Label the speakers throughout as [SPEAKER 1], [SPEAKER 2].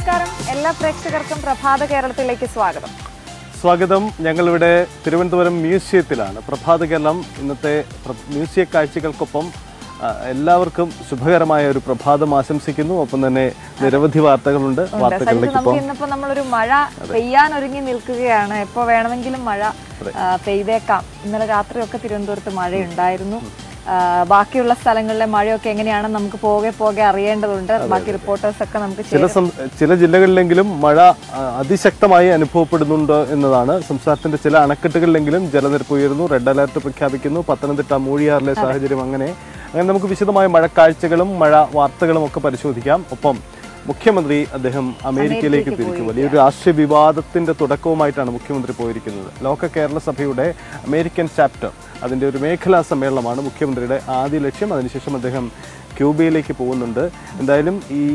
[SPEAKER 1] നമസ്കാരം എല്ലാ പ്രേക്ഷകർക്കും പ്രഭാത കേരളത്തിലേക്ക് സ്വാഗതം
[SPEAKER 2] സ്വാഗതം ഞങ്ങളിവിടെ തിരുവനന്തപുരം മ്യൂസിയത്തിലാണ് പ്രഭാത കേരളം ഇന്നത്തെ പ്ര- മ്യൂസിയ കാഴ്ചകൾക്കൊപ്പം ആ, എല്ലാവർക്കും ശുഭകരമായ ഒരു പ്രഭാതം ആശംസിക്കുന്നു ഒപ്പം തന്നെ നിരവധി വാർത്തകളുണ്ട്
[SPEAKER 1] സജിത്ത്
[SPEAKER 2] വാർത്തകളിലേക്ക്
[SPEAKER 1] നമുക്ക്
[SPEAKER 2] ഇപ്പം
[SPEAKER 1] ഇന്നിപ്പോ നമ്മളൊരു മഴ പെയ്യാൻ ഒരുങ്ങി നിൽക്കുകയാണ് എപ്പോ വേണമെങ്കിലും മഴ ആ, പെയ്തേക്കാം ഇന്നലെ രാത്രിയൊക്കെ തിരുവനന്തപുരത്ത് മഴയുണ്ടായിരുന്നു ആ, ബാക്കിയുള്ള സ്ഥലങ്ങളിലെ മഴയൊക്കെ എങ്ങനെയാണെന്ന് നമുക്ക് പോകെ പോകെ അറിയേണ്ടതുണ്ട് ബാക്കി റിപ്പോർട്ടേഴ്സ് ഒക്കെ നമുക്ക്
[SPEAKER 2] ചില സം- ചില ജില്ലകളിലെങ്കിലും മഴ ആ, അതിശക്തമായി അനുഭവപ്പെടുന്നുണ്ട് എന്നതാണ് സംസ്ഥാനത്തിന്റെ ചില അണക്കെട്ടുകളിലെങ്കിലും ജലനിരപ്പ് ഉയരുന്നു റെഡ് അലർട്ട് പ്രഖ്യാപിക്കുന്നു പത്തനംതിട്ട മൂഴിയാറിലെ സാഹചര്യം അങ്ങനെ അങ്ങനെ നമുക്ക് വിശദമായ മഴക്കാഴ്ചകളും മഴ വാർത്തകളും ഒക്കെ പരിശോധിക്കാം ഒപ്പം മുഖ്യമന്ത്രി അദ്ദേഹം അമേരിക്കയിലേക്ക് തിരിച്ചു വലിയൊരു രാഷ്ട്രീയ വിവാദത്തിന്റെ തുടക്കവുമായിട്ടാണ് മുഖ്യമന്ത്രി പോയിരിക്കുന്നത് ലോക കേരള സഭയുടെ അമേരിക്കൻ ചാപ്റ്റർ അതിന്റെ ഒരു മേഖലാ സമ്മേളനമാണ് മുഖ്യമന്ത്രിയുടെ ആദ്യ ലക്ഷ്യം അതിനുശേഷം അദ്ദേഹം ക്യൂബയിലേക്ക് പോകുന്നുണ്ട് എന്തായാലും ഈ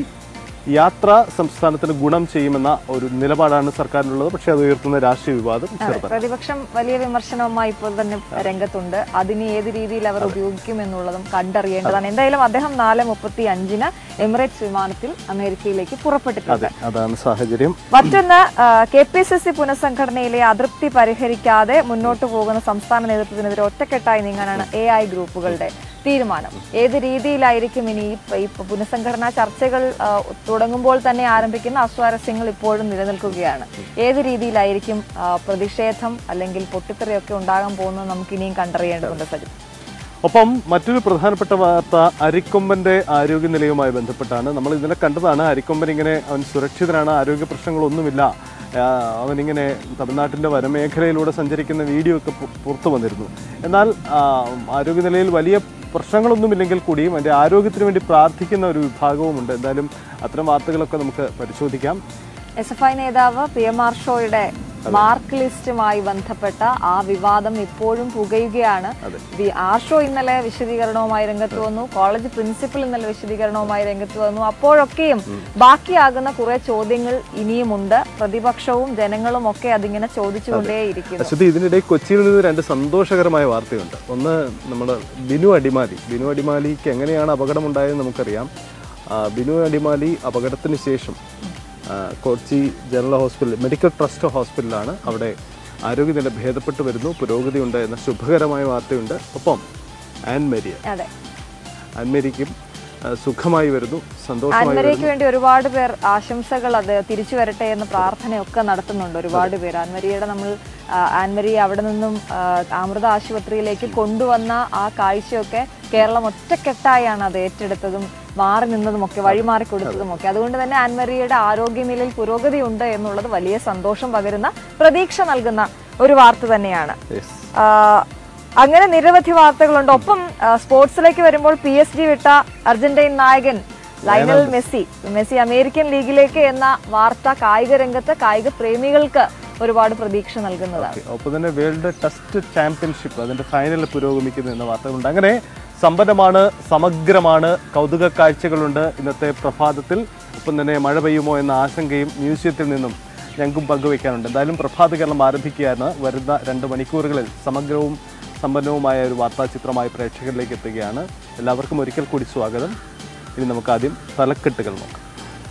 [SPEAKER 2] യാത്ര സംസ്ഥാനത്തിന് ഗുണം ചെയ്യുമെന്ന ഒരു നിലപാടാണ് സർക്കാരിനുള്ളത് പക്ഷേ അത് ഉയർത്തുന്ന രാഷ്ട്രീയ വിവാദം ചെറുതാണ്
[SPEAKER 1] പ്രതിപക്ഷം വലിയ വിമർശനവുമായി ഇപ്പോൾ തന്നെ രംഗത്തുണ്ട് അതിന് ഏത് രീതിയിൽ അവർ ഉപയോഗിക്കും എന്നുള്ളതും കണ്ടറിയേണ്ടതാണ് എന്തായാലും അദ്ദേഹം നാല് മുപ്പത്തി അഞ്ചിന് എമിറേറ്റ്സ് വിമാനത്തിൽ അമേരിക്കയിലേക്ക് പുറപ്പെട്ടിട്ടുണ്ട്
[SPEAKER 2] അതെ അതാണ് സാഹചര്യം
[SPEAKER 1] മറ്റൊന്ന് കെ പി സി സി പുനഃസംഘടനയിലെ അതൃപ്തി പരിഹരിക്കാതെ മുന്നോട്ട് പോകുന്ന സംസ്ഥാന നേതൃത്വത്തിനെതിരെ ഒറ്റക്കെട്ടായി നീങ്ങാനാണ് എ ഐ ഗ്രൂപ്പുകളുടെ തീരുമാനം ഏത് രീതിയിലായിരിക്കും ഇനി ഈ പ- ഈ പുനഃസംഘടനാ ചർച്ചകൾ ആ, തുടങ്ങുമ്പോൾ തന്നെ ആരംഭിക്കുന്ന അസ്വാരസ്യങ്ങൾ ഇപ്പോഴും നിലനിൽക്കുകയാണ് ഏത് രീതിയിലായിരിക്കും ആ, പ്രതിഷേധം അല്ലെങ്കിൽ പൊട്ടിത്തെറിയൊക്കെ ഉണ്ടാകാൻ പോകുന്നത് നമുക്ക് ഇനിയും കണ്ടറിയേണ്ടതുണ്ട് സജിത്
[SPEAKER 2] ഒപ്പം മറ്റൊരു പ്രധാനപ്പെട്ട വാർത്ത അരിക്കൊമ്പന്റെ ആരോഗ്യനിലയുമായി ബന്ധപ്പെട്ടാണ് നമ്മൾ ഇന്നലെ കണ്ടതാണ് അരിക്കൊമ്പൻ ഇങ്ങനെ അവൻ സുരക്ഷിതനാണ് ആരോഗ്യ പ്രശ്നങ്ങളൊന്നുമില്ല ആ, അവനിങ്ങനെ തമിഴ്നാട്ടിന്റെ വനമേഖലയിലൂടെ സഞ്ചരിക്കുന്ന വീഡിയോ ഒക്കെ പു- പുറത്തു വന്നിരുന്നു എന്നാൽ ആ, ആരോഗ്യനിലയിൽ വലിയ പ്രശ്നങ്ങളൊന്നുമില്ലെങ്കിൽ കൂടിയും അതിന്റെ ആരോഗ്യത്തിന് വേണ്ടി പ്രാർത്ഥിക്കുന്ന ഒരു വിഭാഗവുമുണ്ട് എന്തായാലും അത്തരം വാർത്തകളൊക്കെ നമുക്ക് പരിശോധിക്കാം
[SPEAKER 1] എസ് എഫ് ഐ നേതാവ് പി എം ആർ ഷോയുടെ മാർക്ക് ലിസ്റ്റുമായി ബന്ധപ്പെട്ട ആ വിവാദം ഇപ്പോഴും പുകയുകയാണ് വി- ആർ ഷോ ഇന്നലെ വിശദീകരണവുമായി രംഗത്ത് വന്നു കോളേജ് പ്രിൻസിപ്പൽ ഇന്നലെ വിശദീകരണവുമായി രംഗത്ത് വന്നു അപ്പോഴൊക്കെയും ബാക്കിയാകുന്ന കുറെ ചോദ്യങ്ങൾ ഇനിയുമുണ്ട് പ്രതിപക്ഷവും ജനങ്ങളും ഒക്കെ അതിങ്ങനെ ചോദിച്ചുകൊണ്ടേയിരിക്കുന്നു
[SPEAKER 2] അശ്വതി ഇതിനിടെ കൊച്ചിയിൽ നിന്ന് രണ്ട് സന്തോഷകരമായ വാർത്തയുണ്ട് ഒന്ന് നമ്മുടെ ബിനു അടിമാലി ബിനു അടിമാലിക്ക് എങ്ങനെയാണ് അപകടമുണ്ടായതെന്ന് നമുക്കറിയാം ആ, ബിനു അടിമാലി അപകടത്തിന് ശേഷം ആ, Kochi general hospital medical trust ഹോസ്പിറ്റലാണ് അവിടെ ആരോഗ്യനില ഭേദപ്പെട്ടു വരുന്നു പുരോഗതിയുണ്ട് എന്ന ശുഭകരമായ വാർത്തയുണ്ട് ഒപ്പം ആൻമേരിയ
[SPEAKER 1] അതെ
[SPEAKER 2] ആൻമേരിക്കും ആ, സുഖമായി വരുന്നു സന്തോഷമായി
[SPEAKER 1] ആൻമരിക്ക് വേണ്ടി ഒരുപാട് പേർ ആശംസകൾ അത് തിരിച്ചു വരട്ടെ എന്ന് പ്രാർത്ഥനയൊക്കെ നടത്തുന്നുണ്ട് ഒരുപാട് പേർ ആൻമരിയുടെ നമ്മൾ ആ, ആൻമരിയെ അവിടെ നിന്നും ആ, അമൃത ആശുപത്രിയിലേക്ക് കൊണ്ടുവന്ന ആ കാഴ്ചയൊക്കെ കേരളം ഒറ്റക്കെട്ടായാണ് അത് ഏറ്റെടുത്തതും മാറി നിന്നതുമൊക്കെ വഴിമാറി കൊടുത്തതുമൊക്കെ അതുകൊണ്ട് തന്നെ ആൻമരിയുടെ ആരോഗ്യനിലയിൽ പുരോഗതി ഉണ്ട് എന്നുള്ളത് വലിയ സന്തോഷം പകരുന്ന പ്രതീക്ഷ നൽകുന്ന ഒരു വാർത്ത തന്നെയാണ്
[SPEAKER 2] Yes.
[SPEAKER 1] ആ, അങ്ങനെ നിരവധി വാർത്തകളുണ്ട് ഒപ്പം ആ, സ്പോർട്സിലേക്ക് വരുമ്പോൾ പി എസ് ജി വിട്ട അർജന്റീൻ നായകൻ ലയണൽ മെസ്സി മെസ്സി അമേരിക്കൻ ലീഗിലേക്ക് എന്ന വാർത്ത കായിക രംഗത്ത് കായിക പ്രേമികൾക്ക് ഒരുപാട് പ്രതീക്ഷ നൽകുന്നതാണ്
[SPEAKER 2] ഒപ്പം തന്നെ വേൾഡ് ടെസ്റ്റ് ചാമ്പ്യൻഷിപ്പ് അതിന്റെ ഫൈനൽ പുരോഗമിക്കുന്നു എന്ന വാർത്തകളുണ്ട് അങ്ങനെ സമ്പന്നമാണ് സമഗ്രമാണ് കൗതുക കാഴ്ചകളുണ്ട് ഇന്നത്തെ പ്രഭാതത്തിൽ ഒപ്പം തന്നെ മഴ പെയ്യുമോ എന്ന ആശങ്കയും മ്യൂസിയത്തിൽ നിന്നും ഞങ്ങൾക്കും പങ്കുവയ്ക്കാനുണ്ട് എന്തായാലും പ്രഭാത കേരളം ആരംഭിക്കുകയാണ് വരുന്ന രണ്ട് മണിക്കൂറുകളിൽ സമഗ്രവും സമ്പന്നവുമായ ഒരു വാർത്താചിത്രമായി പ്രേക്ഷകരിലേക്ക് എത്തുകയാണ് എല്ലാവർക്കും ഒരിക്കൽ കൂടി സ്വാഗതം ഇനി നമുക്ക് ആദ്യം തലക്കെട്ടുകൾ നോക്കാം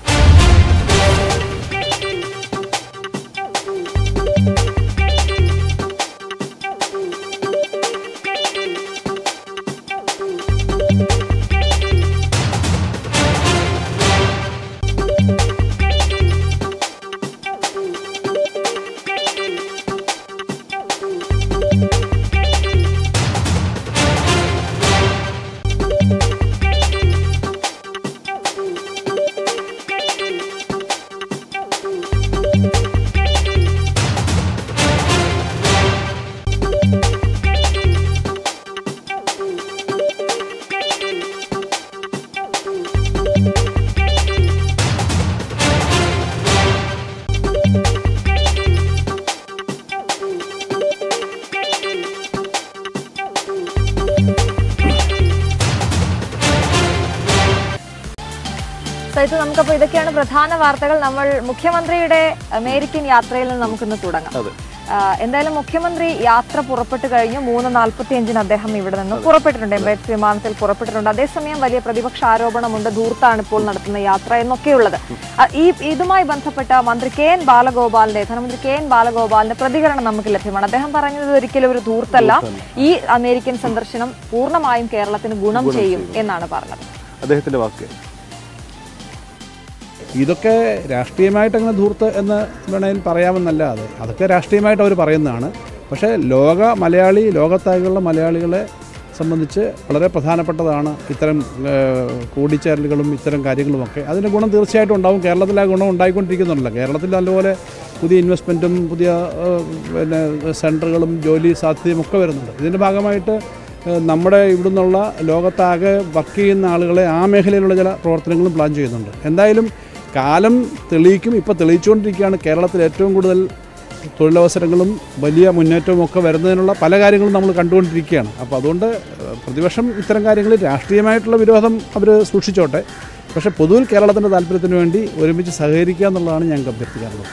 [SPEAKER 1] സൈത്ത് നമുക്കപ്പോൾ ഇതൊക്കെയാണ് പ്രധാന വാർത്തകൾ നമ്മൾ മുഖ്യമന്ത്രിയുടെ അമേരിക്കൻ യാത്രയിൽ നിന്ന് നമുക്കിന്ന് തുടങ്ങാം
[SPEAKER 2] അതെ
[SPEAKER 1] ആ, എന്തായാലും മുഖ്യമന്ത്രി യാത്ര പുറപ്പെട്ടു കഴിഞ്ഞു മൂന്ന് നാൽപ്പത്തി അഞ്ചിന് അദ്ദേഹം ഇവിടെ നിന്ന് പുറപ്പെട്ടിട്ടുണ്ട് എംബാറ്റ്സ് വിമാനത്തിൽ പുറപ്പെട്ടിട്ടുണ്ട് അതേസമയം വലിയ പ്രതിപക്ഷ ആരോപണമുണ്ട് ധൂർത്താണ് ഇപ്പോൾ നടത്തുന്ന യാത്ര എന്നൊക്കെയുള്ളത് ആ, ഈ ഇതുമായി ബന്ധപ്പെട്ട മന്ത്രി കെ എൻ ബാലഗോപാലിന്റെ ധനമന്ത്രി കെ എൻ ബാലഗോപാലിന്റെ പ്രതികരണം നമുക്ക് ലഭ്യമാണ് അദ്ദേഹം പറഞ്ഞത് ഒരിക്കലും ഒരു ധൂർത്തല്ല ഈ അമേരിക്കൻ സന്ദർശനം പൂർണ്ണമായും കേരളത്തിന് ഗുണം ചെയ്യും എന്നാണ് പറഞ്ഞത്
[SPEAKER 2] അദ്ദേഹത്തിന്റെ വാക്ക്
[SPEAKER 3] ഇതൊക്കെ രാഷ്ട്രീയമായിട്ട് അങ്ങനെ ധൂർത്ത് എന്ന് വേണമെങ്കിൽ പറയാമെന്നല്ലാതെ അതൊക്കെ രാഷ്ട്രീയമായിട്ട് അവർ പറയുന്നതാണ് പക്ഷേ ലോക മലയാളി ലോകത്താകെയുള്ള മലയാളികളെ സംബന്ധിച്ച് വളരെ പ്രധാനപ്പെട്ടതാണ് ഇത്തരം ഏഹ്, കൂടിച്ചേരലുകളും ഇത്തരം കാര്യങ്ങളുമൊക്കെ അതിൻ്റെ ഗുണം തീർച്ചയായിട്ടും ഉണ്ടാവും കേരളത്തിൽ ആ ഗുണം ഉണ്ടായിക്കൊണ്ടിരിക്കുന്നുണ്ടല്ലോ കേരളത്തിൽ നല്ലപോലെ പുതിയ ഇൻവെസ്റ്റ്മെൻറ്റും പുതിയ ഏഹ്, പിന്നെ സെൻറ്ററുകളും ജോലി സാധ്യതയും ഒക്കെ വരുന്നുണ്ട് ഇതിൻ്റെ ഭാഗമായിട്ട് ഏഹ്, നമ്മുടെ ഇവിടുന്നുള്ള ലോകത്താകെ വർക്ക് ചെയ്യുന്ന ആളുകളെ ആ മേഖലയിലുള്ള ചില പ്രവർത്തനങ്ങളും പ്ലാൻ ചെയ്യുന്നുണ്ട് എന്തായാലും കാലം തെളിയിക്കും ഇപ്പോൾ തെളിയിച്ചുകൊണ്ടിരിക്കുകയാണ് കേരളത്തിൽ ഏറ്റവും കൂടുതൽ തൊഴിലവസരങ്ങളും വലിയ മുന്നേറ്റവും ഒക്കെ വരുന്നതിനുള്ള പല കാര്യങ്ങളും നമ്മൾ കണ്ടുകൊണ്ടിരിക്കുകയാണ് അപ്പോൾ അതുകൊണ്ട് ഏഹ്, പ്രതിപക്ഷം ഇത്തരം കാര്യങ്ങളിൽ രാഷ്ട്രീയമായിട്ടുള്ള വിരോധം അവർ സൂക്ഷിച്ചോട്ടെ പക്ഷേ പൊതുവിൽ കേരളത്തിൻ്റെ താല്പര്യത്തിന് വേണ്ടി ഒരുമിച്ച് സഹകരിക്കുക എന്നുള്ളതാണ് ഞങ്ങൾക്ക് അഭ്യർത്ഥിക്കാറുള്ളത്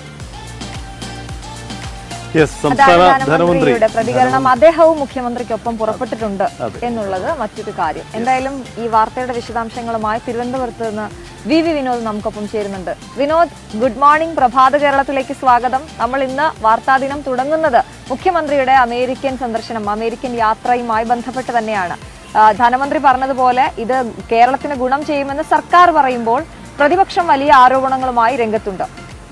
[SPEAKER 2] യെസ്
[SPEAKER 1] അതാണ്
[SPEAKER 2] സംസ്ഥാന ധനമന്ത്രി
[SPEAKER 1] ധനമന്ത്രിയുടെ പ്രതികരണം അദ്ദേഹവും മുഖ്യമന്ത്രിക്കൊപ്പം പുറപ്പെട്ടിട്ടുണ്ട് എന്നുള്ളത് മറ്റൊരു കാര്യം എന്തായാലും ഈ വാർത്തയുടെ വിശദാംശങ്ങളുമായി തിരുവനന്തപുരത്ത് നിന്ന് വി വി വിനോദ് നമുക്കൊപ്പം ചേരുന്നുണ്ട് വിനോദ് ഗുഡ് മോർണിംഗ് പ്രഭാത കേരളത്തിലേക്ക് സ്വാഗതം നമ്മൾ ഇന്ന് വാർത്താദിനം തുടങ്ങുന്നത് മുഖ്യമന്ത്രിയുടെ അമേരിക്കൻ സന്ദർശനം അമേരിക്കൻ യാത്രയുമായി ബന്ധപ്പെട്ട് തന്നെയാണ് ആ, ധനമന്ത്രി പറഞ്ഞതുപോലെ ഇത് കേരളത്തിന് ഗുണം ചെയ്യുമെന്ന് സർക്കാർ പറയുമ്പോൾ പ്രതിപക്ഷം വലിയ ആരോപണങ്ങളുമായി രംഗത്തുണ്ട്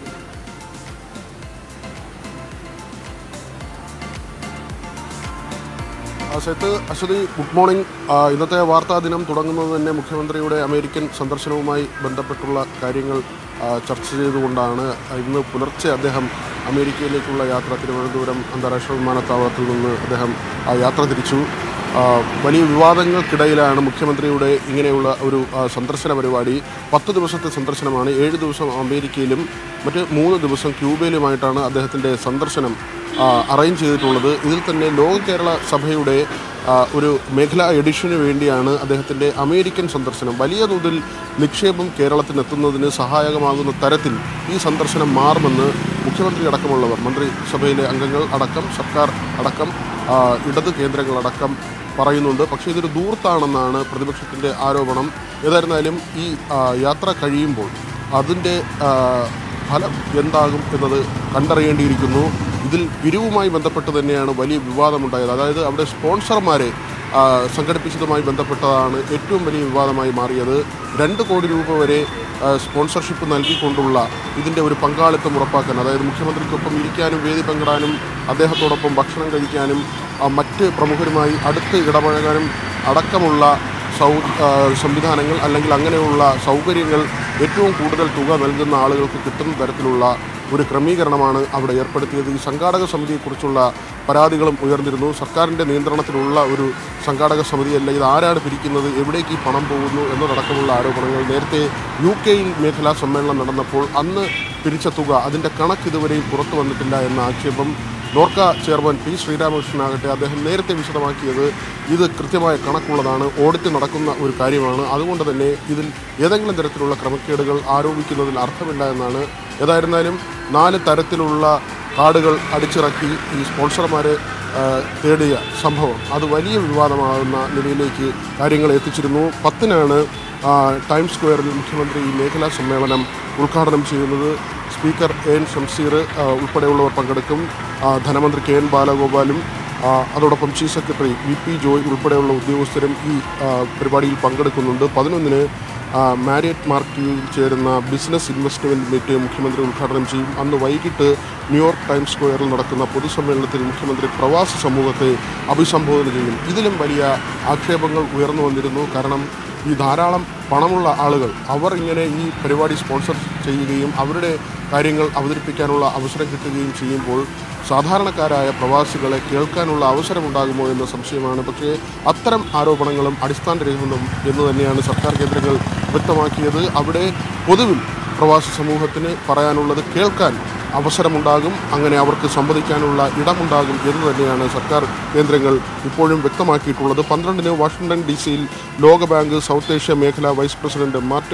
[SPEAKER 4] ആ, സെത്ത് അശ്വതി ഗുഡ് മോർണിംഗ് ആ, ഇന്നത്തെ വാർത്താ ദിനം തുടങ്ങുന്നത് തന്നെ മുഖ്യമന്ത്രിയുടെ അമേരിക്കൻ സന്ദർശനവുമായി ബന്ധപ്പെട്ടുള്ള കാര്യങ്ങൾ ആ, ചർച്ച ചെയ്തുകൊണ്ടാണ് ഇന്ന് പുലർച്ചെ അദ്ദേഹം അമേരിക്കയിലേക്കുള്ള യാത്ര തിരുവനന്തപുരം അന്താരാഷ്ട്ര വിമാനത്താവളത്തിൽ നിന്ന് അദ്ദേഹം ആ, യാത്ര തിരിച്ചു ആ, വലിയ വിവാദങ്ങൾക്കിടയിലാണ് മുഖ്യമന്ത്രിയുടെ ഇങ്ങനെയുള്ള ഒരു ആ, സന്ദർശന പരിപാടി പത്ത് ദിവസത്തെ സന്ദർശനമാണ് ഏഴ് ദിവസം അമേരിക്കയിലും മറ്റ് മൂന്ന് ദിവസം ക്യൂബയിലുമായിട്ടാണ് അദ്ദേഹത്തിൻ്റെ സന്ദർശനം ആ, അറേഞ്ച് ചെയ്തിട്ടുള്ളത് ഇതിൽ തന്നെ ലോക കേരള സഭയുടെ ആ, ഒരു മേഖലാ എഡിഷന് വേണ്ടിയാണ് അദ്ദേഹത്തിൻ്റെ അമേരിക്കൻ സന്ദർശനം വലിയ തോതിൽ നിക്ഷേപം കേരളത്തിന് എത്തുന്നതിന് സഹായകമാകുന്ന തരത്തിൽ ഈ സന്ദർശനം മാറുമെന്ന് മുഖ്യമന്ത്രി അടക്കമുള്ളവർ മന്ത്രിസഭയിലെ അംഗങ്ങൾ അടക്കം സർക്കാർ അടക്കം ആ, ഇടത് കേന്ദ്രങ്ങളടക്കം പറയുന്നുണ്ട് പക്ഷേ ഇതൊരു ദൂർത്താണെന്നാണ് പ്രതിപക്ഷത്തിൻ്റെ ആരോപണം ഏതായിരുന്നാലും ഈ ആ, യാത്ര കഴിയുമ്പോൾ അതിൻ്റെ ആ, ഫലം എന്താകും എന്നത് കണ്ടറിയേണ്ടിയിരിക്കുന്നു ഇതിൽ പിരിവുമായി ബന്ധപ്പെട്ട് തന്നെയാണ് വലിയ വിവാദമുണ്ടായത് അതായത് അവിടെ സ്പോൺസർമാരെ ആ, സംഘടിപ്പിച്ചതുമായി ബന്ധപ്പെട്ടതാണ് ഏറ്റവും വലിയ വിവാദമായി മാറിയത് രണ്ട് കോടി രൂപ വരെ ആ, സ്പോൺസർഷിപ്പ് നൽകിക്കൊണ്ടുള്ള ഇതിൻ്റെ ഒരു പങ്കാളിത്തം ഉറപ്പാക്കാൻ അതായത് മുഖ്യമന്ത്രിക്കൊപ്പം ഇരിക്കാനും വേദി പങ്കിടാനും അദ്ദേഹത്തോടൊപ്പം ഭക്ഷണം കഴിക്കാനും ആ, മറ്റ് പ്രമുഖരുമായി അടുത്ത് ഇടപഴകാനും അടക്കമുള്ള സൗ ആ, സംവിധാനങ്ങൾ അല്ലെങ്കിൽ അങ്ങനെയുള്ള സൗകര്യങ്ങൾ ഏറ്റവും കൂടുതൽ തുക നൽകുന്ന ആളുകൾക്ക് കിട്ടുന്ന തരത്തിലുള്ള ഒരു ക്രമീകരണമാണ് അവിടെ ഏർപ്പെടുത്തിയത് ഈ സംഘാടക സമിതിയെക്കുറിച്ചുള്ള പരാതികളും ഉയർന്നിരുന്നു സർക്കാരിൻ്റെ നിയന്ത്രണത്തിലുള്ള ഒരു സംഘാടക സമിതിയല്ല ഇത് ആരാണ് പിരിക്കുന്നത് എവിടേക്ക് ഈ പണം പോകുന്നു എന്നതടക്കമുള്ള ആരോപണങ്ങൾ നേരത്തെ യു കെയിൽ മേഖലാ സമ്മേളനം നടന്നപ്പോൾ അന്ന് പിരിച്ച തുക അതിൻ്റെ കണക്ക് ഇതുവരെയും പുറത്തു വന്നിട്ടില്ല എന്ന ആക്ഷേപം നോർക്ക ചെയർമാൻ പി ശ്രീരാമകൃഷ്ണനാകട്ടെ അദ്ദേഹം നേരത്തെ വിശദമാക്കിയത് ഇത് കൃത്യമായ കണക്കുള്ളതാണ് ഓഡിറ്റ് നടക്കുന്ന ഒരു കാര്യമാണ് അതുകൊണ്ട് തന്നെ ഇതിൽ ഏതെങ്കിലും തരത്തിലുള്ള ക്രമക്കേടുകൾ ആരോപിക്കുന്നതിൽ അർത്ഥമില്ല എന്നാണ് ഏതായിരുന്നാലും നാല് തരത്തിലുള്ള കാർഡുകൾ അടിച്ചിറക്കി ഈ സ്പോൺസർമാരെ ആ, തേടിയ സംഭവം അത് വലിയ വിവാദമാകുന്ന നിലയിലേക്ക് കാര്യങ്ങൾ എത്തിച്ചിരുന്നു പത്തിനാണ് ആ, ടൈംസ് സ്ക്വയറിൽ മുഖ്യമന്ത്രി ഈ മേഖലാ സമ്മേളനം ഉദ്ഘാടനം ചെയ്യുന്നത് സ്പീക്കർ എൻ ഷംസീർ ആ, ഉൾപ്പെടെയുള്ളവർ പങ്കെടുക്കും ആ, ധനമന്ത്രി കെ എൻ ബാലഗോപാലും ആ, അതോടൊപ്പം chief secretary V P Joy ഉൾപ്പെടെയുള്ള ഉദ്യോഗസ്ഥരും ഈ ആ, പരിപാടിയിൽ പങ്കെടുക്കുന്നുണ്ട് പതിനൊന്നിന് ആ, മാരിയറ്റ് മാർക്കിൽ ചേരുന്ന ബിസിനസ് ഇൻവെസ്റ്റ്മെൻറ്റ് മീറ്റ് മുഖ്യമന്ത്രി ഉദ്ഘാടനം ചെയ്യും അന്ന് വൈകിട്ട് ന്യൂയോർക്ക് ടൈംസ് സ്ക്വയറിൽ നടക്കുന്ന പൊതുസമ്മേളനത്തിൽ മുഖ്യമന്ത്രി പ്രവാസ സമൂഹത്തെ അഭിസംബോധന ചെയ്യും ഇതിലും വലിയ ആക്ഷേപങ്ങൾ ഉയർന്നു വന്നിരുന്നു കാരണം ഈ ധാരാളം പണമുള്ള ആളുകൾ അവർ ഇങ്ങനെ ഈ പരിപാടി സ്പോൺസർ ചെയ്യുകയും അവരുടെ കാര്യങ്ങൾ അവതരിപ്പിക്കാനുള്ള അവസരം കിട്ടുകയും ചെയ്യുമ്പോൾ സാധാരണക്കാരായ പ്രവാസികളെ കേൾക്കാനുള്ള അവസരമുണ്ടാകുമോ എന്ന സംശയമാണ് പക്ഷേ അത്തരം ആരോപണങ്ങളും അടിസ്ഥാനരഹിതം എന്ന് തന്നെയാണ് സർക്കാർ കേന്ദ്രങ്ങൾ വ്യക്തമാക്കിയത് അവിടെ പൊതുവിൽ പ്രവാസി സമൂഹത്തിന് പറയാനുള്ളത് കേൾക്കാൻ അവസരമുണ്ടാകും അങ്ങനെ അവർക്ക് സംവദിക്കാനുള്ള ഇടമുണ്ടാകും എന്ന് തന്നെയാണ് സർക്കാർ കേന്ദ്രങ്ങൾ ഇപ്പോഴും വ്യക്തമാക്കിയിട്ടുള്ളത് പന്ത്രണ്ടിന് വാഷിംഗ്ടൺ ഡി സിയിൽ ലോകബാങ്ക് സൗത്ത് ഏഷ്യ മേഖല വൈസ് പ്രസിഡന്റ് മാർട്ടിൻ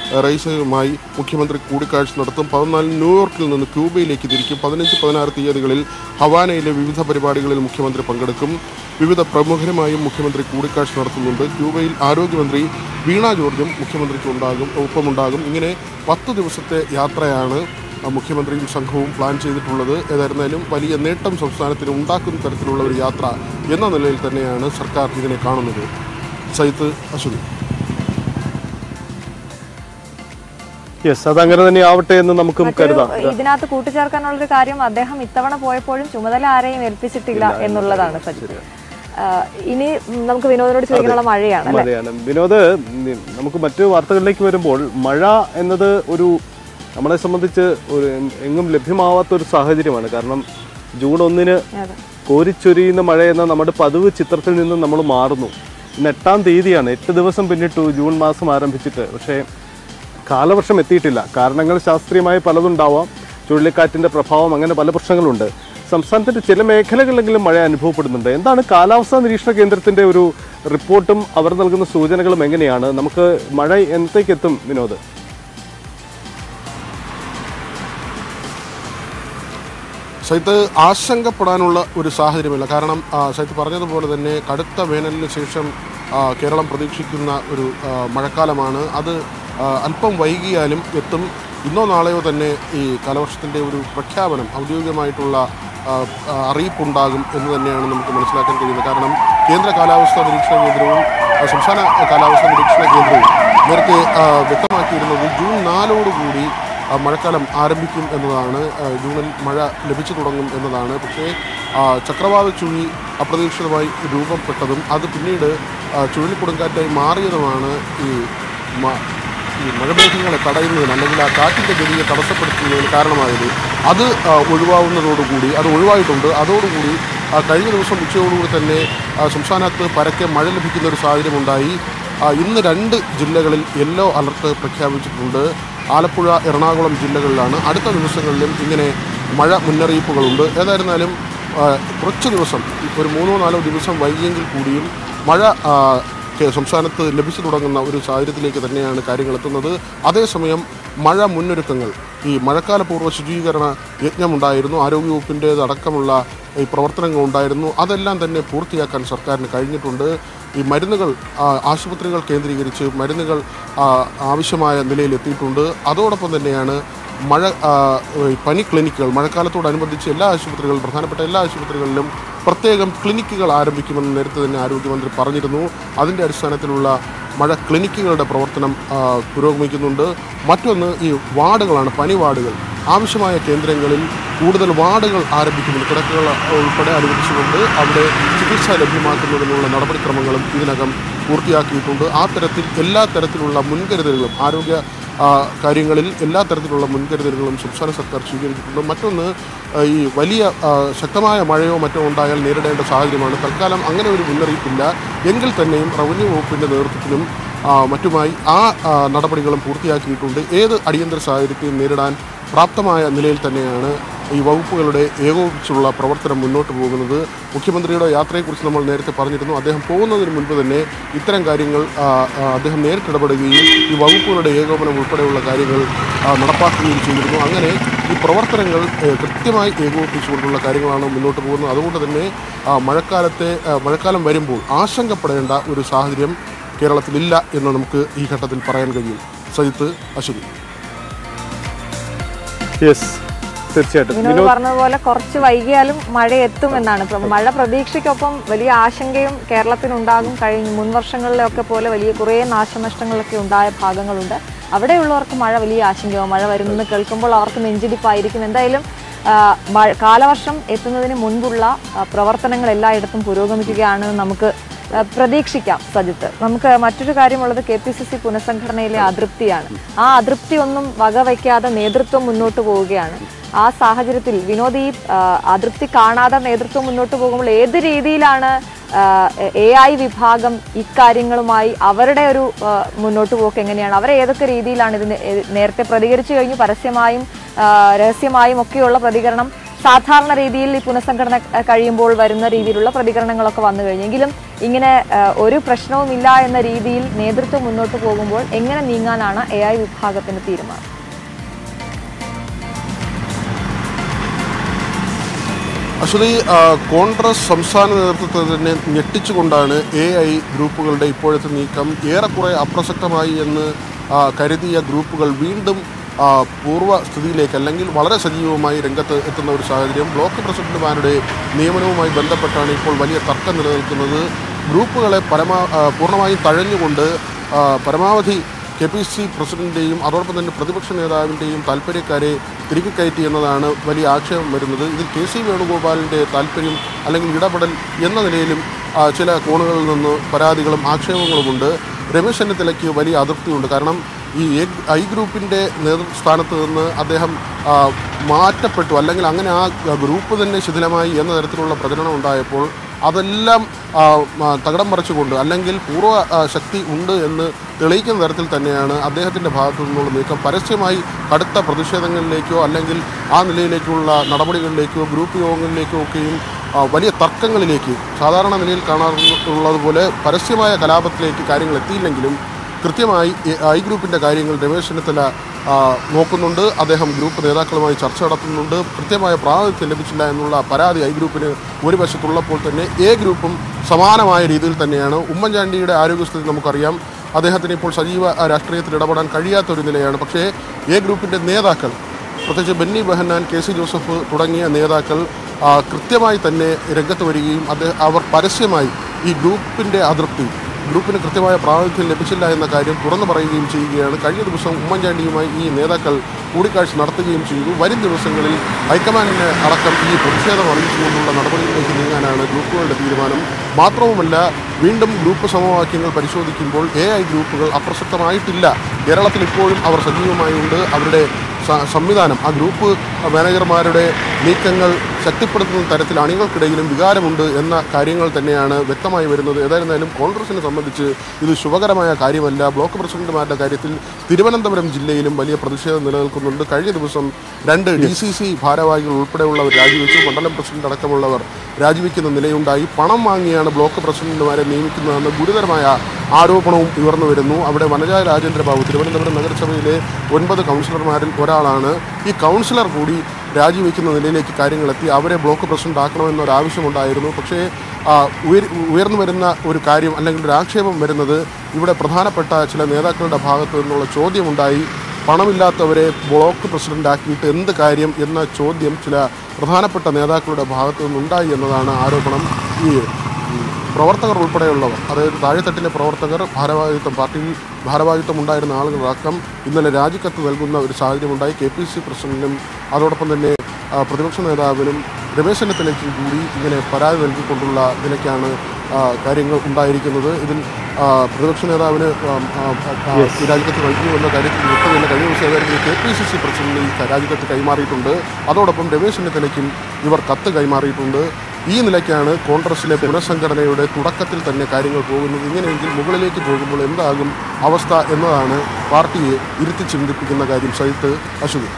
[SPEAKER 4] റൈസുമായി മുഖ്യമന്ത്രി കൂടിക്കാഴ്ച നടത്തും പതിനാലിന് ന്യൂയോർക്കിൽ നിന്ന് ക്യൂബയിലേക്ക് തിരിക്കും പതിനഞ്ച് പതിനാറ് തീയതികളിൽ ഹവാനയിലെ വിവിധ പരിപാടികളിൽ മുഖ്യമന്ത്രി പങ്കെടുക്കും വിവിധ പ്രമുഖരുമായും മുഖ്യമന്ത്രി കൂടിക്കാഴ്ച നടത്തുന്നുണ്ട് ക്യൂബയിൽ ആരോഗ്യമന്ത്രി വീണ ജോർജും മുഖ്യമന്ത്രിക്ക് ഉണ്ടാകും ഒപ്പമുണ്ടാകും ഇങ്ങനെ പത്ത് ദിവസത്തെ യാത്രയാണ് ആ, മുഖ്യമന്ത്രിയും സംഘവും പ്ലാൻ ചെയ്തിട്ടുള്ളത് ഏതായിരുന്നാലും വലിയ നേട്ടം സംസ്ഥാനത്തിന് ഉണ്ടാക്കുന്ന തരത്തിലുള്ള ഒരു യാത്ര എന്ന നിലയിൽ തന്നെയാണ് സർക്കാർ ഇതിനെ കാണുന്നത് സൈത്ത് അശ്വതി
[SPEAKER 2] യെസ് അതങ്ങനെ തന്നെ ആവട്ടെ എന്ന് നമുക്കും
[SPEAKER 1] മറ്റൊരു
[SPEAKER 2] കരുതാം
[SPEAKER 1] ഇതിനകത്ത് കൂട്ടിച്ചേർക്കാനുള്ള ഒരു കാര്യം അദ്ദേഹം ഇത്തവണ പോയപ്പോഴും ചുമതല ആരെയും ഏൽപ്പിച്ചിട്ടില്ല എന്നുള്ളതാണ് സജിത് ആ, ഇനി ഉം, നമുക്ക് വിനോദിനോട് ചോദിക്കാനുള്ള മഴയാണ് അല്ലെ
[SPEAKER 2] മഴയാണ് വിനോദ് നി- നമുക്ക് മറ്റു വാർത്തകളിലേക്ക് വരുമ്പോൾ മഴ എന്നത് ഒരു നമ്മളെ സംബന്ധിച്ച് ഒരു എ- എങ്ങും ലഭ്യമാവാത്ത ഒരു സാഹചര്യമാണ് കാരണം ജൂൺ ഒന്നിന്
[SPEAKER 1] അതെ.
[SPEAKER 2] കോരിച്ചൊരിയുന്ന മഴ എന്ന നമ്മുടെ പതിവ് ചിത്രത്തിൽ നിന്ന് നമ്മൾ മാറുന്നു ഇന്ന് എട്ടാം തീയതിയാണ് എട്ട് ദിവസം പിന്നിട്ടു ജൂൺ മാസം ആരംഭിച്ചിട്ട് പക്ഷേ കാലവർഷം എത്തിയിട്ടില്ല കാരണങ്ങൾ ശാസ്ത്രീയമായി പലതുണ്ടാവാം ചുഴലിക്കാറ്റിന്റെ പ്രഭാവം അങ്ങനെ പല പ്രശ്നങ്ങളുണ്ട് സംസ്ഥാനത്തിന്റെ ചില മേഖലകളിലെങ്കിലും മഴ അനുഭവപ്പെടുന്നുണ്ട് എന്താണ് കാലാവസ്ഥാ നിരീക്ഷണ കേന്ദ്രത്തിന്റെ ഒരു റിപ്പോർട്ടും അവർ നൽകുന്ന സൂചനകളും എങ്ങനെയാണ് നമുക്ക് മഴ എന്നത്തേക്ക് എത്തും വിനോദ്
[SPEAKER 4] സൈത്ത് ആശങ്കപ്പെടാനുള്ള ഒരു സാഹചര്യമല്ല കാരണം ആ, സൈത്ത് പറഞ്ഞതുപോലെ തന്നെ കടുത്ത വേനലിന് ശേഷം ആ, കേരളം പ്രതീക്ഷിക്കുന്ന ഒരു ആ, മഴക്കാലമാണ് അത് ആ, അല്പം വൈകിയാലും എത്തും ഇന്നോ നാളെയോ തന്നെ ഈ കാലവർഷത്തിൻ്റെ ഒരു പ്രഖ്യാപനം ഔദ്യോഗികമായിട്ടുള്ള ആ, ആ, അറിയിപ്പുണ്ടാകും എന്ന് തന്നെയാണ് നമുക്ക് മനസ്സിലാക്കാൻ കഴിയുന്നത് കാരണം കേന്ദ്ര കാലാവസ്ഥാ നിരീക്ഷണ കേന്ദ്രവും ആ, സംസ്ഥാന കാലാവസ്ഥാ നിരീക്ഷണ കേന്ദ്രവും നേരത്തെ ആ, വ്യക്തമാക്കിയിരുന്നത് ജൂൺ നാലോടുകൂടി ആ, മഴക്കാലം ആരംഭിക്കും എന്നതാണ് ആ, ജൂണിൽ മഴ ലഭിച്ചു തുടങ്ങും എന്നതാണ് പക്ഷേ ആ, ചക്രവാത ചുഴി അപ്രതീക്ഷിതമായി രൂപപ്പെട്ടതും അത് പിന്നീട് ആ, ചുഴലിക്കൊടുങ്കാറ്റായി മാറിയതുമാണ് ഈ മ- ഈ മഴമേഘങ്ങളെ തടയുന്നതിന് അല്ലെങ്കിൽ ആ കാറ്റിൻ്റെ ഗതിയെ തടസ്സപ്പെടുത്തുന്നതിന് കാരണമായത് അത് ആ, ഒഴിവാവുന്നതോടുകൂടി അത് ഒഴിവായിട്ടുണ്ട് അതോടുകൂടി ആ, കഴിഞ്ഞ ദിവസം ഉച്ചയോടുകൂടി തന്നെ ആ, സംസ്ഥാനത്ത് പരക്കെ മഴ ലഭിക്കുന്ന ഒരു സാഹചര്യമുണ്ടായി ആ, ഇന്ന് രണ്ട് ജില്ലകളിൽ യെല്ലോ അലർട്ട് പ്രഖ്യാപിച്ചിട്ടുണ്ട് ആലപ്പുഴ എറണാകുളം ജില്ലകളിലാണ് അടുത്ത ദിവസങ്ങളിലും ഇങ്ങനെ മഴ മുന്നറിയിപ്പുകളുണ്ട് ഏതായിരുന്നാലും ആ, കുറച്ച് ദിവസം ഒരു മൂന്നോ നാലോ ദിവസം വൈകിയെങ്കിൽ കൂടിയും മഴ ആ, കേ- സംസ്ഥാനത്ത് ലഭിച്ചു തുടങ്ങുന്ന ഒരു സാഹചര്യത്തിലേക്ക് തന്നെയാണ് കാര്യങ്ങൾ എത്തുന്നത് അതേസമയം മഴ മുന്നൊരുക്കങ്ങൾ ഈ മഴക്കാല പൂർവ്വ ശുചീകരണ യജ്ഞമുണ്ടായിരുന്നു ആരോഗ്യവകുപ്പിൻ്റേത് അടക്കമുള്ള ഈ പ്രവർത്തനങ്ങൾ ഉണ്ടായിരുന്നു അതെല്ലാം തന്നെ പൂർത്തിയാക്കാൻ സർക്കാരിന് കഴിഞ്ഞിട്ടുണ്ട് ഈ മരുന്നുകൾ ആ, ആശുപത്രികൾ കേന്ദ്രീകരിച്ച് മരുന്നുകൾ ആ, ആവശ്യമായ നിലയിൽ എത്തിയിട്ടുണ്ട് അതോടൊപ്പം തന്നെയാണ് മഴ ആ, ഈ പനി ക്ലിനിക്കുകൾ മഴക്കാലത്തോടനുബന്ധിച്ച് എല്ലാ ആശുപത്രികളിലും പ്രധാനപ്പെട്ട എല്ലാ ആശുപത്രികളിലും പ്രത്യേകം ക്ലിനിക്കുകൾ ആരംഭിക്കുമെന്ന് നേരത്തെ തന്നെ ആരോഗ്യമന്ത്രി പറഞ്ഞിരുന്നു അതിൻ്റെ അടിസ്ഥാനത്തിലുള്ള മഴ ക്ലിനിക്കുകളുടെ പ്രവർത്തനം ആ, പുരോഗമിക്കുന്നുണ്ട് മറ്റൊന്ന് ഈ വാർഡുകളാണ് പനി വാർഡുകൾ ആവശ്യമായ കേന്ദ്രങ്ങളിൽ കൂടുതൽ വാർഡുകൾ ആരംഭിക്കുന്നുണ്ട് കിടക്കുകൾ ഉൾപ്പെടെ അനുവദിച്ചുകൊണ്ട് അവിടെ ചികിത്സ ലഭ്യമാക്കുന്നതിനുള്ള നടപടിക്രമങ്ങളും ഇതിനകം പൂർത്തിയാക്കിയിട്ടുണ്ട് ആ തരത്തിൽ എല്ലാ തരത്തിലുള്ള മുൻകരുതലുകളും ആരോഗ്യ ആ, കാര്യങ്ങളിൽ എല്ലാ തരത്തിലുള്ള മുൻകരുതലുകളും സംസ്ഥാന സർക്കാർ സ്വീകരിച്ചിട്ടുണ്ട് മറ്റൊന്ന് ആ, ഈ വലിയ ആ, ശക്തമായ മഴയോ മറ്റോ ഉണ്ടായാൽ നേരിടേണ്ട സാഹചര്യമാണ് തൽക്കാലം അങ്ങനെ ഒരു മുന്നറിയിപ്പില്ല എങ്കിൽ തന്നെയും റവന്യൂ വകുപ്പിൻ്റെ നേതൃത്വത്തിലും ആ, മറ്റുമായി ആ ആ, നടപടികളും പൂർത്തിയാക്കിയിട്ടുണ്ട് ഏത് അടിയന്തര സാഹചര്യത്തെയും നേരിടാൻ പ്രാപ്തമായ നിലയിൽ തന്നെയാണ് ഈ വകുപ്പുകളുടെ ഏകോപിച്ചുള്ള പ്രവർത്തനം മുന്നോട്ട് പോകുന്നത് മുഖ്യമന്ത്രിയുടെ യാത്രയെക്കുറിച്ച് നമ്മൾ നേരത്തെ പറഞ്ഞിരുന്നു അദ്ദേഹം പോകുന്നതിന് മുൻപ് തന്നെ ഇത്തരം കാര്യങ്ങൾ ആ, ആ, അദ്ദേഹം നേരിട്ടിടപെടുകയും ഈ വകുപ്പുകളുടെ ഏകോപനം ഉൾപ്പെടെയുള്ള കാര്യങ്ങൾ ആ, നടപ്പാക്കുകയും ചെയ്തിരുന്നു അങ്ങനെ ഈ പ്രവർത്തനങ്ങൾ ഏ, കൃത്യമായി ഏകോപിപ്പിച്ചുകൊണ്ടുള്ള കാര്യങ്ങളാണ് മുന്നോട്ട് പോകുന്നത് അതുകൊണ്ട് തന്നെ ആ, മഴക്കാലത്തെ ആ, മഴക്കാലം വരുമ്പോൾ ആശങ്കപ്പെടേണ്ട ഒരു സാഹചര്യം കേരളത്തിലില്ല എന്ന് നമുക്ക് ഈ ഘട്ടത്തിൽ പറയാൻ കഴിയും സജിത്ത് അശ്വതി
[SPEAKER 2] യെസ് തീർച്ചയായിട്ടും
[SPEAKER 1] വിനോദ് പറഞ്ഞതുപോലെ കുറച്ച് വൈകിയാലും മഴ എത്തും എന്നാണ് പ്ര- മഴ പ്രതീക്ഷയ്ക്കൊപ്പം വലിയ ആശങ്കയും കേരളത്തിനുണ്ടാകും കഴിഞ്ഞ മുൻ വർഷങ്ങളിലൊക്കെ പോലെ വലിയ കുറേ നാശനഷ്ടങ്ങളൊക്കെ ഉണ്ടായ ഭാഗങ്ങളുണ്ട് അവിടെയുള്ളവർക്ക് മഴ വലിയ ആശങ്കയാവും മഴ വരുന്നെന്ന് കേൾക്കുമ്പോൾ അവർക്ക് നെഞ്ചിടിപ്പായിരിക്കും എന്തായാലും ആ, മഴ കാലവർഷം എത്തുന്നതിന് മുൻപുള്ള ആ, പ്രവർത്തനങ്ങൾ എല്ലായിടത്തും പുരോഗമിക്കുകയാണെന്ന് നമുക്ക് ആ, പ്രതീക്ഷിക്കാം സജിത്ത് നമുക്ക് മറ്റൊരു കാര്യമുള്ളത് കെ പി സി സി പുനഃസംഘടനയിലെ അതൃപ്തിയാണ് ആ അതൃപ്തി ഒന്നും വകവയ്ക്കാതെ നേതൃത്വം മുന്നോട്ട് പോവുകയാണ് ആ സാഹചര്യത്തിൽ വിനോദ് ഈ ആ, അതൃപ്തി കാണാതെ നേതൃത്വം മുന്നോട്ട് പോകുമ്പോൾ ഏത് രീതിയിലാണ് എ ഐ വിഭാഗം ഇക്കാര്യങ്ങളുമായി അവരുടെ ഒരു ആ, മുന്നോട്ട് പോക്ക് എങ്ങനെയാണ് അവർ ഏതൊക്കെ രീതിയിലാണ് ഇതിന് ഏ- നേരത്തെ പ്രതികരിച്ചു കഴിഞ്ഞു പരസ്യമായും ആ, രഹസ്യമായും ഒക്കെയുള്ള പ്രതികരണം സാധാരണ രീതിയിൽ ഈ പുനഃസംഘടന ആ, കഴിയുമ്പോൾ വരുന്ന രീതിയിലുള്ള പ്രതികരണങ്ങളൊക്കെ വന്നു കഴിഞ്ഞെങ്കിലും ഇങ്ങനെ ആ, ഒരു പ്രശ്നവുമില്ല എന്ന രീതിയിൽ നേതൃത്വം മുന്നോട്ട് പോകുമ്പോൾ എങ്ങനെ നീങ്ങാനാണ് എ ഐ വിഭാഗത്തിന്റെ തീരുമാനം
[SPEAKER 4] അശ്വതി ആ, കോൺഗ്രസ് സംസ്ഥാന നേതൃത്വത്തെ തന്നെ ഞെട്ടിച്ചുകൊണ്ടാണ് എ ഐ ഗ്രൂപ്പുകളുടെ ഇപ്പോഴത്തെ നീക്കം ഏറെക്കുറെ അപ്രസക്തമായി എന്ന് ആ, കരുതിയ ഗ്രൂപ്പുകൾ വീണ്ടും ആ, പൂർവ്വ സ്ഥിതിയിലേക്ക് അല്ലെങ്കിൽ വളരെ സജീവമായി രംഗത്ത് എത്തുന്ന ഒരു സാഹചര്യം ബ്ലോക്ക് പ്രസിഡന്റുമാരുടെ നിയമനവുമായി ബന്ധപ്പെട്ടാണ് ഇപ്പോൾ വലിയ തർക്കം നിലനിൽക്കുന്നത് ഗ്രൂപ്പുകളെ പരമാ ആ, പൂർണ്ണമായും തഴഞ്ഞുകൊണ്ട് ആ, പരമാവധി കെ പി സി പ്രസിഡന്റിൻ്റെയും അതോടൊപ്പം തന്നെ പ്രതിപക്ഷ നേതാവിൻ്റെയും താല്പര്യക്കാരെ തിരികെ കയറ്റി എന്നതാണ് വലിയ ആക്ഷേപം വരുന്നത് ഇതിൽ കെ സി വേണുഗോപാലിൻ്റെ താല്പര്യം അല്ലെങ്കിൽ ഇടപെടൽ എന്ന നിലയിലും ആ, ചില കോണുകളിൽ നിന്ന് പരാതികളും ആക്ഷേപങ്ങളുമുണ്ട് രമേശ് ചെന്നിത്തലയ്ക്ക് വലിയ അതൃപ്തിയുണ്ട് കാരണം ഈ എ- ഐ ഗ്രൂപ്പിൻ്റെ നേതൃസ്ഥാനത്ത് നിന്ന് അദ്ദേഹം ആ, മാറ്റപ്പെട്ടു അല്ലെങ്കിൽ അങ്ങനെ ആ ഗ്രൂപ്പ് തന്നെ ശിഥിലമായി എന്ന തരത്തിലുള്ള പ്രചരണം ഉണ്ടായപ്പോൾ അതെല്ലാം ആ, ആ, തകിടം മറിച്ചുകൊണ്ട് അല്ലെങ്കിൽ പൂർവ്വ ആ, ശക്തി ഉണ്ട് എന്ന് തെളിയിക്കുന്ന തരത്തിൽ തന്നെയാണ് അദ്ദേഹത്തിൻ്റെ ഭാഗത്തു നിന്നുള്ള നീക്കം പരസ്യമായി കടുത്ത പ്രതിഷേധങ്ങളിലേക്കോ അല്ലെങ്കിൽ ആ നിലയിലേക്കുള്ള നടപടികളിലേക്കോ ഗ്രൂപ്പ് യോഗങ്ങളിലേക്കോ ഒക്കെയും ആ, വലിയ തർക്കങ്ങളിലേക്ക് സാധാരണ നിലയിൽ കാണാറുള്ളതുപോലെ പരസ്യമായ കലാപത്തിലേക്ക് കാര്യങ്ങൾ എത്തിയില്ലെങ്കിലും കൃത്യമായി എ- ഐ ഗ്രൂപ്പിൻ്റെ കാര്യങ്ങൾ രമേശ് ചെന്നിത്തല ആ, നോക്കുന്നുണ്ട് അദ്ദേഹം ഗ്രൂപ്പ് നേതാക്കളുമായി ചർച്ച നടത്തുന്നുണ്ട് കൃത്യമായ പ്രാതിനിധ്യം ലഭിച്ചില്ല എന്നുള്ള പരാതി ഐ ഗ്രൂപ്പിന് ഒരു വശത്തുള്ളപ്പോൾ തന്നെ എ ഗ്രൂപ്പും സമാനമായ രീതിയിൽ തന്നെയാണ് ഉമ്മൻചാണ്ടിയുടെ ആരോഗ്യസ്ഥിതി നമുക്കറിയാം അദ്ദേഹത്തിന് ഇപ്പോൾ സജീവ ആ, രാഷ്ട്രീയത്തിൽ ഇടപെടാൻ കഴിയാത്ത ഒരു നിലയാണ് പക്ഷേ എ ഗ്രൂപ്പിൻ്റെ നേതാക്കൾ പ്രത്യേകിച്ച് ബെന്നി ബെഹന്നാൻ കെ സി ജോസഫ് തുടങ്ങിയ നേതാക്കൾ ആ, കൃത്യമായി തന്നെ രംഗത്ത് വരികയും അദ്ദേഹം അവർ പരസ്യമായി ഈ ഗ്രൂപ്പിൻ്റെ അതൃപ്തി ഗ്രൂപ്പിന് കൃത്യമായ പ്രാതിനിധ്യം ലഭിച്ചില്ല എന്ന കാര്യം തുറന്നു പറയുകയും ചെയ്യുകയാണ് കഴിഞ്ഞ ദിവസം ഉമ്മൻചാണ്ടിയുമായി ഈ നേതാക്കൾ കൂടിക്കാഴ്ച നടത്തുകയും ചെയ്തു വരും ദിവസങ്ങളിൽ ഹൈക്കമാൻഡിന് അടക്കം ഈ പ്രതിഷേധം അറിയിച്ചുകൊണ്ടുള്ള നടപടികളിലേക്ക് നീങ്ങാനാണ് ഗ്രൂപ്പുകളുടെ തീരുമാനം മാത്രവുമല്ല വീണ്ടും ഗ്രൂപ്പ് സമവാക്യങ്ങൾ പരിശോധിക്കുമ്പോൾ എ ഐ ഗ്രൂപ്പുകൾ അപ്രസക്തമായിട്ടില്ല കേരളത്തിൽ ഇപ്പോഴും അവർ സജീവമായുണ്ട് അവരുടെ സ- സംവിധാനം ആ ഗ്രൂപ്പ് മാനേജർമാരുടെ നീക്കങ്ങൾ ശക്തിപ്പെടുത്തുന്ന തരത്തിൽ അണികൾക്കിടയിലും വികാരമുണ്ട് എന്ന കാര്യങ്ങൾ തന്നെയാണ് വ്യക്തമായി വരുന്നത് ഏതായിരുന്നാലും കോൺഗ്രസിനെ സംബന്ധിച്ച് ഇത് ശുഭകരമായ കാര്യമല്ല ബ്ലോക്ക് പ്രസിഡന്റുമാരുടെ കാര്യത്തിൽ തിരുവനന്തപുരം ജില്ലയിലും വലിയ പ്രതിഷേധം നിലനിൽക്കുന്നുണ്ട് കഴിഞ്ഞ ദിവസം രണ്ട് ഡി സി സി ഭാരവാഹികൾ ഉൾപ്പെടെയുള്ളവർ രാജിവെച്ചു മണ്ഡലം പ്രസിഡന്റ് അടക്കമുള്ളവർ രാജിവെക്കുന്ന നിലയുണ്ടായി പണം വാങ്ങിയാണ് ബ്ലോക്ക് പ്രസിഡന്റുമാരെ നിയമിക്കുന്നതെന്ന് ഗുരുതരമായ ആരോപണവും ഉയർന്നു വരുന്നു അവിടെ വനജ രാജേന്ദ്രബാബു തിരുവനന്തപുരം നഗരസഭയിലെ ഒൻപത് കൗൺസിലർമാരിൽ ഒരാളാണ് ഈ കൗൺസിലർ കൂടി രാജിവെക്കുന്ന നിലയിലേക്ക് കാര്യങ്ങളെത്തി അവരെ ബ്ലോക്ക് പ്രസിഡന്റ് ആക്കണമെന്നൊരു ആവശ്യമുണ്ടായിരുന്നു പക്ഷേ ആ, ഉയർ- ഉയർന്നു വരുന്ന ഒരു കാര്യം അല്ലെങ്കിൽ ഒരു ആക്ഷേപം വരുന്നത് ഇവിടെ പ്രധാനപ്പെട്ട ചില നേതാക്കളുടെ ഭാഗത്തു നിന്നുള്ള ചോദ്യമുണ്ടായി പണമില്ലാത്തവരെ ബ്ലോക്ക് പ്രസിഡന്റ് ആക്കിയിട്ട് എന്ത് കാര്യം എന്ന ചോദ്യം ചില പ്രധാനപ്പെട്ട നേതാക്കളുടെ ഭാഗത്തു നിന്നുണ്ടായി എന്നതാണ് ആരോപണം ഈ ഉം, പ്രവർത്തകർ ഉൾപ്പെടെയുള്ളവർ അതായത് താഴെത്തട്ടിലെ പ്രവർത്തകർ ഭാരവാഹിത്വം പാർട്ടിയിൽ ഭാരവാഹിത്വം ഉണ്ടായിരുന്ന ആളുകളടക്കം ഇന്നലെ രാജിക്കത്ത് നൽകുന്ന ഒരു സാഹചര്യമുണ്ടായി കെ പി സി പ്രസിഡന്റിനും അതോടൊപ്പം തന്നെ ആ, പ്രതിപക്ഷ നേതാവിനും രമേശ് ചെന്നിത്തലയ്ക്കും കൂടി ഇങ്ങനെ പരാതി നൽകിക്കൊണ്ടുള്ള നിലയ്ക്കാണ് ആ, കാര്യങ്ങൾ ഉണ്ടായിരിക്കുന്നത് ഇതിൽ ആ, പ്രതിപക്ഷ നേതാവിന് ആ, ആ, ആ, ഈ രാജിക്കത്ത് നൽകിയുവെന്ന കാര്യത്തിൽ വ്യക്തതയില്ല കഴിഞ്ഞ ദിവസം ഏതായാലും K P C C president ഈ രാജിക്കത്ത് കൈമാറിയിട്ടുണ്ട് അതോടൊപ്പം രമേശ് ചെന്നിത്തലയ്ക്കും ഇവർ കത്ത് കൈമാറിയിട്ടുണ്ട് ഈ നിലയ്ക്കാണ് കോൺഗ്രസിലെ പുനഃസംഘടനയുടെ തുടക്കത്തിൽ തന്നെ കാര്യങ്ങൾ പോകുന്നത് ഇങ്ങനെയെങ്കിൽ മുകളിലേക്ക് പോകുമ്പോൾ എന്താകും അവസ്ഥ എന്നതാണ് പാർട്ടിയെ ഇരുത്തി ചിന്തിപ്പിക്കുന്ന കാര്യം സഹിത്ത് അശ്വതി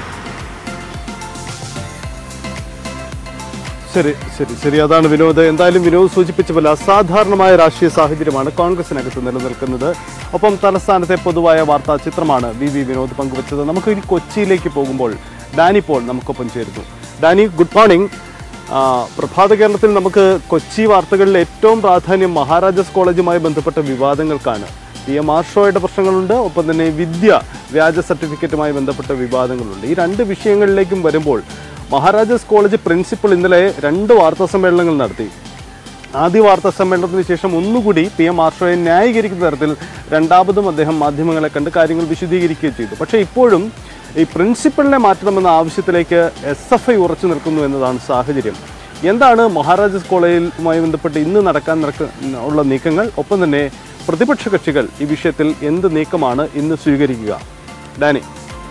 [SPEAKER 2] ശരി ശരി ശരി അതാണ് വിനോദ് എന്തായാലും വിനോദ് സൂചിപ്പിച്ച പോലെ അസാധാരണമായ രാഷ്ട്രീയ സാഹചര്യമാണ് കോൺഗ്രസിനകത്ത് നിലനിൽക്കുന്നത് ഒപ്പം തലസ്ഥാനത്തെ പൊതുവായ വാർത്താ ചിത്രമാണ് വി വി വിനോദ് പങ്കുവച്ചത് നമുക്ക് ഇനി കൊച്ചിയിലേക്ക് പോകുമ്പോൾ ഡാനി പോൾ നമുക്കൊപ്പം ചേരുന്നു ഡാനി ഗുഡ് മോർണിംഗ് ആ, പ്രഭാത കേരളത്തിൽ നമുക്ക് കൊച്ചി വാർത്തകളിൽ ഏറ്റവും പ്രാധാന്യം മഹാരാജാസ് കോളേജുമായി ബന്ധപ്പെട്ട വിവാദങ്ങൾക്കാണ് പി എം ആർ ഷോയുടെ പ്രശ്നങ്ങളുണ്ട് ഒപ്പം തന്നെ വിദ്യ വ്യാജ സർട്ടിഫിക്കറ്റുമായി ബന്ധപ്പെട്ട വിവാദങ്ങളുണ്ട് ഈ രണ്ട് വിഷയങ്ങളിലേക്കും വരുമ്പോൾ മഹാരാജാസ് കോളേജ് പ്രിൻസിപ്പൽ ഇന്നലെ രണ്ട് വാർത്താ സമ്മേളനങ്ങൾ നടത്തി ആദ്യ വാർത്താ സമ്മേളനത്തിന് ശേഷം ഒന്നുകൂടി പി എം ആർഷോയെ ന്യായീകരിക്കുന്ന തരത്തിൽ രണ്ടാമതും അദ്ദേഹം മാധ്യമങ്ങളെ കണ്ട് കാര്യങ്ങൾ വിശദീകരിക്കുകയും ചെയ്തു പക്ഷേ ഇപ്പോഴും ഈ പ്രിൻസിപ്പലിനെ മാറ്റണമെന്ന ആവശ്യത്തിലേക്ക് എസ് എഫ് ഐ ഉറച്ചു നിൽക്കുന്നു എന്നതാണ് സാഹചര്യം എന്താണ് മഹാരാജാസ് കോളേജുമായി ബന്ധപ്പെട്ട് ഇന്ന് നടക്കാൻ നടക്ക ഉള്ള നീക്കങ്ങൾ ഒപ്പം തന്നെ പ്രതിപക്ഷ കക്ഷികൾ ഈ വിഷയത്തിൽ എന്ത് നീക്കമാണ് ഇന്ന് സ്വീകരിക്കുക ഡാനി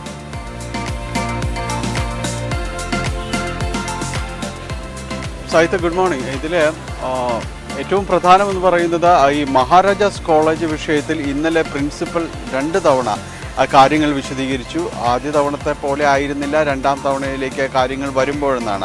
[SPEAKER 5] സാഹിത്യ ഗുഡ് മോർണിംഗ് ഇതിൽ ഏറ്റവും പ്രധാനമെന്ന് പറയുന്നത് ആ ഈ മഹാരാജാസ് കോളേജ് വിഷയത്തിൽ ഇന്നലെ പ്രിൻസിപ്പൽ രണ്ട് തവണ ആ കാര്യങ്ങൾ വിശദീകരിച്ചു ആദ്യ തവണത്തെ പോലെ ആയിരുന്നില്ല രണ്ടാം തവണയിലേക്ക് കാര്യങ്ങൾ വരുമ്പോഴെന്നാണ്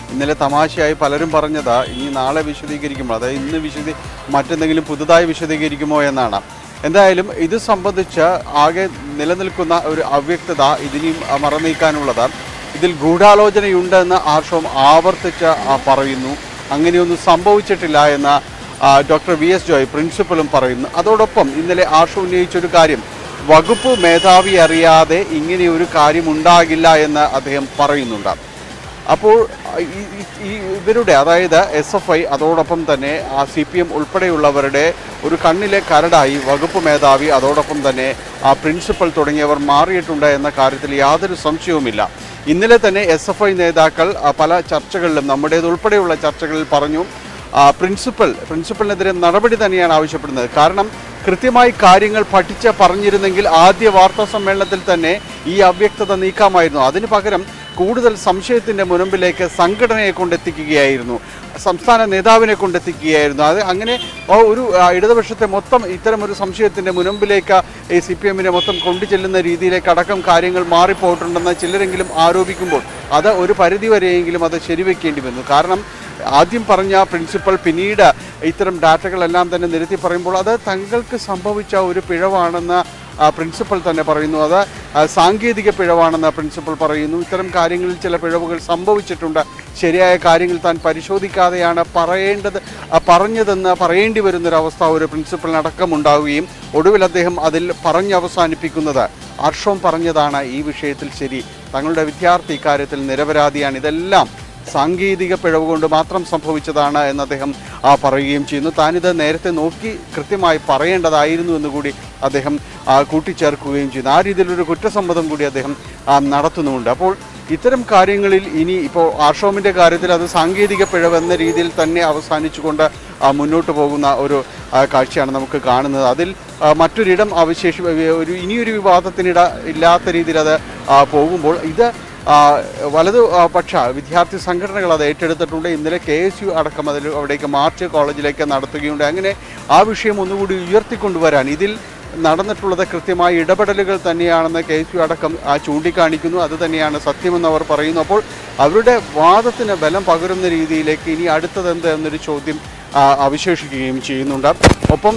[SPEAKER 5] ഇന്നലെ തമാശയായി പലരും പറഞ്ഞത് ഇനി നാളെ വിശദീകരിക്കുമ്പോൾ അതായത് ഇന്ന് വിശദീ മറ്റെന്തെങ്കിലും പുതുതായി വിശദീകരിക്കുമോ എന്നാണ് എന്തായാലും ഇത് സംബന്ധിച്ച് ആകെ നിലനിൽക്കുന്ന ഒരു അവ്യക്തത ഇതിനെയും ആ, മറനീക്കാനുള്ളത് ഇതിൽ ഗൂഢാലോചനയുണ്ടെന്ന് ആർഷവും ആവർത്തിച്ച് ആ, പറയുന്നു അങ്ങനെയൊന്നും സംഭവിച്ചിട്ടില്ല എന്ന് ആ, ഡോക്ടർ വി എസ് ജോയ് പ്രിൻസിപ്പലും പറയുന്നു അതോടൊപ്പം ഇന്നലെ ആർഷ ഉന്നയിച്ചൊരു കാര്യം വകുപ്പ് മേധാവി അറിയാതെ ഇങ്ങനെ ഒരു കാര്യം ഉണ്ടാകില്ല എന്ന് അദ്ദേഹം പറയുന്നുണ്ട് അപ്പോൾ ഈ- ഈ- ഈ ഇവരുടെ അതായത് എസ് എഫ് ഐ അതോടൊപ്പം തന്നെ ആ സി പി എം ഉൾപ്പെടെയുള്ളവരുടെ ഒരു കണ്ണിലെ കരടായി വകുപ്പ് മേധാവി അതോടൊപ്പം തന്നെ ആ പ്രിൻസിപ്പൽ തുടങ്ങിയവർ മാറിയിട്ടുണ്ട് എന്ന കാര്യത്തിൽ യാതൊരു സംശയവുമില്ല ഇന്നലെ തന്നെ എസ് എഫ് ഐ നേതാക്കൾ ആ, പല ചർച്ചകളിലും നമ്മുടേതുൾപ്പെടെയുള്ള ചർച്ചകളിൽ പറഞ്ഞു ആ, പ്രിൻസിപ്പൽ പ്രിൻസിപ്പലിനെതിരെ നടപടി തന്നെയാണ് ആവശ്യപ്പെടുന്നത് കാരണം കൃത്യമായി കാര്യങ്ങൾ പഠിച്ച് പറഞ്ഞിരുന്നെങ്കിൽ ആദ്യ വാർത്താ സമ്മേളനത്തിൽ തന്നെ ഈ അവ്യക്തത നീക്കാമായിരുന്നു അതിന് പകരം കൂടുതൽ സംശയത്തിന്റെ മുനമ്പിലേക്ക് സംഘടനയെ കൊണ്ടെത്തിക്കുകയായിരുന്നു സംസ്ഥാന നേതാവിനെ കൊണ്ടെത്തിക്കുകയായിരുന്നു അത് അങ്ങനെ ആ ഒരു ആ, ഇടതുപക്ഷത്തെ മൊത്തം ഇത്തരം ഒരു സംശയത്തിന്റെ മുനമ്പിലേക്ക് ഈ സി പി എമ്മിനെ മൊത്തം കൊണ്ടുചെല്ലുന്ന രീതിയിലേക്ക് അടക്കം കാര്യങ്ങൾ മാറിപ്പോയിട്ടുണ്ടെന്ന് ചിലരെങ്കിലും ആരോപിക്കുമ്പോൾ അത് ഒരു പരിധിവരെയെങ്കിലും അത് ശരിവെക്കേണ്ടി വന്നു കാരണം ആദ്യം പറഞ്ഞ പ്രിൻസിപ്പൽ പിന്നീട് ഇത്തരം ഡാറ്റകളെല്ലാം തന്നെ നിരത്തി പറയുമ്പോൾ അത് തങ്ങൾക്ക് സംഭവിച്ച ഒരു പിഴവാണെന്ന് ആ, പ്രിൻസിപ്പൽ തന്നെ പറയുന്നു അത് ആ, സാങ്കേതിക പിഴവാണെന്ന് പ്രിൻസിപ്പൽ പറയുന്നു ഇത്തരം കാര്യങ്ങളിൽ ചില പിഴവുകൾ സംഭവിച്ചിട്ടുണ്ട് ശരിയായ കാര്യങ്ങൾ താൻ പരിശോധിക്കാതെയാണ് പറയേണ്ടത് ആ, പറഞ്ഞതെന്ന് പറയേണ്ടി വരുന്നൊരവസ്ഥ ഒരു പ്രിൻസിപ്പലിനടക്കം ഉണ്ടാവുകയും ഒടുവിൽ അദ്ദേഹം അതിൽ പറഞ്ഞവസാനിപ്പിക്കുന്നത് ഹർഷവും പറഞ്ഞതാണ് ഈ വിഷയത്തിൽ ശരി തങ്ങളുടെ വിദ്യാർത്ഥി ഇക്കാര്യത്തിൽ നിരപരാധിയാണ് ഇതെല്ലാം സാങ്കേതിക പിഴവ് കൊണ്ട് മാത്രം സംഭവിച്ചതാണ് എന്ന് അദ്ദേഹം ആ, പറയുകയും ചെയ്യുന്നു താനിത് നേരത്തെ നോക്കി കൃത്യമായി പറയേണ്ടതായിരുന്നു എന്ന് കൂടി അദ്ദേഹം ആ, കൂട്ടിച്ചേർക്കുകയും ചെയ്യുന്നു ആ രീതിയിലൊരു കുറ്റസമ്മതം കൂടി അദ്ദേഹം ആ, നടത്തുന്നുമുണ്ട് അപ്പോൾ ഇത്തരം കാര്യങ്ങളിൽ ഇനി ഇപ്പോൾ ആർഷോമിൻ്റെ കാര്യത്തിൽ അത് സാങ്കേതിക പിഴവ് എന്ന രീതിയിൽ തന്നെ അവസാനിച്ചുകൊണ്ട് ആ, മുന്നോട്ട് പോകുന്ന ഒരു ആ, കാഴ്ചയാണ് നമുക്ക് കാണുന്നത് അതിൽ ആ, മറ്റൊരിടം അവശേഷി ഒരു ഇനിയൊരു വിവാദത്തിനിട ഇല്ലാത്ത രീതിയിൽ അത് ആ, പോകുമ്പോൾ ഇത് ആ, വലതു ആ, പക്ഷ വിദ്യാർത്ഥി സംഘടനകൾ അത് ഏറ്റെടുത്തിട്ടുണ്ട് ഇന്നലെ കെ എസ് യു അടക്കം അതിൽ അവിടേക്ക് മാർച്ച് കോളേജിലേക്ക് നടത്തുകയുണ്ട് അങ്ങനെ ആ വിഷയം ഒന്നുകൂടി ഉയർത്തിക്കൊണ്ടുവരാൻ ഇതിൽ നടന്നിട്ടുള്ളത് കൃത്യമായ ഇടപെടലുകൾ തന്നെയാണെന്ന് കെ എസ് യു അടക്കം ആ, ചൂണ്ടിക്കാണിക്കുന്നു അത് തന്നെയാണ് സത്യമെന്ന് അവർ പറയുന്നു അപ്പോൾ അവരുടെ വാദത്തിന് ബലം പകരുന്ന രീതിയിലേക്ക് ഇനി അടുത്തതെന്ത് എന്നൊരു ചോദ്യം ആ, അവശേഷിക്കുകയും ചെയ്യുന്നുണ്ട് ഒപ്പം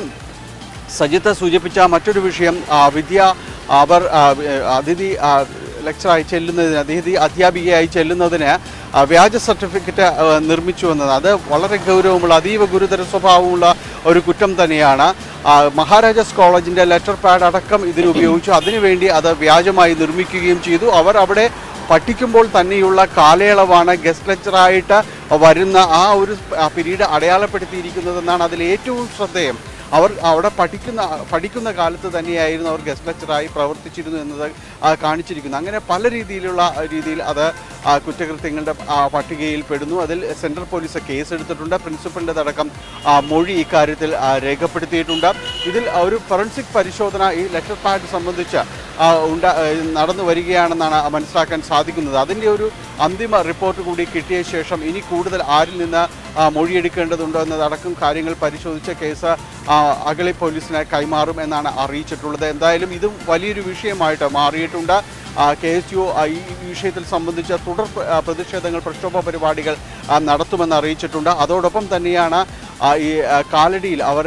[SPEAKER 5] സജിത്ത് സൂചിപ്പിച്ച മറ്റൊരു വിഷയം ആ, വിദ്യ അവർ ആ, ഏ, അതിഥി ആ, ലെക്ചറായി ചെല്ലുന്നതിന് അതിഥി അധ്യാപികയായി ചെല്ലുന്നതിന് ആ, വ്യാജ സർട്ടിഫിക്കറ്റ് ആ, നിർമ്മിച്ചു എന്നത് അത് വളരെ ഗൗരവമുള്ള അതീവ ഗുരുതര സ്വഭാവമുള്ള ഒരു കുറ്റം തന്നെയാണ് ആ, മഹാരാജാസ് കോളേജിൻ്റെ ലെറ്റർ പാഡ് അടക്കം ഇതിന് ഉപയോഗിച്ചു അതിനുവേണ്ടി അത് വ്യാജമായി നിർമ്മിക്കുകയും ചെയ്തു അവർ അവിടെ പഠിക്കുമ്പോൾ തന്നെയുള്ള കാലയളവാണ് ഗസ്റ്റ് ലെക്ചറായിട്ട് വരുന്ന ആ ഒരു പീരീഡ് അടയാളപ്പെടുത്തിയിരിക്കുന്നതെന്നാണ് അതിൽ ഏറ്റവും ശ്രദ്ധേയം അവർ അവിടെ പഠിക്കുന്ന പഠിക്കുന്ന കാലത്ത് തന്നെയായിരുന്നു അവർ ഗസ്റ്റ് ലെക്ചറായി പ്രവർത്തിച്ചിരുന്നു എന്നത് ആ, കാണിച്ചിരിക്കുന്നു അങ്ങനെ പല രീതിയിലുള്ള രീതിയിൽ അത് ആ, കുറ്റകൃത്യങ്ങളുടെ ആ, പട്ടികയിൽ പെടുന്നു അതിൽ സെൻട്രൽ പോലീസ് കേസ് എടുത്തിട്ടുണ്ട് പ്രിൻസിപ്പലിൻ്റെ അടക്കം ആ, മൊഴി ഇക്കാര്യത്തിൽ ആ, രേഖപ്പെടുത്തിയിട്ടുണ്ട് ഇതിൽ ഒരു ഫോറൻസിക് പരിശോധന ഈ ലെറ്റർ പാഡ് സംബന്ധിച്ച് ആ, ഉണ്ടാ ആ, നടന്നു വരികയാണെന്നാണ് മനസ്സിലാക്കാൻ സാധിക്കുന്നത് അതിൻ്റെ ഒരു അന്തിമ റിപ്പോർട്ട് കൂടി കിട്ടിയ ശേഷം ഇനി കൂടുതൽ ആരിൽ നിന്ന് ആ, മൊഴിയെടുക്കേണ്ടതുണ്ടോ എന്നതടക്കം കാര്യങ്ങൾ പരിശോധിച്ച കേസ് ആ, അഗളി പോലീസിന് കൈമാറും എന്നാണ് അറിയിച്ചിട്ടുള്ളത് എന്തായാലും ഇത് വലിയൊരു വിഷയമായിട്ട് മാറിയിട്ടുണ്ട് കെ എസ് യു ഈ വിഷയത്തിൽ സംബന്ധിച്ച തുടർ പ്ര- ആ, പ്രതിഷേധങ്ങൾ പ്രക്ഷോഭ പരിപാടികൾ ആ, നടത്തുമെന്ന് അറിയിച്ചിട്ടുണ്ട് അതോടൊപ്പം തന്നെയാണ് ആ, ഈ ആ, കാലടിയിൽ അവർ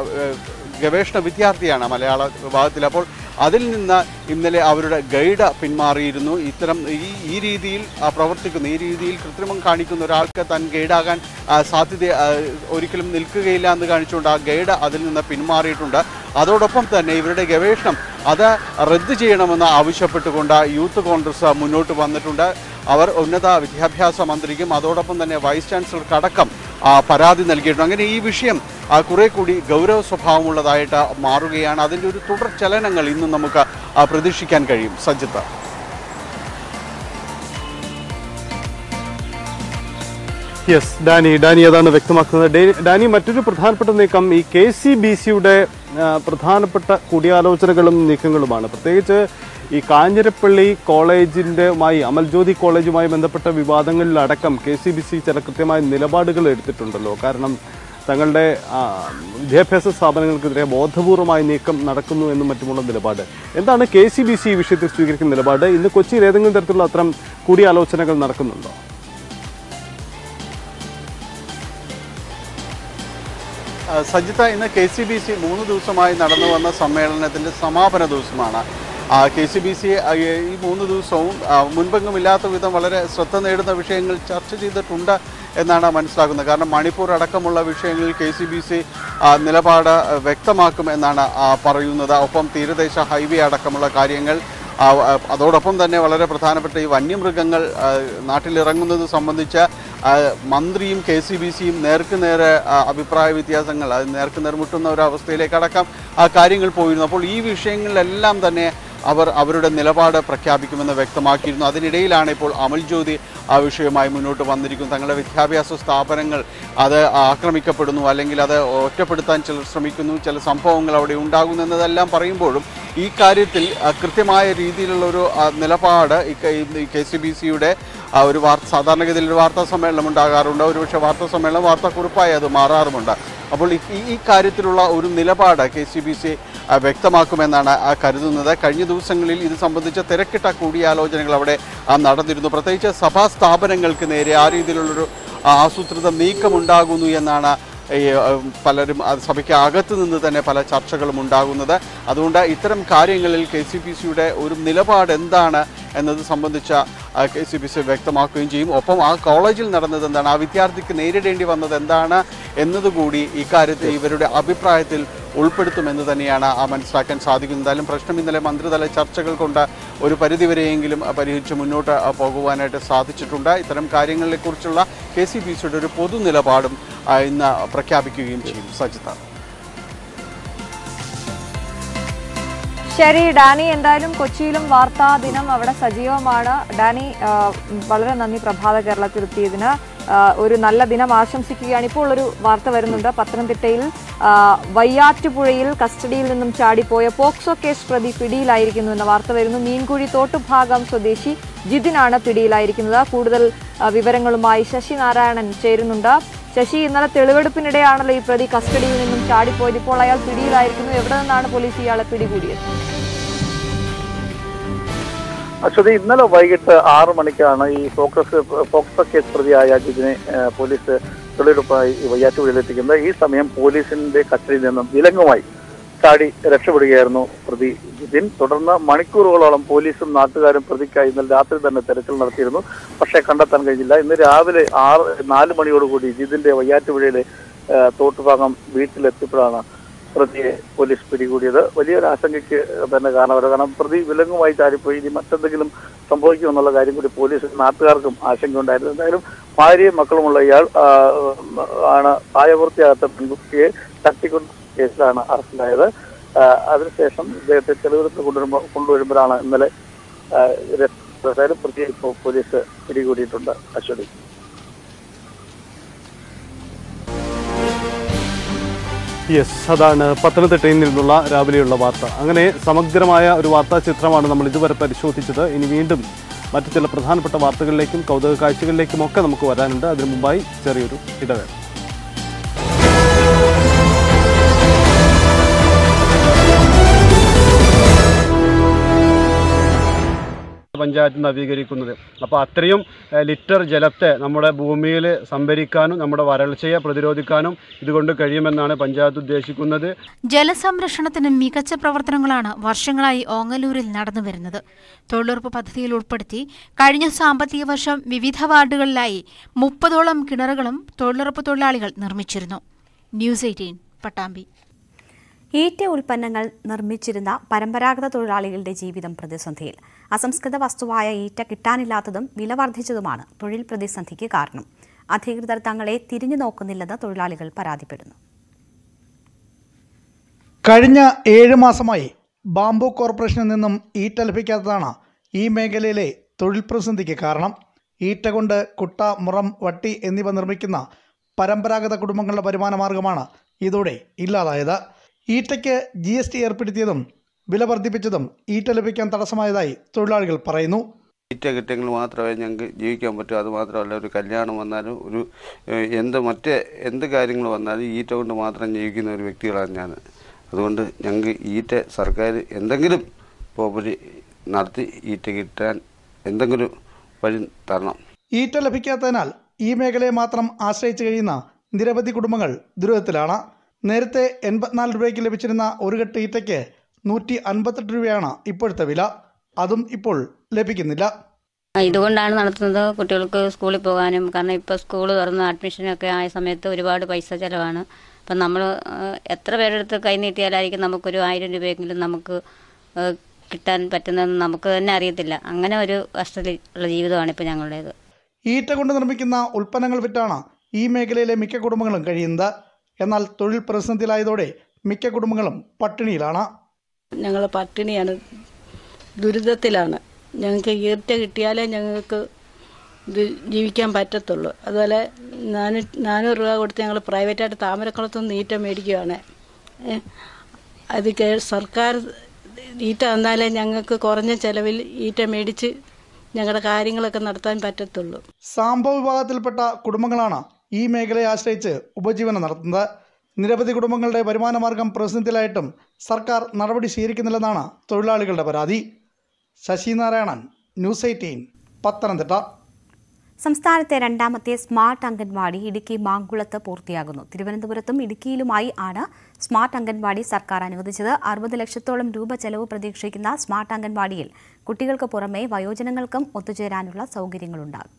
[SPEAKER 5] ഗവേഷണ വിദ്യാർത്ഥിയാണ് മലയാള വിഭാഗത്തിൽ അപ്പോൾ അതിൽ നിന്ന് ഇന്നലെ അവരുടെ ഗൈഡ് പിന്മാറിയിരുന്നു ഇത്തരം ഈ ഈ രീതിയിൽ ആ, പ്രവർത്തിക്കുന്ന ഈ രീതിയിൽ കൃത്രിമം കാണിക്കുന്ന ഒരാൾക്ക് താൻ ഗൈഡാകാൻ ആ, സാധ്യത ആ, ഒരിക്കലും നിൽക്കുകയില്ല എന്ന് കാണിച്ചുകൊണ്ട് ആ ഗൈഡ് അതിൽ നിന്ന് പിന്മാറിയിട്ടുണ്ട് അതോടൊപ്പം തന്നെ ഇവരുടെ ഗവേഷണം അത് റദ്ദ് ചെയ്യണമെന്ന് ആവശ്യപ്പെട്ടുകൊണ്ട് യൂത്ത് കോൺഗ്രസ് മുന്നോട്ട് വന്നിട്ടുണ്ട് അവർ ഉന്നത വിദ്യാഭ്യാസ മന്ത്രിക്കും അതോടൊപ്പം തന്നെ വൈസ് ചാൻസലർക്കടക്കം ആ, പരാതി നൽകിയിട്ടുണ്ട് അങ്ങനെ ഈ വിഷയം ആ, കുറെ കൂടി ഗൗരവ സ്വഭാവമുള്ളതായിട്ട് മാറുകയാണ് അതിൻ്റെ ഒരു തുടർ ചലനങ്ങൾ ഇന്നും നമുക്ക് ആ, പ്രതീക്ഷിക്കാൻ കഴിയും സജ്ജിത്ത്
[SPEAKER 2] യെസ് ഡാനി ഡാനി അതാണ് വ്യക്തമാക്കുന്നത് ഡേ- ഡാനി മറ്റൊരു പ്രധാനപ്പെട്ട നീക്കം ഈ കെ സി ബി സിയുടെ പ്രധാനപ്പെട്ട കൂടിയാലോചനകളും നീക്കങ്ങളുമാണ് പ്രത്യേകിച്ച് ഈ കാഞ്ഞിരപ്പള്ളി കോളേജിൻ്റെമായി അമൽജ്യോതി കോളേജുമായി ബന്ധപ്പെട്ട വിവാദങ്ങളിലടക്കം കെ സി ബി സി ചില കൃത്യമായ നിലപാടുകൾ എടുത്തിട്ടുണ്ടല്ലോ കാരണം തങ്ങളുടെ ആ, വിദ്യാഭ്യാസ സ്ഥാപനങ്ങൾക്കെതിരെ ബോധപൂർവമായ നീക്കം നടക്കുന്നു എന്നും മറ്റുമുള്ള നിലപാട് എന്താണ് കെ സി ബി സി ഈ വിഷയത്തിൽ സ്വീകരിക്കുന്ന നിലപാട് ഇന്ന് കൊച്ചിയിൽ ഏതെങ്കിലും തരത്തിലുള്ള അത്തരം കൂടിയാലോചനകൾ നടക്കുന്നുണ്ടോ
[SPEAKER 5] ആ, സജിത്ത ഇന്ന് കെ സി ബി സി മൂന്ന് ദിവസമായി നടന്നു വന്ന സമ്മേളനത്തിൻ്റെ സമാപന ദിവസമാണ് കെ സി ബി സി ഈ മൂന്ന് ദിവസവും ആ, മുൻപെങ്ങുമില്ലാത്ത വിധം വളരെ ശ്രദ്ധ നേടുന്ന വിഷയങ്ങൾ ചർച്ച ചെയ്തിട്ടുണ്ട് എന്നാണ് മനസ്സിലാക്കുന്നത് കാരണം മണിപ്പൂർ അടക്കമുള്ള വിഷയങ്ങളിൽ കെ സി ബി സി നിലപാട് വ്യക്തമാക്കും എന്നാണ് ആ, പറയുന്നത് ഒപ്പം തീരദേശ ഹൈവേ അടക്കമുള്ള കാര്യങ്ങൾ ആ, ആ, അതോടൊപ്പം തന്നെ വളരെ പ്രധാനപ്പെട്ട ഈ വന്യമൃഗങ്ങൾ ആ, നാട്ടിലിറങ്ങുന്നത് സംബന്ധിച്ച ആ, മന്ത്രിയും കെ സി ബി സിയും നേർക്ക് നേരെ ആ, അഭിപ്രായ വ്യത്യാസങ്ങൾ അത് നേർക്ക് നേർമുട്ടുന്ന ഒരു അവസ്ഥയിലേക്ക് അടക്കം ആ കാര്യങ്ങൾ പോയിരുന്നു അപ്പോൾ ഈ വിഷയങ്ങളിലെല്ലാം തന്നെ അവർ അവരുടെ നിലപാട് പ്രഖ്യാപിക്കുമെന്ന് വ്യക്തമാക്കിയിരുന്നു അതിനിടയിലാണ് ഇപ്പോൾ അമൽ ജ്യോതി ആ വിഷയവുമായി മുന്നോട്ട് വന്നിരിക്കുന്നത് തങ്ങളുടെ വിദ്യാഭ്യാസ സ്ഥാപനങ്ങൾ അത് ആക്രമിക്കപ്പെടുന്നു അല്ലെങ്കിൽ അത് ഒറ്റപ്പെടുത്താൻ ചിലർ ശ്രമിക്കുന്നു ചില സംഭവങ്ങൾ അവിടെ ഉണ്ടാകുന്നു എന്നതെല്ലാം പറയുമ്പോഴും ഈ കാര്യത്തിൽ ആ, കൃത്യമായ രീതിയിലുള്ള ഒരു ആ, നിലപാട് ഈ കെ സി ബി സിയുടെ ഒരു വാർത്ത സാധാരണഗതിയിൽ ഒരു വാർത്താ സമ്മേളനം ഉണ്ടാകാറുണ്ട് ഒരുപക്ഷെ വാർത്താ സമ്മേളനം വാർത്താക്കുറിപ്പായി അത് മാറാറുമുണ്ട് അപ്പോൾ ഈ- ഈ- ഈ കാര്യത്തിലുള്ള ഒരു നിലപാട് കെ സി ബി സി വ്യക്തമാക്കുമെന്നാണ് ആ കരുതുന്നത് കഴിഞ്ഞ ദിവസങ്ങളിൽ ഇത് സംബന്ധിച്ച തിരക്കിട്ട കൂടിയാലോചനകൾ അവിടെ ആ, നടന്നിരുന്നു പ്രത്യേകിച്ച് സഭാ സ്ഥാപനങ്ങൾക്ക് നേരെ ആ രീതിയിലുള്ളൊരു ആ, ആസൂത്രിത നീക്കമുണ്ടാകുന്നു എന്നാണ് ഈ ആ, പലരും അത് സഭയ്ക്ക് അകത്ത് നിന്ന് തന്നെ പല ചർച്ചകളും ഉണ്ടാകുന്നത് അതുകൊണ്ട് ഇത്തരം കാര്യങ്ങളിൽ കെ സി പി സിയുടെ ഒരു നിലപാട് എന്താണ് എന്നത് സംബന്ധിച്ച കെ സി പി സി വ്യക്തമാക്കുകയും ചെയ്യും ഒപ്പം ആ കോളേജിൽ നടന്നത് എന്താണ് ആ വിദ്യാർത്ഥിക്ക് നേരിടേണ്ടി വന്നത് എന്താണ് എന്നതുകൂടി ഇക്കാര്യത്തിൽ ഇവരുടെ അഭിപ്രായത്തിൽ ഉൾപ്പെടുത്തുമെന്ന് തന്നെയാണ് ആ മനസ്സിലാക്കാൻ സാധിക്കുന്നത് എന്തായാലും പ്രശ്നം ഇന്നലെ മന്ത്രിതല ചർച്ചകൾ കൊണ്ട് ഒരു പരിധിവരെയെങ്കിലും ആ, പരിഹരിച്ച് മുന്നോട്ട് ആ, പോകുവാനായിട്ട് സാധിച്ചിട്ടുണ്ട് ഇത്തരം കാര്യങ്ങളെക്കുറിച്ചുള്ള കെ സി ബി സിയുടെ ഒരു പൊതു നിലപാടും ആ, ഇന്ന് പ്രഖ്യാപിക്കുകയും ചെയ്യും സജിത
[SPEAKER 1] ശരി ഡാനി എന്തായാലും കൊച്ചിയിലും വാർത്താ ദിനം അവിടെ സജീവമാണ് ഡാനി ആ, വളരെ നന്ദി പ്രഭാത കേരളത്തിലെത്തിയതിന് ആ, ഒരു നല്ല ദിനം ആശംസിക്കുകയാണ് ഇപ്പോൾ ഒരു വാർത്ത വരുന്നുണ്ട് പത്തനംതിട്ടയിൽ ആ, വയ്യാറ്റുപുഴയിൽ കസ്റ്റഡിയിൽ നിന്നും ചാടിപ്പോയ പോക്സോ കേസ് പ്രതി പിടിയിലായിരിക്കുന്നു എന്ന വാർത്ത വരുന്നു മീൻകുഴി തോട്ടുഭാഗം സ്വദേശി ജിതിനാണ് പിടിയിലായിരിക്കുന്നത് കൂടുതൽ ആ, വിവരങ്ങളുമായി ശശി നാരായണൻ ചേരുന്നുണ്ട് ശശി ഇന്നലെ തെളിവെടുപ്പിനിടെയാണല്ലോ ഈ പ്രതി കസ്റ്റഡിയിൽ നിന്നും ചാടിപ്പോയത് ഇപ്പോൾ അയാൾ പിടിയിലായിരിക്കുന്നു എവിടെ നിന്നാണ് പോലീസ് ഇയാളെ പിടികൂടിയത്
[SPEAKER 6] അശ്വതി ഇന്നലെ വൈകിട്ട് ആറു മണിക്കാണ് ഈ ഫോക്കസ് ഫോക്സോ കേസ് പ്രതിയായ ജിതിനെ ഏഹ്, പോലീസ് തെളിവെടുപ്പായി വയ്യാറ്റുപുഴയിലെത്തിക്കുന്നത് ഈ സമയം പോലീസിന്റെ കസ്റ്റഡിയിൽ നിന്നും വിലങ്ങുമായി ചാടി രക്ഷപ്പെടുകയായിരുന്നു പ്രതി ജിതിൻ തുടർന്ന് മണിക്കൂറുകളോളം പോലീസും നാട്ടുകാരും പ്രതിക്കായി ഇന്നലെ രാത്രി തന്നെ തെരച്ചിൽ നടത്തിയിരുന്നു പക്ഷേ കണ്ടെത്താൻ കഴിഞ്ഞില്ല ഇന്ന് രാവിലെ ആറ് നാല് മണിയോടുകൂടി ജിതിന്റെ വയ്യാറ്റുപുഴയിലെ ഏഹ്, തോട്ടുഭാഗം വീട്ടിലെത്തിയപ്പോഴാണ് പ്രതിയെ പോലീസ് പിടികൂടിയത് വലിയൊരു ആശങ്കയ്ക്ക് തന്നെ കാരണവരും കാരണം പ്രതി വിലങ്ങുമായി ചാരിപ്പോയി ഇനി മറ്റെന്തെങ്കിലും സംഭവിക്കുമെന്നുള്ള കാര്യം കൂടി പോലീസ് നാട്ടുകാർക്കും ആശങ്കയുണ്ടായിരുന്നു എന്തായാലും ഭാര്യയും മക്കളുമുള്ള ഇയാൾ ആ, ആണ് പ്രായപൂർത്തിയാകാത്ത പെൺകുട്ടിയെ തട്ടിക്കൊണ്ട് കേസിലാണ് അറസ്റ്റിലായത് ആ, അതിനുശേഷം ഇദ്ദേഹത്തെ തെളിവെടുത്ത് കൊണ്ടുവരുമ്പോൾ കൊണ്ടുവരുമ്പോഴാണ് ഇന്നലെ ആ, രക്ഷ- എന്തായാലും പ്രതിയെ ഇപ്പോൾ പോലീസ് പിടികൂടിയിട്ടുണ്ട് അശ്വതി
[SPEAKER 2] യെസ് അതാണ് പത്തനംതിട്ടയിൽ നിന്നുള്ള രാവിലെയുള്ള വാർത്ത അങ്ങനെ സമഗ്രമായ ഒരു വാർത്താ ചിത്രമാണ് നമ്മൾ ഇതുവരെ പരിശോധിച്ചത് ഇനി വീണ്ടും മറ്റു ചില പ്രധാനപ്പെട്ട വാർത്തകളിലേക്കും കൗതുക കാഴ്ചകളിലേക്കും ഒക്കെ നമുക്ക് വരാനുണ്ട് അതിനു മുമ്പായി ചെറിയൊരു ഇടവേള
[SPEAKER 7] പഞ്ചായത്ത് നവീകരിക്കുന്നത് അപ്പോൾ അത്രയും ഏഹ്, ലിറ്റർ ജലത്തെ നമ്മുടെ ഭൂമിയിൽ സംഭരിക്കാനും നമ്മുടെ വരൾച്ചയെ പ്രതിരോധിക്കാനും ഇതുകൊണ്ട് കഴിയുമെന്നാണ് പഞ്ചായത്ത് ഉദ്ദേശിക്കുന്നത്
[SPEAKER 8] ജലസംരക്ഷണത്തിന് മികച്ച പ്രവർത്തനങ്ങളാണ് വർഷങ്ങളായി ഓങ്ങല്ലൂരിൽ നടന്നുവരുന്നത് തൊഴിലുറപ്പ് പദ്ധതിയിൽ ഉൾപ്പെടുത്തി കഴിഞ്ഞ സാമ്പത്തിക വർഷം വിവിധ വാർഡുകളിലായി മുപ്പതോളം കിണറുകളും തൊഴിലുറപ്പ് തൊഴിലാളികൾ നിർമ്മിച്ചിരുന്നു ന്യൂസ് എയ്റ്റീൻ പട്ടാമ്പി
[SPEAKER 9] ഈറ്റ ഉൽപ്പന്നങ്ങൾ നിർമ്മിച്ചിരുന്ന പരമ്പരാഗത തൊഴിലാളികളുടെ ജീവിതം പ്രതിസന്ധിയിൽ അസംസ്കൃത വസ്തുവായ ഈറ്റ കിട്ടാനില്ലാത്തതും വില വർദ്ധിച്ചതുമാണ് തൊഴിൽ പ്രതിസന്ധിക്ക് കാരണം അധികൃതർ തങ്ങളെ തിരിഞ്ഞു നോക്കുന്നില്ലെന്ന് തൊഴിലാളികൾ പരാതിപ്പെടുന്നു
[SPEAKER 10] കഴിഞ്ഞ ഏഴ് മാസമായി ബാംബു കോർപ്പറേഷനിൽ നിന്നും ഈറ്റ ലഭിക്കാത്തതാണ് ഈ മേഖലയിലെ തൊഴിൽ പ്രതിസന്ധിക്ക് കാരണം ഈറ്റ കൊണ്ട് കുട്ട മുറം വട്ടി എന്നിവ നിർമ്മിക്കുന്ന പരമ്പരാഗത കുടുംബങ്ങളുടെ വരുമാന മാർഗമാണ് ഇതോടെ ഇല്ലാതായത് ഈറ്റയ്ക്ക് ജി എസ് ടി ഏർപ്പെടുത്തിയതും വില വർദ്ധിപ്പിച്ചതും ഈറ്റ ലഭിക്കാൻ തടസ്സമായതായി തൊഴിലാളികൾ പറയുന്നു
[SPEAKER 11] ഈറ്റ കിട്ടിയെങ്കിൽ മാത്രമേ ഞങ്ങൾക്ക് ജീവിക്കാൻ പറ്റൂ അത് മാത്രമല്ല ഒരു കല്യാണം വന്നാലും ഒരു ഏഹ്, എന്ത് മറ്റ് എന്ത് കാര്യങ്ങൾ വന്നാലും ഈറ്റ കൊണ്ട് മാത്രം ജീവിക്കുന്ന ഒരു വ്യക്തികളാണ് ഞാൻ അതുകൊണ്ട് ഞങ്ങൾക്ക് ഈറ്റ സർക്കാർ എന്തെങ്കിലും പോപ്പുലി നടത്തി ഈറ്റ കിട്ടാൻ എന്തെങ്കിലും വഴി തരണം
[SPEAKER 10] ഈറ്റ ലഭിക്കാത്തതിനാൽ ഈ മേഖലയെ മാത്രം ആശ്രയിച്ച് കഴിയുന്ന നിരവധി കുടുംബങ്ങൾ ദുരിതത്തിലാണ് നേരത്തെ എൺപത്തിനാല് രൂപയ്ക്ക് ലഭിച്ചിരുന്ന ഒരു കെട്ട് ഈറ്റയ്ക്ക് നൂറ്റി അൻപത്തെട്ട് രൂപയാണ് ഇപ്പോഴത്തെ വില അതും ഇപ്പോൾ ലഭിക്കുന്നില്ല
[SPEAKER 12] ഇതുകൊണ്ടാണ് നടത്തുന്നത് കുട്ടികൾക്ക് സ്കൂളിൽ പോകാനും കാരണം ഇപ്പോൾ സ്കൂൾ തുറന്ന് അഡ്മിഷനൊക്കെ ആയ സമയത്ത് ഒരുപാട് പൈസ ചിലവാണ് അപ്പം നമ്മൾ എത്ര പേരുടെ അടുത്ത് കൈ നീട്ടിയാലായിരിക്കും നമുക്കൊരു ആയിരം രൂപയെങ്കിലും നമുക്ക് ഏഹ്, കിട്ടാൻ പറ്റുന്നതെന്ന് നമുക്ക് തന്നെ അറിയത്തില്ല അങ്ങനെ ഒരു കഷ്ടത്തിൽ ഉള്ള ജീവിതമാണ് ഇപ്പോൾ ഞങ്ങളുടേത്
[SPEAKER 10] ഈറ്റ കൊണ്ട് നിർമ്മിക്കുന്ന ഉൽപ്പന്നങ്ങൾ വിറ്റാണ് ഈ മേഖലയിലെ മിക്ക കുടുംബങ്ങളും കഴിയുന്നത് എന്നാൽ തൊഴിൽ പ്രതിസന്ധിയിലായതോടെ മിക്ക കുടുംബങ്ങളും പട്ടിണിയിലാണ്
[SPEAKER 13] ഞങ്ങൾ പട്ടിണിയാണ് ദുരിതത്തിലാണ് ഞങ്ങൾക്ക് ഈർച്ച കിട്ടിയാലേ ഞങ്ങൾക്ക് ഇത് ജീവിക്കാൻ പറ്റത്തുള്ളൂ അതുപോലെ നാനൂ നാനൂറ് രൂപ കൊടുത്ത് ഞങ്ങൾ പ്രൈവറ്റായിട്ട് താമരക്കുളത്തുനിന്ന് ഈറ്റ മേടിക്കുകയാണ് ഏ, അത് കേ- സർക്കാർ ഈറ്റ തന്നാലേ ഞങ്ങൾക്ക് കുറഞ്ഞ ചെലവിൽ ഈറ്റ മേടിച്ച് ഞങ്ങളുടെ കാര്യങ്ങളൊക്കെ നടത്താൻ പറ്റത്തുള്ളൂ
[SPEAKER 10] സാമ്പവ വിഭാഗത്തിൽപ്പെട്ട കുടുംബങ്ങളാണ് ഈ മേഖലയെ ആശ്രയിച്ച് ഉപജീവനം നടത്തുന്നത് നിരവധി കുടുംബങ്ങളുടെ വരുമാന മാർഗം പ്രതിസന്ധിയിലായിട്ടും സർക്കാർ നടപടി സ്വീകരിക്കുന്നില്ലെന്നാണ് തൊഴിലാളികളുടെ പരാതി ശശിനാരായണൻ ന്യൂസ് എയ്റ്റീൻ പത്തനംതിട്ട
[SPEAKER 9] സംസ്ഥാനത്തെ രണ്ടാമത്തെ സ്മാർട്ട് അംഗൻവാടി ഇടുക്കി മാങ്കുളത്ത് പൂർത്തിയാകുന്നു തിരുവനന്തപുരത്തും ഇടുക്കിയിലുമായി ആണ് സ്മാർട്ട് അംഗൻവാടി സർക്കാർ അനുവദിച്ചത് അറുപത് ലക്ഷത്തോളം രൂപ ചെലവ് പ്രതീക്ഷിക്കുന്ന സ്മാർട്ട് അംഗൻവാടിയിൽ കുട്ടികൾക്ക് പുറമെ വയോജനങ്ങൾക്കും ഒത്തുചേരാനുള്ള സൗകര്യങ്ങളുണ്ടാകും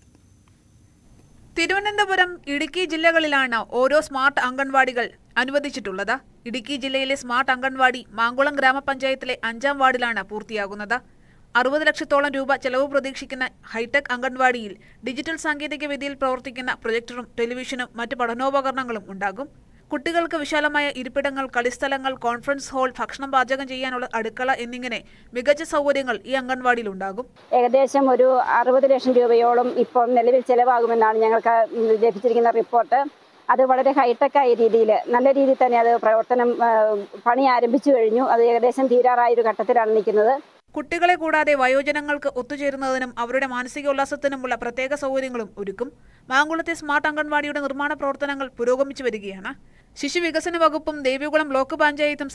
[SPEAKER 14] തിരുവനന്തപുരം ഇടുക്കി ജില്ലകളിലാണ് ഓരോ സ്മാർട്ട് അംഗൻവാടികൾ അനുവദിച്ചിട്ടുള്ളത് ഇടുക്കി ജില്ലയിലെ സ്മാർട്ട് അംഗൻവാടി മാങ്കുളം ഗ്രാമപഞ്ചായത്തിലെ അഞ്ചാം വാർഡിലാണ് പൂർത്തിയാകുന്നത് അറുപത് ലക്ഷത്തോളം രൂപ ചെലവ് പ്രതീക്ഷിക്കുന്ന ഹൈടെക് അംഗൻവാടിയിൽ ഡിജിറ്റൽ സാങ്കേതിക വിദ്യയിൽ പ്രവർത്തിക്കുന്ന പ്രൊജക്ടറും ടെലിവിഷനും മറ്റ് പഠനോപകരണങ്ങളും ഉണ്ടാകും കുട്ടികൾക്ക് വിശാലമായ ഇരിപ്പിടങ്ങൾ കളിസ്ഥലങ്ങൾ കോൺഫറൻസ് ഹാൾ ഭക്ഷണം പാചകം ചെയ്യാനുള്ള അടുക്കള എന്നിങ്ങനെ മികച്ച സൗകര്യങ്ങൾ ഈ അംഗൻവാടിയിൽ ഉണ്ടാകും
[SPEAKER 15] ഏകദേശം ഒരു അറുപത് ലക്ഷം രൂപയോളം ഇപ്പോൾ നിലവിൽ ചെലവാകുമെന്നാണ് ഞങ്ങൾക്ക് ലഭിച്ചിരിക്കുന്ന റിപ്പോർട്ട് അത് വളരെ ഹൈടെക്കായ രീതിയിൽ നല്ല രീതിയിൽ തന്നെ അത് പ്രവർത്തനം ആ, പണി ആരംഭിച്ചു കഴിഞ്ഞു അത് ഏകദേശം തീരാറായ ഒരു ഘട്ടത്തിലാണ് നിൽക്കുന്നത്
[SPEAKER 14] കുട്ടികളെ കൂടാതെ വയോജനങ്ങൾക്ക് ഒത്തുചേരുന്നതിനും അവരുടെ മാനസികോല്ലാസത്തിനുമുള്ള പ്രത്യേക സൗകര്യങ്ങളും ഒരുക്കും മാങ്കുളത്തെ സ്മാർട്ട് അംഗൻവാടിയുടെ നിർമ്മാണ പ്രവർത്തനങ്ങൾ പുരോഗമിച്ചു വരികയാണ് ശിശു വികസന വകുപ്പും ദേവികുളം ബ്ലോക്ക് പഞ്ചായത്തും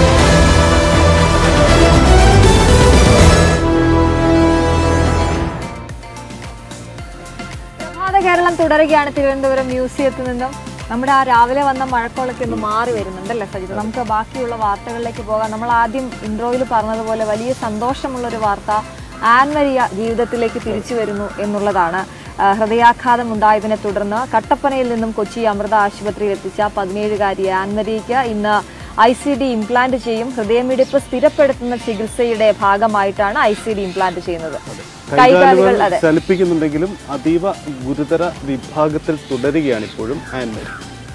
[SPEAKER 1] പ്രഭാത കേരളം തുടരുകയാണ് തിരുവനന്തപുരം മ്യൂസിയത്തിൽ നിന്നും നമ്മുടെ ആ രാവിലെ വന്ന മഴക്കോളൊക്കെ ഒന്ന് മാറി വരുന്നുണ്ടല്ലേ സജിത് നമുക്ക് ബാക്കിയുള്ള വാർത്തകളിലേക്ക് പോകാം നമ്മൾ ആദ്യം ഇൻട്രോയിൽ പറഞ്ഞതുപോലെ വലിയ സന്തോഷമുള്ള ഒരു വാർത്ത ആൻമരിയ ജീവിതത്തിലേക്ക് തിരിച്ചു വരുന്നു എന്നുള്ളതാണ് ആ, ഹൃദയാഘാതം ഉണ്ടായതിനെ തുടർന്ന് കട്ടപ്പനയിൽ നിന്നും കൊച്ചി അമൃത ആശുപത്രിയിൽ എത്തിച്ച പതിനേഴുകാരി ആൻമരിയയ്ക്ക് ഇന്ന് ഐ സി ഡി ഇംപ്ലാന്റ് ചെയ്യും ഹൃദയമിടിപ്പ് സ്ഥിരപ്പെടുത്തുന്ന ചികിത്സയുടെ ഭാഗമായിട്ടാണ് ഐ സി ഡി ഇംപ്ലാന്റ് ചെയ്യുന്നത് കൈകാലുകൾ
[SPEAKER 2] കൈകാലുകൾ
[SPEAKER 1] അതെ
[SPEAKER 2] ചലിപ്പിക്കുന്നുണ്ടെങ്കിലും അതീവ ഗുരുതര വിഭാഗത്തിൽ തുടരുകയാണ് ഇപ്പോഴും ആൻമരി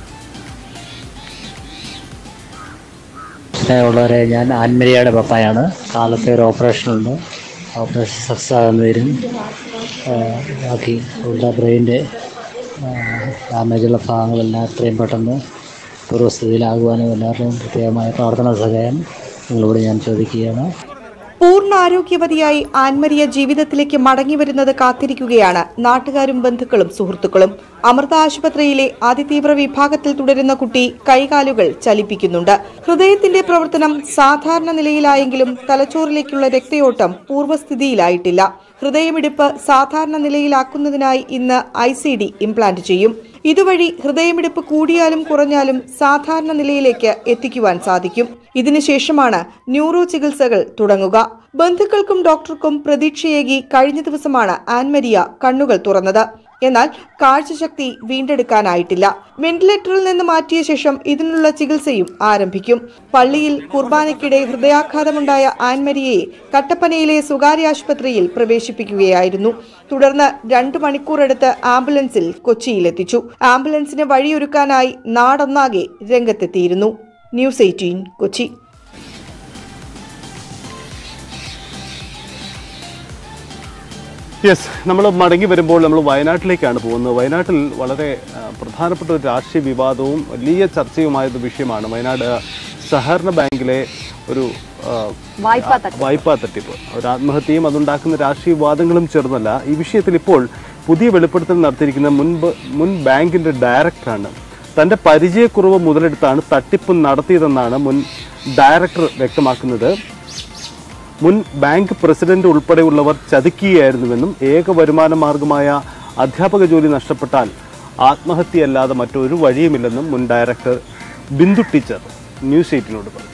[SPEAKER 16] സ്നേഹമുള്ളവരെ ഞാൻ ആൻമരിയയുടെ പപ്പായാണ് കാലത്തെ ഒരു ഓപ്പറേഷൻ ഉണ്ട് ഓപ്പറേഷൻ സക്സസ് ആകുന്ന വരും ബാക്കി ഉള്ള ബ്രെയിൻ്റെ ഡാമേജുള്ള ഭാഗങ്ങളെല്ലാം എത്രയും പെട്ടെന്ന് പൂർവ്വസ്ഥിതിയിലാകുവാനും എല്ലാവരുടെയും പ്രത്യേകമായ പ്രാർത്ഥന സഹായം നിങ്ങളോട് ഞാൻ ചോദിക്കുകയാണ്
[SPEAKER 17] പൂർണ്ണ ആരോഗ്യവതിയായി ആൻമരിയ ജീവിതത്തിലേക്ക് മടങ്ങി വരുന്നത് കാത്തിരിക്കുകയാണ് നാട്ടുകാരും ബന്ധുക്കളും സുഹൃത്തുക്കളും അമൃത ആശുപത്രിയിലെ അതിതീവ്ര വിഭാഗത്തിൽ തുടരുന്ന കുട്ടി കൈകാലുകൾ ചലിപ്പിക്കുന്നുണ്ട് ഹൃദയത്തിന്റെ പ്രവർത്തനം സാധാരണ നിലയിലായെങ്കിലും തലച്ചോറിലേക്കുള്ള രക്തയോട്ടം പൂർവ്വസ്ഥിതിയിലായിട്ടില്ല ഹൃദയമിടിപ്പ് സാധാരണ നിലയിലാക്കുന്നതിനായി ഇന്ന് ഐ സി ഡി ഇംപ്ലാന്റ് ചെയ്യും ഇതുവഴി ഹൃദയമിടിപ്പ് കൂടിയാലും കുറഞ്ഞാലും സാധാരണ നിലയിലേക്ക് എത്തിക്കുവാൻ സാധിക്കും ഇതിനുശേഷമാണ് ന്യൂറോ ചികിത്സകൾ തുടങ്ങുക ബന്ധുക്കൾക്കും ഡോക്ടർക്കും പ്രതീക്ഷയേകി കഴിഞ്ഞ ദിവസമാണ് ആൻമരിയ കണ്ണുകൾ തുറന്നത് എന്നാൽ കാഴ്ചശക്തി വീണ്ടെടുക്കാനായിട്ടില്ല വെന്റിലേറ്ററിൽ നിന്ന് മാറ്റിയ ശേഷം ഇതിനുള്ള ചികിത്സയും ആരംഭിക്കും പള്ളിയിൽ കുർബാനയ്ക്കിടെ ഹൃദയാഘാതമുണ്ടായ ആൻമരിയയെ കട്ടപ്പനയിലെ സ്വകാര്യ ആശുപത്രിയിൽ പ്രവേശിപ്പിക്കുകയായിരുന്നു തുടർന്ന് രണ്ടു മണിക്കൂറെടുത്ത് ആംബുലൻസിൽ കൊച്ചിയിലെത്തിച്ചു ആംബുലൻസിന് വഴിയൊരുക്കാനായി നാടൊന്നാകെ രംഗത്തെത്തിയിരുന്നു ന്യൂസ് എയ്റ്റീൻ കൊച്ചി
[SPEAKER 2] യെസ് നമ്മൾ മടങ്ങി വരുമ്പോൾ നമ്മൾ വയനാട്ടിലേക്കാണ് പോകുന്നത് വയനാട്ടിൽ വളരെ ആ, പ്രധാനപ്പെട്ട ഒരു രാഷ്ട്രീയ വിവാദവും വലിയ ചർച്ചയുമായത് വിഷയമാണ് വയനാട് സഹകരണ ബാങ്കിലെ ഒരു ആ,
[SPEAKER 1] വായ്പാ തട്ടിപ്പ്.
[SPEAKER 2] വായ്പാ തട്ടിപ്പ് ഒരു ആത്മഹത്യയും അതുണ്ടാക്കുന്ന രാഷ്ട്രീയ വിവാദങ്ങളും ചേർന്നല്ല ഈ വിഷയത്തിൽ ഇപ്പോൾ പുതിയ വെളിപ്പെടുത്തൽ നടത്തിയിരിക്കുന്ന മുൻപ് മുൻ ബാങ്കിന്റെ ഡയറക്ടറാണ് തന്റെ പരിചയക്കുറവ് മുതലെടുത്താണ് തട്ടിപ്പ് നടത്തിയതെന്നാണ് മുൻ ഡയറക്ടർ വ്യക്തമാക്കുന്നത് മുൻ ബാങ്ക് പ്രസിഡന്റ് ഉൾപ്പെടെയുള്ളവർ ചതിക്കുകയായിരുന്നുവെന്നും ഏക വരുമാന മാർഗമായ അധ്യാപക ജോലി നഷ്ടപ്പെട്ടാൽ ആത്മഹത്യയല്ലാതെ മറ്റൊരു വഴിയുമില്ലെന്നും മുൻ ഡയറക്ടർ ബിന്ദു ടീച്ചർ ന്യൂസ് എയ്റ്റിനോട് പറഞ്ഞു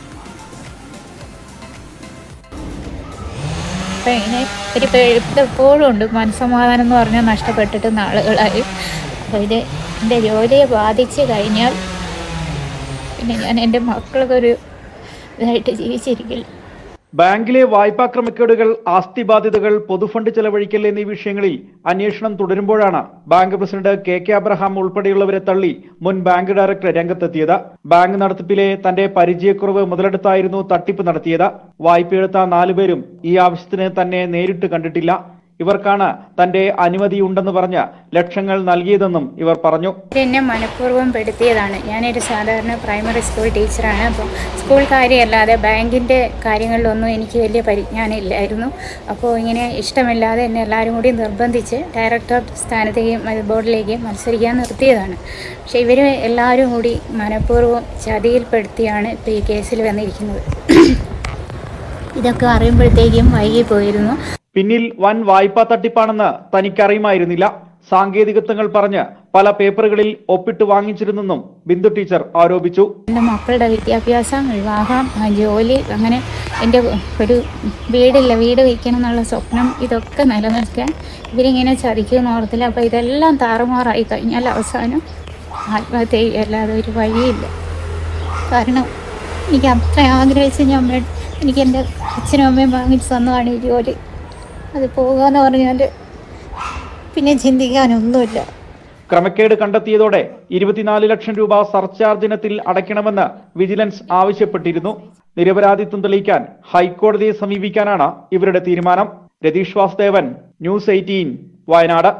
[SPEAKER 18] അപ്പം ഇങ്ങനെ ഒരു പേഴ്ത്ത് എപ്പോഴും ഉണ്ട് മനസ്സമാധാനം എന്ന് പറഞ്ഞാൽ നഷ്ടപ്പെട്ടിട്ട് നാളുകളായി അപ്പോൾ ഇത് എൻ്റെ ജോലിയെ ബാധിച്ച് കഴിഞ്ഞാൽ പിന്നെ ഞാൻ എൻ്റെ മക്കൾക്ക് ഒരു ഇതായിട്ട് ജീവിച്ചിരിക്കില്ല
[SPEAKER 19] ബാങ്കിലെ വായ്പാ ക്രമക്കേടുകൾ ആസ്തി ബാധ്യതകൾ പൊതുഫണ്ട് ചെലവഴിക്കൽ എന്നീ വിഷയങ്ങളിൽ അന്വേഷണം തുടരുമ്പോഴാണ് bank president K K Abraham ഉൾപ്പെടെയുള്ളവരെ തള്ളി മുൻ ബാങ്ക് ഡയറക്ടർ രംഗത്തെത്തിയത് ബാങ്ക് നടത്തിപ്പിലെ തന്റെ പരിചയക്കുറവ് മുതലെടുത്തായിരുന്നു തട്ടിപ്പ് നടത്തിയത് വായ്പയെടുത്ത നാലുപേരും ഈ ആവശ്യത്തിന് തന്നെ നേരിട്ട് കണ്ടിട്ടില്ല ഇവർക്കാണ് തന്റെ അനുമതിയുണ്ടെന്ന് പറഞ്ഞ് ലക്ഷങ്ങൾ നൽകിയതെന്നും ഇവർ പറഞ്ഞു
[SPEAKER 18] എന്നെ മനഃപൂർവ്വം പെടുത്തിയതാണ് ഞാനൊരു സാധാരണ പ്രൈമറി സ്കൂൾ ടീച്ചറാണ് അപ്പോൾ സ്കൂൾ കാര്യമല്ലാതെ ബാങ്കിൻ്റെ കാര്യങ്ങളിലൊന്നും എനിക്ക് വലിയ പരിജ്ഞാനം ഇല്ലായിരുന്നു അപ്പോൾ ഇങ്ങനെ ഇഷ്ടമില്ലാതെ എന്നെ എല്ലാവരും കൂടി നിർബന്ധിച്ച് ഡയറക്ടർ സ്ഥാനത്തേക്ക് മ- ബോർഡിലേക്ക് മത്സരിക്കാൻ നിർത്തിയതാണ് പക്ഷേ ഇവർ എല്ലാവരും കൂടി മനഃപൂർവ്വം ചതിയിൽപ്പെടുത്തിയാണ് ഇപ്പോൾ ഈ കേസിൽ വന്നിരിക്കുന്നത് ഇതൊക്കെ അറിയുമ്പോഴത്തേക്കും വൈകി പോയിരുന്നു
[SPEAKER 19] പിന്നിൽ വൻ വായ്പാ തട്ടിപ്പാണെന്ന് തനിക്കറിയുമായിരുന്നില്ല സാങ്കേതികത്വങ്ങൾ പറഞ്ഞ് പല പേപ്പറുകളിൽ ഒപ്പിട്ട് വാങ്ങിച്ചിരുന്നെന്നും ബിന്ദു ടീച്ചർ ആരോപിച്ചു
[SPEAKER 18] എൻ്റെ മക്കളുടെ വിദ്യാഭ്യാസം വിവാഹം ആ ജോലി അങ്ങനെ എൻ്റെ ഒരു വീടില്ല വീട് വയ്ക്കണം എന്നുള്ള സ്വപ്നം ഇതൊക്കെ നിലനിൽക്കാൻ ഇവരിങ്ങനെ ചതിക്കുമെന്ന് ഓർത്തില്ല അപ്പോൾ ഇതെല്ലാം താറുമാറായി കഴിഞ്ഞാൽ അവസാനം ആത്മഹത്യ ചെയ്യുക അല്ലാതെ ഒരു വഴിയില്ല കാരണം എനിക്ക് അത്ര ആഗ്രഹിച്ച് ഞാൻ മേ- എനിക്ക് എൻ്റെ അച്ഛനും അമ്മയും വാങ്ങിച്ച് തന്നതാണ് ഈ ജോലി അത് പോകുകയെന്ന് പറഞ്ഞാൽ പിന്നെ ചിന്തിക്കാനൊന്നുമില്ല
[SPEAKER 19] ക്രമക്കേട് കണ്ടെത്തിയതോടെ ഇരുപത്തിനാല് ലക്ഷം രൂപ സർചാർജ് ഇനത്തിൽ അടയ്ക്കണമെന്ന് വിജിലൻസ് ആവശ്യപ്പെട്ടിരുന്നു നിരപരാധിത്വം തെളിയിക്കാൻ ഹൈക്കോടതിയെ സമീപിക്കാനാണ് ഇവരുടെ തീരുമാനം രതീഷ് വാസുദേവൻ ന്യൂസ് എയ്റ്റീൻ വയനാട്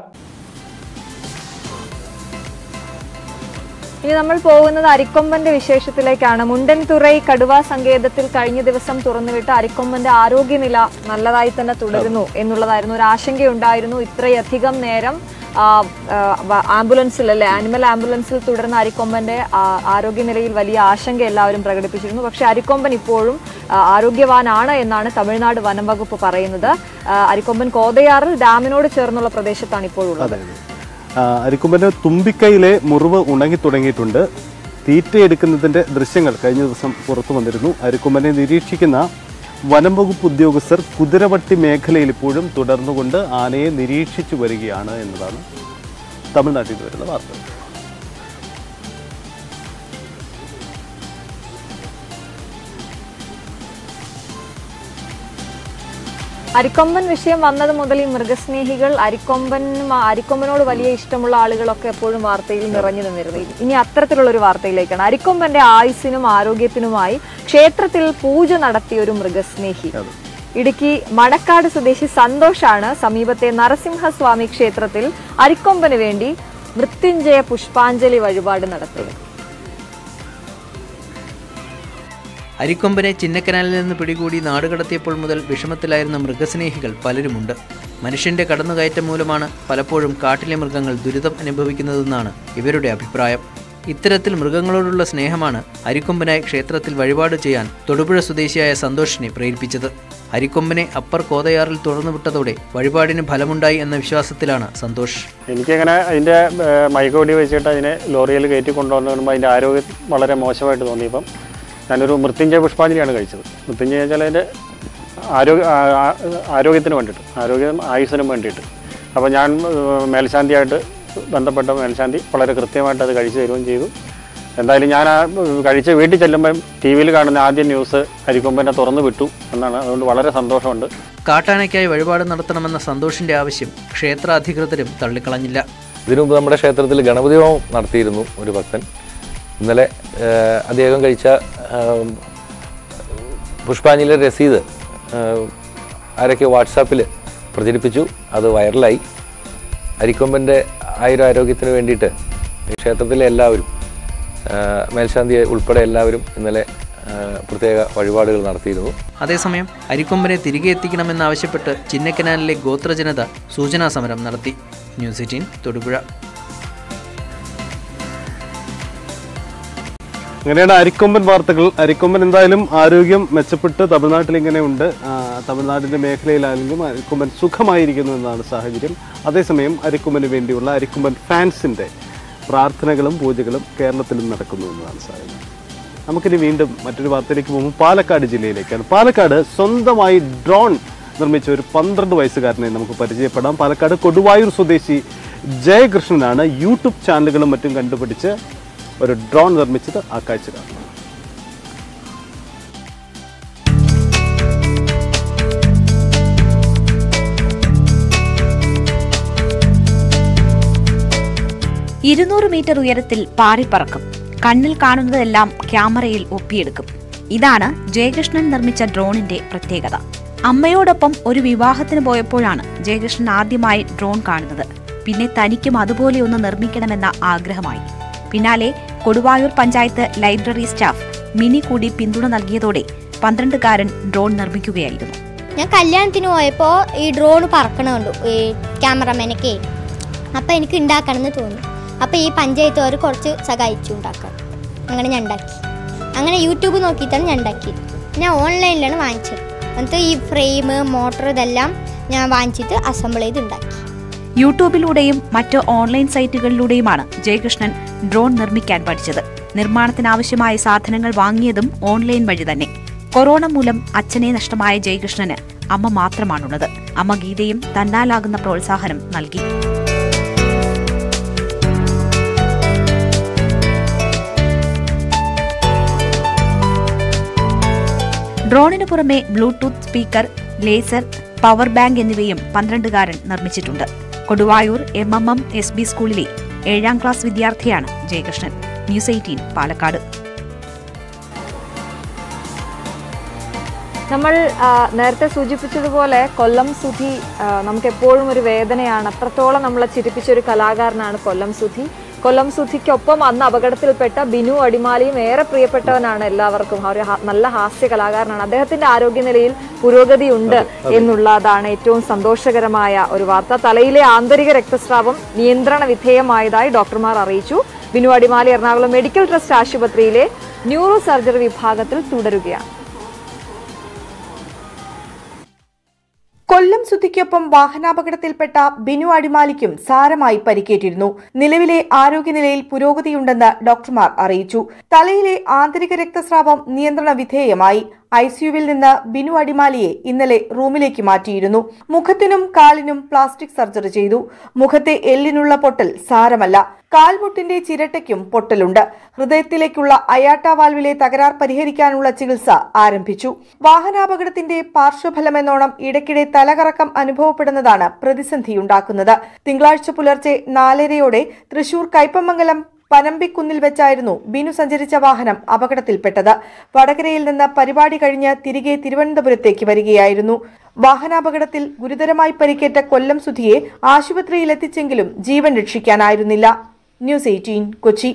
[SPEAKER 1] ഇനി നമ്മൾ പോകുന്നത് അരിക്കൊമ്പന്റെ വിശേഷത്തിലേക്കാണ് മുണ്ടൻതുറൈ കടുവ സങ്കേതത്തിൽ കഴിഞ്ഞ ദിവസം തുറന്നുവിട്ട അരിക്കൊമ്പന്റെ ആരോഗ്യനില നല്ലതായി തന്നെ തുടരുന്നു എന്നുള്ളതായിരുന്നു ഒരു ആശങ്കയുണ്ടായിരുന്നു ഇത്രയധികം നേരം ആ, ആ, വ- ആംബുലൻസിൽ അല്ലെ ആനിമൽ ആംബുലൻസിൽ തുടർന്ന അരിക്കൊമ്പന്റെ ആ, ആരോഗ്യനിലയിൽ വലിയ ആശങ്ക എല്ലാവരും പ്രകടിപ്പിച്ചിരുന്നു പക്ഷേ അരിക്കൊമ്പൻ ഇപ്പോഴും ആ, ആരോഗ്യവാനാണ് എന്നാണ് തമിഴ്നാട് വനം വകുപ്പ് പറയുന്നത് ആ, അരിക്കൊമ്പൻ കോതയാറിൽ ഡാമിനോട് ചേർന്നുള്ള പ്രദേശത്താണ് ഇപ്പോഴുള്ളത്
[SPEAKER 2] ആ, അരിക്കൊമ്പന്റെ തുമ്പിക്കൈയിലെ മുറിവ് ഉണങ്ങി തുടങ്ങിയിട്ടുണ്ട് തീറ്റയെടുക്കുന്നതിന്റെ ദൃശ്യങ്ങൾ കഴിഞ്ഞ ദിവസം പുറത്തു വന്നിരുന്നു അരിക്കൊമ്പനെ നിരീക്ഷിക്കുന്ന വനം വകുപ്പ് ഉദ്യോഗസ്ഥർ കുതിരവട്ടി മേഖലയിൽ ഇപ്പോഴും തുടർന്നുകൊണ്ട് ആനയെ നിരീക്ഷിച്ചു വരികയാണ് എന്നതാണ് തമിഴ്നാട്ടിൽ നിന്ന് വരുന്ന വാർത്ത
[SPEAKER 1] അരിക്കൊമ്പൻ വിഷയം വന്നത് മുതൽ ഈ മൃഗസ്നേഹികൾ അരിക്കൊമ്പനും അരിക്കൊമ്പനോട് വലിയ ഇഷ്ടമുള്ള ആളുകളൊക്കെ എപ്പോഴും വാർത്തയിൽ നിറഞ്ഞു നിന്നിരുന്നു ഇനി അത്തരത്തിലുള്ള ഒരു വാർത്തയിലേക്കാണ് അരിക്കൊമ്പന്റെ ആയുസ്സിനും ആരോഗ്യത്തിനുമായി ക്ഷേത്രത്തിൽ പൂജ നടത്തിയ ഒരു മൃഗസ്നേഹി ഇടുക്കി മണക്കാട് സ്വദേശി സന്തോഷാണ് സമീപത്തെ നരസിംഹസ്വാമി ക്ഷേത്രത്തിൽ അരിക്കൊമ്പന് വേണ്ടി മൃത്യുഞ്ജയ പുഷ്പാഞ്ജലി വഴിപാട് നടത്തിയത്
[SPEAKER 20] അരിക്കൊമ്പനെ ചിന്നക്കനാലിൽ നിന്ന് പിടികൂടി നാടുകടത്തിയപ്പോൾ മുതൽ വിഷമത്തിലായിരുന്ന മൃഗസ്നേഹികൾ പലരുമുണ്ട് മനുഷ്യന്റെ കടന്നുകയറ്റം മൂലമാണ് പലപ്പോഴും കാട്ടിലെ മൃഗങ്ങൾ ദുരിതം അനുഭവിക്കുന്നതെന്നാണ് ഇവരുടെ അഭിപ്രായം ഇത്തരത്തിൽ മൃഗങ്ങളോടുള്ള സ്നേഹമാണ് അരിക്കൊമ്പനായി ക്ഷേത്രത്തിൽ വഴിപാട് ചെയ്യാൻ തൊടുപുഴ സ്വദേശിയായ സന്തോഷിനെ പ്രേരിപ്പിച്ചത് അരിക്കൊമ്പനെ അപ്പർ കോതയാറിൽ തുറന്നുവിട്ടതോടെ വഴിപാടിന് ഫലമുണ്ടായി എന്ന വിശ്വാസത്തിലാണ് സന്തോഷ്
[SPEAKER 21] എനിക്കങ്ങനെ അതിൻ്റെ മൈക്കോടി വെച്ചിട്ട് അതിനെ ലോറിയിൽ കയറ്റി കൊണ്ടുവന്ന് വരുമ്പോൾ അതിൻ്റെ ആരോഗ്യം വളരെ മോശമായിട്ട് തോന്നിയപ്പം ഞാനൊരു മൃത്യുഞ്ജയ പുഷ്പാഞ്ജലിയാണ് കഴിച്ചത് മൃത്യുഞ്ജയ വെച്ചാൽ അതിൻ്റെ ആരോഗ്യ ആ- ആ- ആരോഗ്യത്തിന് വേണ്ടിയിട്ട് ആരോഗ്യം ആയുസ്സിനും വേണ്ടിയിട്ട് അപ്പോൾ ഞാൻ ഏഹ്, മേൽശാന്തിയായിട്ട് ബന്ധപ്പെട്ട മേൽശാന്തി വളരെ കൃത്യമായിട്ട് അത് കഴിച്ചു തരുകയും ചെയ്തു എന്തായാലും ഞാൻ ആ ഏഹ്, കഴിച്ച് വീട്ടിൽ ചെല്ലുമ്പം ടി വിയിൽ കാണുന്ന ആദ്യ ന്യൂസ് അരിക്കൊമ്പനെ തുറന്നു വിട്ടു എന്നാണ് അതുകൊണ്ട് വളരെ സന്തോഷമുണ്ട്
[SPEAKER 20] കാട്ടാനയ്ക്കായി വഴിപാട് നടത്തണമെന്ന സന്തോഷിന്റെ ആവശ്യം ക്ഷേത്ര അധികൃതരും തള്ളിക്കളഞ്ഞില്ല
[SPEAKER 22] ഇതിനു മുമ്പ് നമ്മുടെ ക്ഷേത്രത്തിൽ ഗണപതി ഹോമം നടത്തിയിരുന്നു ഒരു ഭക്തൻ ഇന്നലെ ഏഹ്, അദ്ദേഹം കഴിച്ച ഏഹ്, പുഷ്പാഞ്ജലിയുടെ രസീത് ഏഹ്, ആരൊക്കെ വാട്സാപ്പിൽ പ്രചരിപ്പിച്ചു അത് വൈറലായി അരിക്കൊമ്പൻ്റെ ആയുര ആരോഗ്യത്തിന് വേണ്ടിയിട്ട് ഈ ക്ഷേത്രത്തിലെ എല്ലാവരും ഏഹ്, മേൽശാന്തി ഉൾപ്പെടെ എല്ലാവരും ഇന്നലെ ഏഹ്, പ്രത്യേക വഴിപാടുകൾ നടത്തിയിരുന്നു
[SPEAKER 20] അതേസമയം അരിക്കൊമ്പനെ തിരികെ എത്തിക്കണമെന്നാവശ്യപ്പെട്ട് ചിന്നക്കനാലിലെ ഗോത്രജനത സൂചനാ സമരം നടത്തി ന്യൂസ് എയ്റ്റീൻ തൊടുപുഴ
[SPEAKER 2] അങ്ങനെയാണ് അരിക്കൊമ്പൻ വാർത്തകൾ അരിക്കൊമ്പൻ എന്തായാലും ആരോഗ്യം മെച്ചപ്പെട്ട് തമിഴ്നാട്ടിൽ ഇങ്ങനെ ഉണ്ട് ആ, തമിഴ്നാടിന്റെ മേഖലയിലാണെങ്കിലും അരിക്കൊമ്പൻ സുഖമായിരിക്കുന്നു എന്നാണ് സാഹചര്യം അതേസമയം അരിക്കൊമ്പന് വേണ്ടിയുള്ള അരിക്കൊമ്പൻ ഫാൻസിന്റെ പ്രാർത്ഥനകളും പൂജകളും കേരളത്തിലും നടക്കുന്നു എന്നതാണ് സാഹചര്യം നമുക്കിനി വീണ്ടും മറ്റൊരു വാർത്തയിലേക്ക് പോകുമ്പോൾ പാലക്കാട് ജില്ലയിലേക്കാണ് പാലക്കാട് സ്വന്തമായി ഡ്രോൺ നിർമ്മിച്ച ഒരു പന്ത്രണ്ട് വയസ്സുകാരനെ നമുക്ക് പരിചയപ്പെടാം പാലക്കാട് കൊടുവായൂർ സ്വദേശി ജയകൃഷ്ണനാണ് യൂട്യൂബ് ചാനലുകളും മറ്റും കണ്ടുപിടിച്ച് ഒരു ഡ്രോൺ നിർമ്മിച്ചത് ആ കാഴ്ച കാണാം
[SPEAKER 9] ഇരുന്നൂറ് മീറ്റർ ഉയരത്തിൽ പാറിപ്പറക്കും കണ്ണിൽ കാണുന്നതെല്ലാം ക്യാമറയിൽ ഒപ്പിയെടുക്കും ഇതാണ് ജയകൃഷ്ണൻ നിർമ്മിച്ച ഡ്രോണിന്റെ പ്രത്യേകത അമ്മയോടൊപ്പം ഒരു വിവാഹത്തിന് പോയപ്പോഴാണ് ജയകൃഷ്ണൻ ആദ്യമായി ഡ്രോൺ കാണുന്നത് പിന്നെ തനിക്കും അതുപോലെ ഒന്ന് നിർമ്മിക്കണമെന്ന ആഗ്രഹമായി പിന്നാലെ കൊടുവായൂർ പഞ്ചായത്ത് ലൈബ്രറി സ്റ്റാഫ് മിനി കൂടി പിന്തുണ നൽകിയതോടെ പന്ത്രണ്ടുകാരൻ ഡ്രോൺ നിർമ്മിക്കുകയായിരുന്നു
[SPEAKER 3] ഞാൻ കല്യാണത്തിന് പോയപ്പോൾ ഈ ഡ്രോൺ പറക്കണ കണ്ടു ഈ ക്യാമറമാനൊക്കെ അപ്പോൾ എനിക്ക് ഉണ്ടാക്കണമെന്ന് തോന്നി അപ്പോൾ ഈ പഞ്ചായത്തുകാർ കുറച്ച് സഹായിച്ചു ഉണ്ടാക്കാൻ അങ്ങനെ ഞാൻ ഉണ്ടാക്കി അങ്ങനെ യൂട്യൂബ് നോക്കിയിട്ടാണ് ഞാൻ ഉണ്ടാക്കിയത് ഞാൻ ഓൺലൈനിലാണ് വാങ്ങിച്ചത് എന്നിട്ട് ഈ ഫ്രെയിം മോട്ടർ ഇതെല്ലാം ഞാൻ വാങ്ങിച്ചിട്ട് അസംബിൾ ചെയ്ത് ഉണ്ടാക്കി
[SPEAKER 9] യൂട്യൂബിലൂടെയും മറ്റ് ഓൺലൈൻ സൈറ്റുകളിലൂടെയുമാണ് ജയകൃഷ്ണൻ ഡ്രോൺ നിർമ്മിക്കാൻ പഠിച്ചത് നിർമ്മാണത്തിനാവശ്യമായ സാധനങ്ങൾ വാങ്ങിയതും ഓൺലൈൻ വഴി തന്നെ കൊറോണ മൂലം അച്ഛനെ നഷ്ടമായ ജയകൃഷ്ണന് അമ്മ മാത്രമാണുള്ളത് അമ്മ ഗീതയും തന്നാലാകുന്ന പ്രോത്സാഹനം നൽകി ഡ്രോണിനു പുറമെ Bluetooth speaker laser power bank എന്നിവയും പന്ത്രണ്ടുകാരൻ നിർമ്മിച്ചിട്ടുണ്ട് Koduvayur M M M S B സ്കൂളിലെ ഏഴാം ക്ലാസ് വിദ്യാർത്ഥിയാണ് ജയകൃഷ്ണൻ ന്യൂസ് എയ്റ്റീൻ പാലക്കാട്
[SPEAKER 1] നമ്മൾ ആ, നേരത്തെ സൂചിപ്പിച്ചതുപോലെ കൊല്ലം സുധി ആ, നമുക്ക് എപ്പോഴും ഒരു വേദനയാണ് അത്രത്തോളം നമ്മളെ ചിരിപ്പിച്ച ഒരു കലാകാരനാണ് കൊല്ലം സുധി കൊല്ലം സുധിക്കൊപ്പം അന്ന് അപകടത്തിൽപ്പെട്ട ബിനു അടിമാലിയും ഏറെ പ്രിയപ്പെട്ടവനാണ് എല്ലാവർക്കും ആ ഒരു ഹാ- നല്ല ഹാസ്യ കലാകാരനാണ് അദ്ദേഹത്തിന്റെ ആരോഗ്യനിലയിൽ പുരോഗതി ഉണ്ട് എന്നുള്ളതാണ് ഏറ്റവും സന്തോഷകരമായ ഒരു വാർത്ത തലയിലെ ആന്തരിക രക്തസ്രാവം നിയന്ത്രണ വിധേയമായതായി ഡോക്ടർമാർ അറിയിച്ചു ബിനു അടിമാലി എറണാകുളം മെഡിക്കൽ ട്രസ്റ്റ് ആശുപത്രിയിലെ ന്യൂറോ സർജറി വിഭാഗത്തിൽ തുടരുകയാണ്
[SPEAKER 17] കൊല്ലം സുധിക്കൊപ്പം വാഹനാപകടത്തിൽപ്പെട്ട ബിനു അടിമാലിക്കും സാരമായി പരിക്കേറ്റിരുന്നു നിലവിലെ ആരോഗ്യനിലയിൽ പുരോഗതിയുണ്ടെന്ന് ഡോക്ടർമാർ അറിയിച്ചു തലയിലെ ആന്തരിക രക്തസ്രാവം നിയന്ത്രണ വിധേയമായി ഐസിയുവിൽ നിന്ന് ബിനു അടിമാലിയെ ഇന്നലെ റൂമിലേക്ക് മാറ്റിയിരുന്നു മുഖത്തിനും കാലിനും പ്ലാസ്റ്റിക് സർജറി ചെയ്തു മുഖത്തെ എല്ലിനുള്ള പൊട്ടൽ സാരമല്ല കാൽമുട്ടിന്റെ ചിരട്ടയ്ക്കും പൊട്ടലുണ്ട് ഹൃദയത്തിലേക്കുള്ള അയാട്ട വാൽവിലെ തകരാർ പരിഹരിക്കാനുള്ള ചികിത്സ ആരംഭിച്ചു വാഹനാപകടത്തിന്റെ പാർശ്വഫലമെന്നോണം ഇടയ്ക്കിടെ തലകറക്കം അനുഭവപ്പെടുന്നതാണ് പ്രതിസന്ധിയുണ്ടാക്കുന്നത് തിങ്കളാഴ്ച പുലർച്ചെ നാലരയോടെ തൃശൂർ കയ്പമംഗലം പനമ്പിക്കുന്നിൽ വെച്ചായിരുന്നു ബിനു സഞ്ചരിച്ച വാഹനം അപകടത്തിൽപ്പെട്ടത് വടകരയിൽ നിന്ന് പരിപാടി കഴിഞ്ഞ് തിരികെ തിരുവനന്തപുരത്തേക്ക് വരികയായിരുന്നു വാഹനാപകടത്തിൽ ഗുരുതരമായി പരിക്കേറ്റ കൊല്ലം സുധിയെ ആശുപത്രിയിൽ എത്തിച്ചെങ്കിലും ജീവൻ രക്ഷിക്കാനായിരുന്നില്ല ന്യൂസ് എയ്റ്റീൻ കൊച്ചി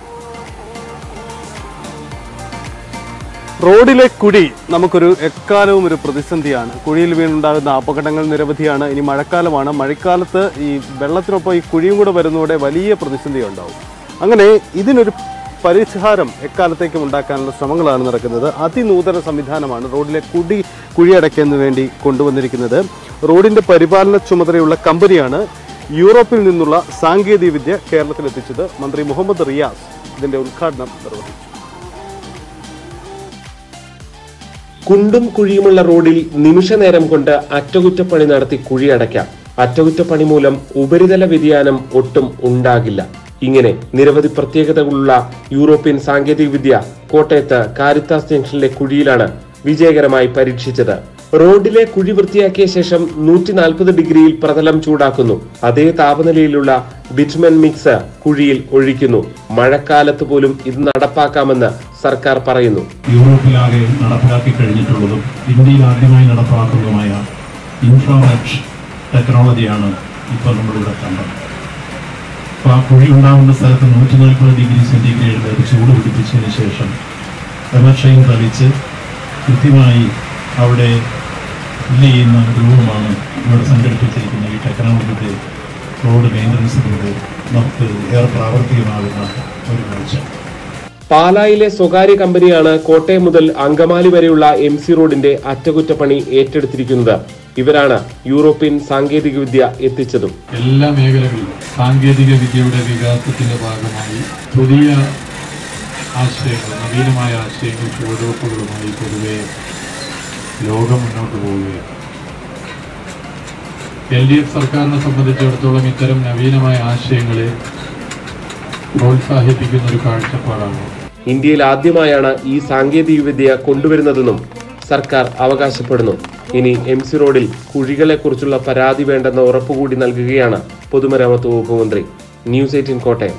[SPEAKER 2] റോഡിലെ കുഴി നമുക്കൊരു എക്കാലവും ഒരു പ്രതിസന്ധിയാണ് കുഴിയിൽ വീണുണ്ടാകുന്ന അപകടങ്ങൾ നിരവധിയാണ് ഇനി മഴക്കാലമാണ് മഴക്കാലത്ത് ഈ വെള്ളത്തിനൊപ്പം ഈ കുഴിയും കൂടെ വരുന്നതോടെ വലിയ പ്രതിസന്ധി ഉണ്ടാവും അങ്ങനെ ഇതിനൊരു പരിഹാരം എക്കാലത്തേക്കും ഉണ്ടാക്കാനുള്ള ശ്രമങ്ങളാണ് നടക്കുന്നത് അതിനൂതന സംവിധാനമാണ് റോഡിലെ കുടി കുഴിയടയ്ക്കുന്നതിന് വേണ്ടി കൊണ്ടുവന്നിരിക്കുന്നത് റോഡിന്റെ പരിപാലന ചുമതലയുള്ള കമ്പനിയാണ് യൂറോപ്പിൽ നിന്നുള്ള സാങ്കേതികവിദ്യ കേരളത്തിലെത്തിച്ചത് മന്ത്രി മുഹമ്മദ് റിയാസ് ഇതിന്റെ ഉദ്ഘാടനം നിർവഹിച്ചു
[SPEAKER 4] കുണ്ടും കുഴിയുമുള്ള റോഡിൽ നിമിഷനേരം കൊണ്ട് അറ്റകുറ്റപ്പണി നടത്തി കുഴിയടയ്ക്കാം അറ്റകുറ്റപ്പണി മൂലം ഉപരിതല വ്യതിയാനം ഒട്ടും ഉണ്ടാകില്ല ഇങ്ങനെ നിരവധി പ്രത്യേകതകളുള്ള യൂറോപ്യൻ സാങ്കേതികവിദ്യ കോട്ടയത്ത് കാരിത്താസ് ജംഗ്ഷനിലെ കുഴിയിലാണ് വിജയകരമായി പരീക്ഷിച്ചത് റോഡിലെ കുഴി വൃത്തിയാക്കിയ ശേഷം നൂറ്റി നാൽപ്പത് ഡിഗ്രിയിൽ പ്രതലം ചൂടാക്കുന്നു അതേ താപനിലയിലുള്ള ബിറ്റ്മൻ മിക്സ് കുഴിയിൽ ഒഴിക്കുന്നു മഴക്കാലത്ത് പോലും ഇത് നടപ്പാക്കാമെന്ന് സർക്കാർ പറയുന്നു
[SPEAKER 23] യൂറോപ്പിലാകെ നടപ്പിലാക്കി കഴിഞ്ഞിട്ടുള്ളതും ഇന്ത്യയിൽ ആദ്യമായി നടപ്പാക്കുന്നതുമായ ഇൻഫ്രാറെഡ് ടെക്നോളജിയാണ് ഇപ്പോൾ നമ്മളിവിടെ കണ്ടത് അപ്പോൾ ആ കുഴി ഉണ്ടാകുന്ന സ്ഥലത്ത് നൂറ്റി നാൽപ്പത് ഡിഗ്രി സെൻറ്റിഗ്രേഡിൽ ഒരു ചൂട് പിടിപ്പിച്ചതിന് ശേഷം എമർഷയും തളിച്ച് കൃത്യമായി അവിടെ ഫില്ല് ചെയ്യുന്ന ഒരു രൂപമാണ് ഇവിടെ സംഘടിപ്പിച്ചിരിക്കുന്ന ഈ ടെക്നോളജിയുടെ റോഡ് മെയിൻ്റനൻസിലൂടെ നമുക്ക് ഏറെ പ്രാവർത്തികമാകുന്ന ഒരു കാഴ്ച
[SPEAKER 4] പാലായിലെ സ്വകാര്യ കമ്പനിയാണ് കോട്ടയം മുതൽ അങ്കമാലി വരെയുള്ള എം സി റോഡിന്റെ അറ്റകുറ്റപ്പണി ഏറ്റെടുത്തിരിക്കുന്നത് ഇവരാണ് യൂറോപ്യൻ സാങ്കേതികവിദ്യ എത്തിച്ചതും
[SPEAKER 23] എല്ലാ മേഖലകളിലും സാങ്കേതിക വിദ്യയുടെ വികാസത്തിന്റെ ഭാഗമായി പുതിയ ആശയങ്ങൾ നവീനമായ ആശയങ്ങൾ ചുവടുവെപ്പുകളുമായി പൊതുവെ ലോകം മുന്നോട്ട് പോവുകയാണ് എൽ ഡി എഫ് സർക്കാരിനെ സംബന്ധിച്ചിടത്തോളം ഇത്തരം നവീനമായ ആശയങ്ങളെ പ്രോത്സാഹിപ്പിക്കുന്ന ഒരു കാഴ്ചപ്പാടാണ്
[SPEAKER 4] ഇന്ത്യയിൽ ആദ്യമായാണ് ഈ സാങ്കേതികവിദ്യ കൊണ്ടുവരുന്നതെന്നും സർക്കാർ അവകാശപ്പെടുന്നു ഇനി എം സി റോഡിൽ കുഴികളെക്കുറിച്ചുള്ള പരാതി വേണ്ടെന്ന ഉറപ്പുകൂടി നൽകുകയാണ് പൊതുമരാമത്ത് വകുപ്പ് മന്ത്രി ന്യൂസ് എയ്റ്റീൻ കോട്ടയം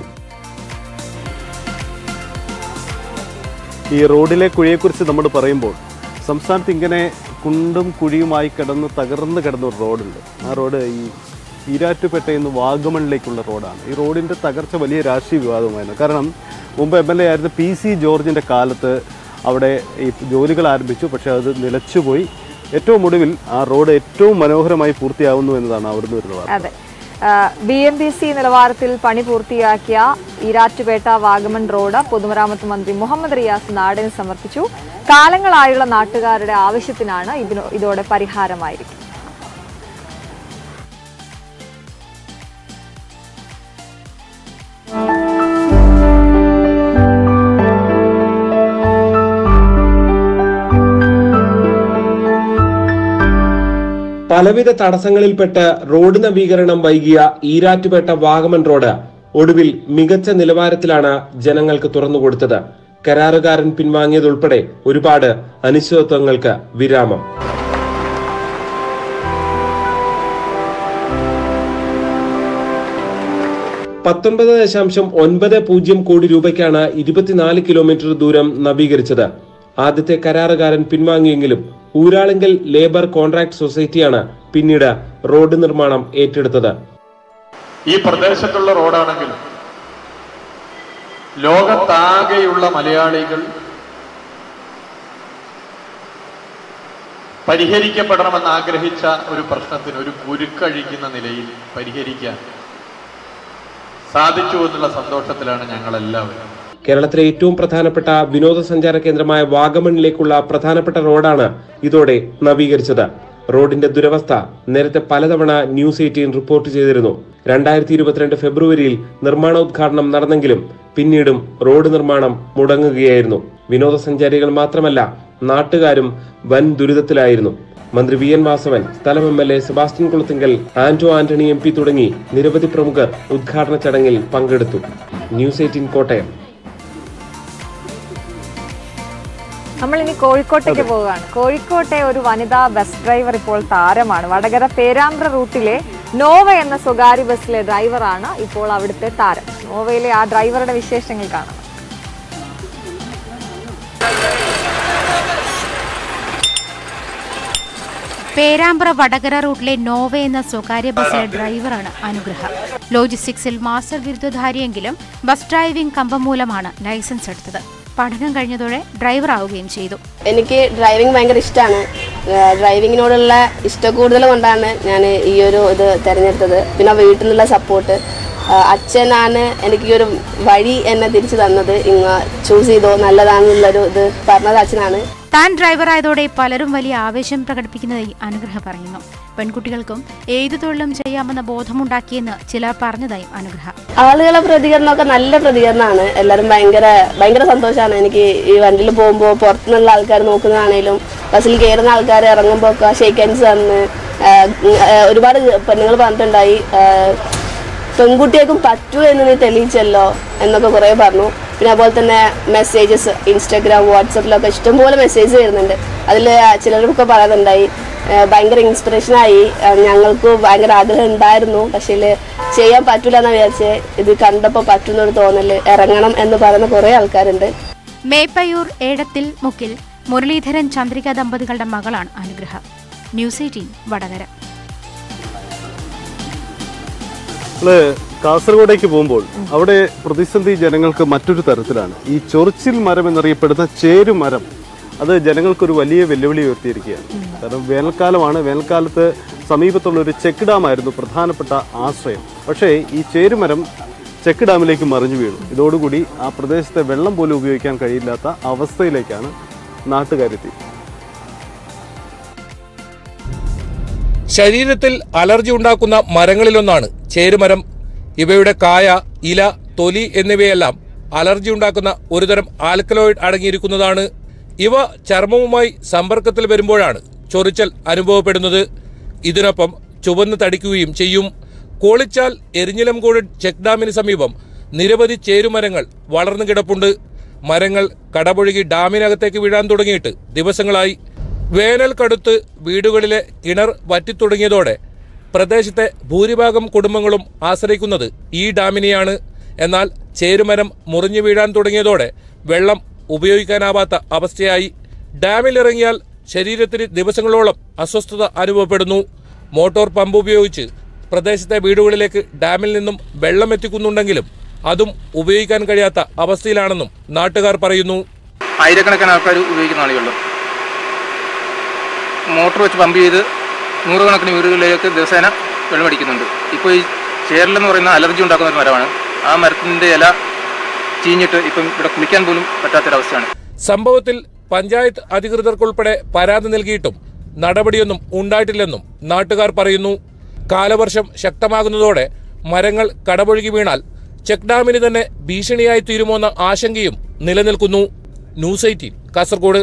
[SPEAKER 2] ഈ റോഡിലെ കുഴിയെക്കുറിച്ച് നമ്മൾ പറയുമ്പോൾ സംസ്ഥാനത്ത് ഇങ്ങനെ കുണ്ടും കുഴിയുമായി കിടന്ന് തകർന്ന് കിടന്ന ഒരു റോഡുണ്ട് ആ റോഡ് ഈ ഈരാറ്റുപേട്ടയിൽ നിന്ന് വാഗമണിലേക്കുള്ള റോഡാണ് ഈ റോഡിൻ്റെ തകർച്ച വലിയ രാഷ്ട്രീയ വിവാദമായിരുന്നു കാരണം മുമ്പ് എം എൽ എ ആയിരുന്ന പി സി ജോർജിൻ്റെ കാലത്ത് അവിടെ ഈ ജോലികൾ ആരംഭിച്ചു പക്ഷേ അത് നിലച്ചുപോയി ഏറ്റവും ഒടുവിൽ ആ റോഡ് ഏറ്റവും മനോഹരമായി പൂർത്തിയാവുന്നു എന്നതാണ് അവിടുന്ന് വരുന്ന വാർത്ത
[SPEAKER 1] അതെ ബി എം ബി സി നിലവാരത്തിൽ പണി പൂർത്തിയാക്കിയ ഈരാറ്റുപേട്ട വാഗമൺ റോഡ് പൊതുമരാമത്ത് മന്ത്രി മുഹമ്മദ് റിയാസ് നാടിന് സമർപ്പിച്ചു കാലങ്ങളായുള്ള നാട്ടുകാരുടെ ആവശ്യത്തിനാണ് ഇതിനോ ഇതോടെ പരിഹാരമായിരിക്കും
[SPEAKER 4] പലവിധ തടസ്സങ്ങളിൽപ്പെട്ട് റോഡ് നവീകരണം വൈകിയ ഈരാറ്റുപേട്ട വാഗമൺ റോഡ് ഒടുവിൽ മികച്ച നിലവാരത്തിലാണ് ജനങ്ങൾക്ക് തുറന്നുകൊടുത്തത് കരാറുകാരൻ പിൻവാങ്ങിയതുൾപ്പെടെ ഒരുപാട് അനിശ്ചിതത്വങ്ങൾക്ക് വിരാമം പത്തൊൻപത് ദശാംശം ഒൻപത് പൂജ്യം കോടി രൂപയ്ക്കാണ് ഇരുപത്തിനാല് കിലോമീറ്റർ ദൂരം നവീകരിച്ചത് ആദ്യത്തെ കരാറുകാരൻ പിൻവാങ്ങിയെങ്കിലും ഊരാളുങ്കൽ ലേബർ കോൺട്രാക്ട് സൊസൈറ്റിയാണ് പിന്നീട് റോഡ് നിർമ്മാണം ഏറ്റെടുത്തത്
[SPEAKER 23] ഈ പ്രദേശത്തുള്ള റോഡാണെങ്കിലും ലോകത്താകെയുള്ള മലയാളികൾ പരിഹരിക്കപ്പെടണമെന്ന് ആഗ്രഹിച്ച ഒരു പ്രശ്നത്തിന് ഒരു കുരുക്കഴിക്കുന്ന നിലയിൽ പരിഹരിക്കാൻ സാധിച്ചു എന്നുള്ള സന്തോഷത്തിലാണ് ഞങ്ങളെല്ലാവരും
[SPEAKER 4] കേരളത്തിലെ ഏറ്റവും പ്രധാനപ്പെട്ട വിനോദസഞ്ചാര കേന്ദ്രമായ വാഗമണിലേക്കുള്ള പ്രധാനപ്പെട്ട റോഡാണ് ഇതോടെ നവീകരിച്ചത് റോഡിന്റെ ദുരവസ്ഥ നേരത്തെ പലതവണ ന്യൂസ് എയ്റ്റീൻ റിപ്പോർട്ട് ചെയ്തിരുന്നു രണ്ടായിരത്തി ഇരുപത്തിരണ്ട് ഫെബ്രുവരിയിൽ നിർമ്മാണോദ്ഘാടനം നടന്നെങ്കിലും പിന്നീടും റോഡ് നിർമ്മാണം മുടങ്ങുകയായിരുന്നു വിനോദസഞ്ചാരികൾ മാത്രമല്ല നാട്ടുകാരും വൻ ദുരിതത്തിലായിരുന്നു മന്ത്രി വി എൻ വാസവൻ സ്ഥലം M L A Sebastian Kulathinkal Anto Antony M P തുടങ്ങി നിരവധി പ്രമുഖർ ഉദ്ഘാടന ചടങ്ങിൽ പങ്കെടുത്തു ന്യൂസ് എയ്റ്റീൻ കോട്ടയം
[SPEAKER 1] നമ്മൾ ഇനി കോഴിക്കോട്ടേക്ക് പോവുകയാണ് കോഴിക്കോട്ടെ ഒരു വനിതാ ബസ് ഡ്രൈവർ ഇപ്പോൾ താരമാണ് വടകര പേരാമ്പ്ര റൂട്ടിലെ നോവ എന്ന സ്വകാര്യ ബസ്സിലെ ഡ്രൈവറാണ് ഇപ്പോൾ അവിടുത്തെ താരം നോവയിലെ ആ ഡ്രൈവറുടെ വിശേഷങ്ങൾ കാണാം
[SPEAKER 8] പേരാമ്പ്ര വടകര റൂട്ടിലെ നോവ എന്ന സ്വകാര്യ ബസ്സിലെ ഡ്രൈവറാണ് അനുഗ്രഹ ലോജിസ്റ്റിക്സിൽ മാസ്റ്റർ ബിരുദധാരിയെങ്കിലും ബസ് ഡ്രൈവിംഗ് കമ്പം മൂലമാണ് ലൈസൻസ് എടുത്തത് പഠനം കഴിഞ്ഞതോടെ ഡ്രൈവർ ആവുകയും ചെയ്തു
[SPEAKER 5] എനിക്ക് ഡ്രൈവിംഗ് ഭയങ്കര ഇഷ്ടമാണ് ഡ്രൈവിങ്ങിനോടുള്ള ഇഷ്ടക്കൂടുതൽ കൊണ്ടാണ് ഞാൻ ഈ ഒരു ഇത് തിരഞ്ഞെടുത്തത് പിന്നെ വീട്ടിൽ നിന്നുള്ള സപ്പോർട്ട് അച്ഛനാണ് എനിക്ക് ഈ ഒരു വഴി എന്നെ തിരിച്ചു തന്നത് ഇങ്ങ ചൂസ് ചെയ്തോ നല്ലതാണെന്നുള്ളൊരു ഇത് പറഞ്ഞത് അച്ഛനാണ്
[SPEAKER 8] താൻ ഡ്രൈവറായതോടെ പലരും വലിയ ആവേശം പ്രകടിപ്പിക്കുന്നതായി അനുഗ്രഹ പറയുന്നു പെൺകുട്ടികൾക്കും ഏതു തൊഴിലും ചെയ്യാമെന്ന ബോധമുണ്ടാക്കിയെന്ന് ചിലർ പറഞ്ഞതായും അനുഗ്രഹ
[SPEAKER 5] ആളുകളെ പ്രതികരണമൊക്കെ നല്ല പ്രതികരണമാണ് എല്ലാവരും ഭയങ്കര ഭയങ്കര സന്തോഷമാണ് എനിക്ക് ഈ വണ്ടിയിൽ പോകുമ്പോൾ പുറത്തുനിന്നുള്ള ആൾക്കാർ നോക്കുന്നതാണേലും ബസ്സിൽ കയറുന്ന ആൾക്കാർ ഇറങ്ങുമ്പോൾ ഒക്കെ ഷേക്ക് ഹാൻഡ്സ് തന്ന് ആഹ് ഉം ആഹ് ഒരുപാട് പെണ്ണുങ്ങൾ പറഞ്ഞിട്ടുണ്ടായി ആഹ് പെൺകുട്ടികൾക്കും പറ്റൂ എന്ന് നീ തെളിയിച്ചല്ലോ എന്നൊക്കെ കുറേ പറഞ്ഞു പിന്നെ അതുപോലെ തന്നെ മെസ്സേജസ് ഇൻസ്റ്റാഗ്രാം വാട്സപ്പിലൊക്കെ ഇഷ്ടംപോലെ മെസ്സേജ് വരുന്നുണ്ട് അതിൽ ചിലരൊക്കെ പറയുന്നുണ്ടായി ആഹ് ഭയങ്കര ഇൻസ്പിറേഷനായി ഞങ്ങൾക്ക് ഭയങ്കര ആഗ്രഹം ഉണ്ടായിരുന്നു പക്ഷേ ചെയ്യാൻ പറ്റൂല എന്ന് വിചാരിച്ച് ഇത് കണ്ടപ്പോൾ പറ്റുന്നൊരു തോന്നല് ഇറങ്ങണം എന്ന് പറയുന്ന കുറേ ആൾക്കാരുണ്ട്
[SPEAKER 8] മേപ്പയൂർ ഏടത്തിൽ മുക്കിൽ മുരളീധരൻ ചന്ദ്രിക ദമ്പതികളുടെ മകളാണ് അനുഗ്രഹ ന്യൂസ് എയ്റ്റീൻ വടകര
[SPEAKER 2] നമ്മള് കാസർഗോഡേക്ക് പോകുമ്പോൾ അവിടെ പ്രതിസന്ധി ജനങ്ങൾക്ക് മറ്റൊരു തരത്തിലാണ് ഈ ചൊറിച്ചിൽ മരം എന്നറിയപ്പെടുന്ന ചേരുമരം അത് ജനങ്ങൾക്കൊരു വലിയ വെല്ലുവിളി ഉയർത്തിയിരിക്കുകയാണ് കാരണം വേനൽക്കാലമാണ് വേനൽക്കാലത്ത് സമീപത്തുള്ള ഒരു ചെക്ക് ഡാമായിരുന്നു പ്രധാനപ്പെട്ട ആശ്രയം പക്ഷേ ഈ ചേരുമരം ചെക്ക് ഡാമിലേക്ക് മറിഞ്ഞു വീണു ഇതോടുകൂടി ആ പ്രദേശത്തെ വെള്ളം പോലും ഉപയോഗിക്കാൻ കഴിയില്ലാത്ത അവസ്ഥയിലേക്കാണ് നാട്ടുകാരെത്തി
[SPEAKER 6] ശരീരത്തിൽ അലർജി ഉണ്ടാക്കുന്ന മരങ്ങളിലൊന്നാണ് ചേരുമരം ഇവയുടെ കായ ഇല തൊലി എന്നിവയെല്ലാം അലർജി ഉണ്ടാക്കുന്ന ഒരുതരം ആൽക്കലോയിഡ് അടങ്ങിയിരിക്കുന്നതാണ് ഇവ ചർമ്മവുമായി സമ്പർക്കത്തിൽ വരുമ്പോഴാണ് ചൊറിച്ചൽ അനുഭവപ്പെടുന്നത് ഇതിനൊപ്പം ചുവന്ന് തടിക്കുകയും ചെയ്യും കോളിച്ചാൽ എരിഞ്ഞിലംകോട് ചെക്ക് ഡാമിന് സമീപം നിരവധി ചേരുമരങ്ങൾ വളർന്നു കിടപ്പുണ്ട് മരങ്ങൾ കടപുഴകി ഡാമിനകത്തേക്ക് വീഴാൻ തുടങ്ങിയിട്ട് ദിവസങ്ങളായി വേനൽ കടുത്ത് വീടുകളിലെ കിണർ വറ്റിത്തുടങ്ങിയതോടെ പ്രദേശത്തെ ഭൂരിഭാഗം കുടുംബങ്ങളും ആശ്രയിക്കുന്നത് ഈ ഡാമിനെയാണ് എന്നാൽ ചേരുമരം മുറിഞ്ഞു വീഴാൻ തുടങ്ങിയതോടെ വെള്ളം ഉപയോഗിക്കാനാവാത്ത അവസ്ഥയായി ഡാമിലിറങ്ങിയാൽ ശരീരത്തിന് ദിവസങ്ങളോളം അസ്വസ്ഥത അനുഭവപ്പെടുന്നു മോട്ടോർ പമ്പ് ഉപയോഗിച്ച് പ്രദേശത്തെ വീടുകളിലേക്ക് ഡാമിൽ നിന്നും വെള്ളം എത്തിക്കുന്നുണ്ടെങ്കിലും അതും ഉപയോഗിക്കാൻ കഴിയാത്ത അവസ്ഥയിലാണെന്നും നാട്ടുകാർ പറയുന്നു
[SPEAKER 7] ആയിരക്കണക്കിന് ആൾക്കാർ ഉപയോഗിക്കുന്ന ആളുകളുണ്ട് മോട്ടോർ വെച്ച് പമ്പ് ചെയ്ത് നൂറുകണക്കിന് വീടുകളിലേക്ക് ദിവസേന വെള്ളമടിക്കുന്നുണ്ട് ഇപ്പോൾ ഈ ചേരലെന്ന് പറയുന്ന അലർജി ഉണ്ടാക്കുന്ന ഒരു മരമാണ് ആ മരത്തിൻ്റെ ഇല ചീഞ്ഞിട്ട് ഇപ്പം ഇവിടെ കുളിക്കാൻ പോലും പറ്റാത്തൊരവസ്ഥയാണ്
[SPEAKER 6] സംഭവത്തിൽ പഞ്ചായത്ത് അധികൃതർക്കുൾപ്പെടെ പരാതി നൽകിയിട്ടും നടപടിയൊന്നും ഉണ്ടായിട്ടില്ലെന്നും നാട്ടുകാർ പറയുന്നു കാലവർഷം ശക്തമാകുന്നതോടെ മരങ്ങൾ കടപൊഴുകി വീണാൽ ചെക്ക് ഡാമിന് തന്നെ ഭീഷണിയായി തീരുമോന്ന ആശങ്കയും നിലനിൽക്കുന്നു ന്യൂസ് എയ്റ്റീൻ കാസർഗോഡ്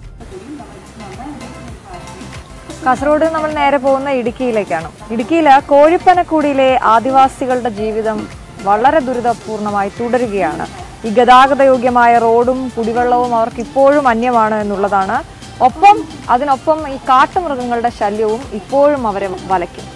[SPEAKER 1] കാസർഗോഡ് നമ്മൾ നേരെ പോകുന്ന ഇടുക്കിയിലേക്കാണ് ഇടുക്കിയിലെ കോഴിപ്പനക്കൂടിയിലെ ആദിവാസികളുടെ ജീവിതം വളരെ ദുരിതപൂർണമായി തുടരുകയാണ് ഈ ഗതാഗത യോഗ്യമായ റോഡും കുടിവെള്ളവും അവർക്ക് ഇപ്പോഴും അന്യമാണ് എന്നുള്ളതാണ് ഒപ്പം അതിനൊപ്പം ഈ കാട്ടുമൃഗങ്ങളുടെ ശല്യവും ഇപ്പോഴും അവരെ വലയ്ക്കും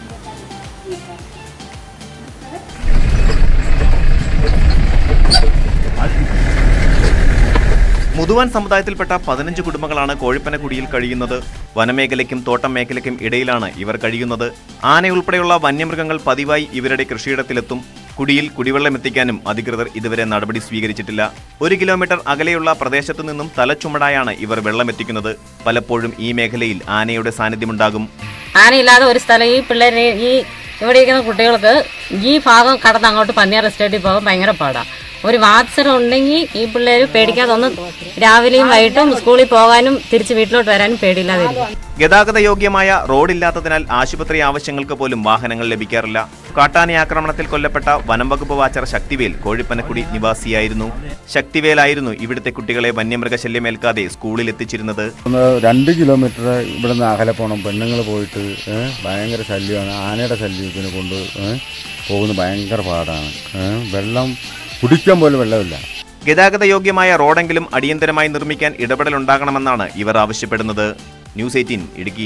[SPEAKER 11] മുതുവാൻ സമുദായത്തിൽപ്പെട്ട പതിനഞ്ച് കുടുംബങ്ങളാണ് കോഴിപ്പനക്കുടിയിൽ കഴിയുന്നത് വനമേഖലയ്ക്കും തോട്ടം മേഖലയ്ക്കും ഇടയിലാണ് ഇവർ കഴിയുന്നത് ആനയുൾപ്പെടെയുള്ള വന്യമൃഗങ്ങൾ പതിവായി ഇവരുടെ കൃഷിയിടത്തിലെത്തും കുടിയിൽ കുടിവെള്ളം എത്തിക്കാനും അധികൃതർ ഇതുവരെ നടപടി സ്വീകരിച്ചിട്ടില്ല ഒരു കിലോമീറ്റർ അകലെയുള്ള പ്രദേശത്തു നിന്നും തലച്ചുമടായാണ് ഇവർ വെള്ളമെത്തിക്കുന്നത് പലപ്പോഴും ഈ മേഖലയിൽ ആനയുടെ സാന്നിധ്യമുണ്ടാകും
[SPEAKER 12] ആനയില്ലാതെ ഒരു സ്ഥലം ഈ പിള്ളേരെ ഈ ഇവിടെ ഇരിക്കുന്ന കുട്ടികൾക്ക് ഈ ഭാഗം കടന്ന് അങ്ങോട്ട് പന്നിയാർ എസ്റ്റേറ്റിൽ പോകാൻ ഭയങ്കര പാടാണ് ഒരു വാത്സരം ഉണ്ടെങ്കിൽ ഈ പിള്ളേർ പേടിക്കാതെ ഒന്ന് രാവിലെയും വൈകിട്ടും സ്കൂളിൽ പോകാനും തിരിച്ച് വീട്ടിലോട്ട് വരാനും പേടിയില്ലാതെ ഇരിക്കും.
[SPEAKER 11] ഗതാഗത യോഗ്യമായ റോഡില്ലാത്തതിനാൽ ആശുപത്രി ആവശ്യങ്ങൾക്ക് പോലും വാഹനങ്ങൾ ലഭിക്കാറില്ല കാട്ടാന ആക്രമണത്തിൽ കൊല്ലപ്പെട്ട വനം വകുപ്പ് വാച്ചർ ശക്തിവേൽ കോഴിപ്പനക്കുടി നിവാസിയായിരുന്നു ശക്തിവേലായിരുന്നു ഇവിടുത്തെ കുട്ടികളെ വന്യമൃഗശല്യമേൽക്കാതെ സ്കൂളിൽ എത്തിച്ചിരുന്നത്
[SPEAKER 24] ഒന്ന് രണ്ട് കിലോമീറ്റർ ഇവിടെ നിന്ന് അകലെ പോകണം പെണ്ണുങ്ങൾ പോയിട്ട് ഏ, ഭയങ്കര ശല്യമാണ് ആനയുടെ ശല്യത്തിന് കൊണ്ട് ഏ, പോകുന്നത് ഭയങ്കര പാടാണ് ഏ, വെള്ളം കുടിക്കാൻ പോലും വെള്ളമില്ല
[SPEAKER 11] ഗതാഗത യോഗ്യമായ റോഡെങ്കിലും അടിയന്തരമായി നിർമ്മിക്കാൻ ഇടപെടലുണ്ടാകണമെന്നാണ് ഇവർ ആവശ്യപ്പെടുന്നത് ന്യൂസ് എയ്റ്റീൻ ഇടുക്കി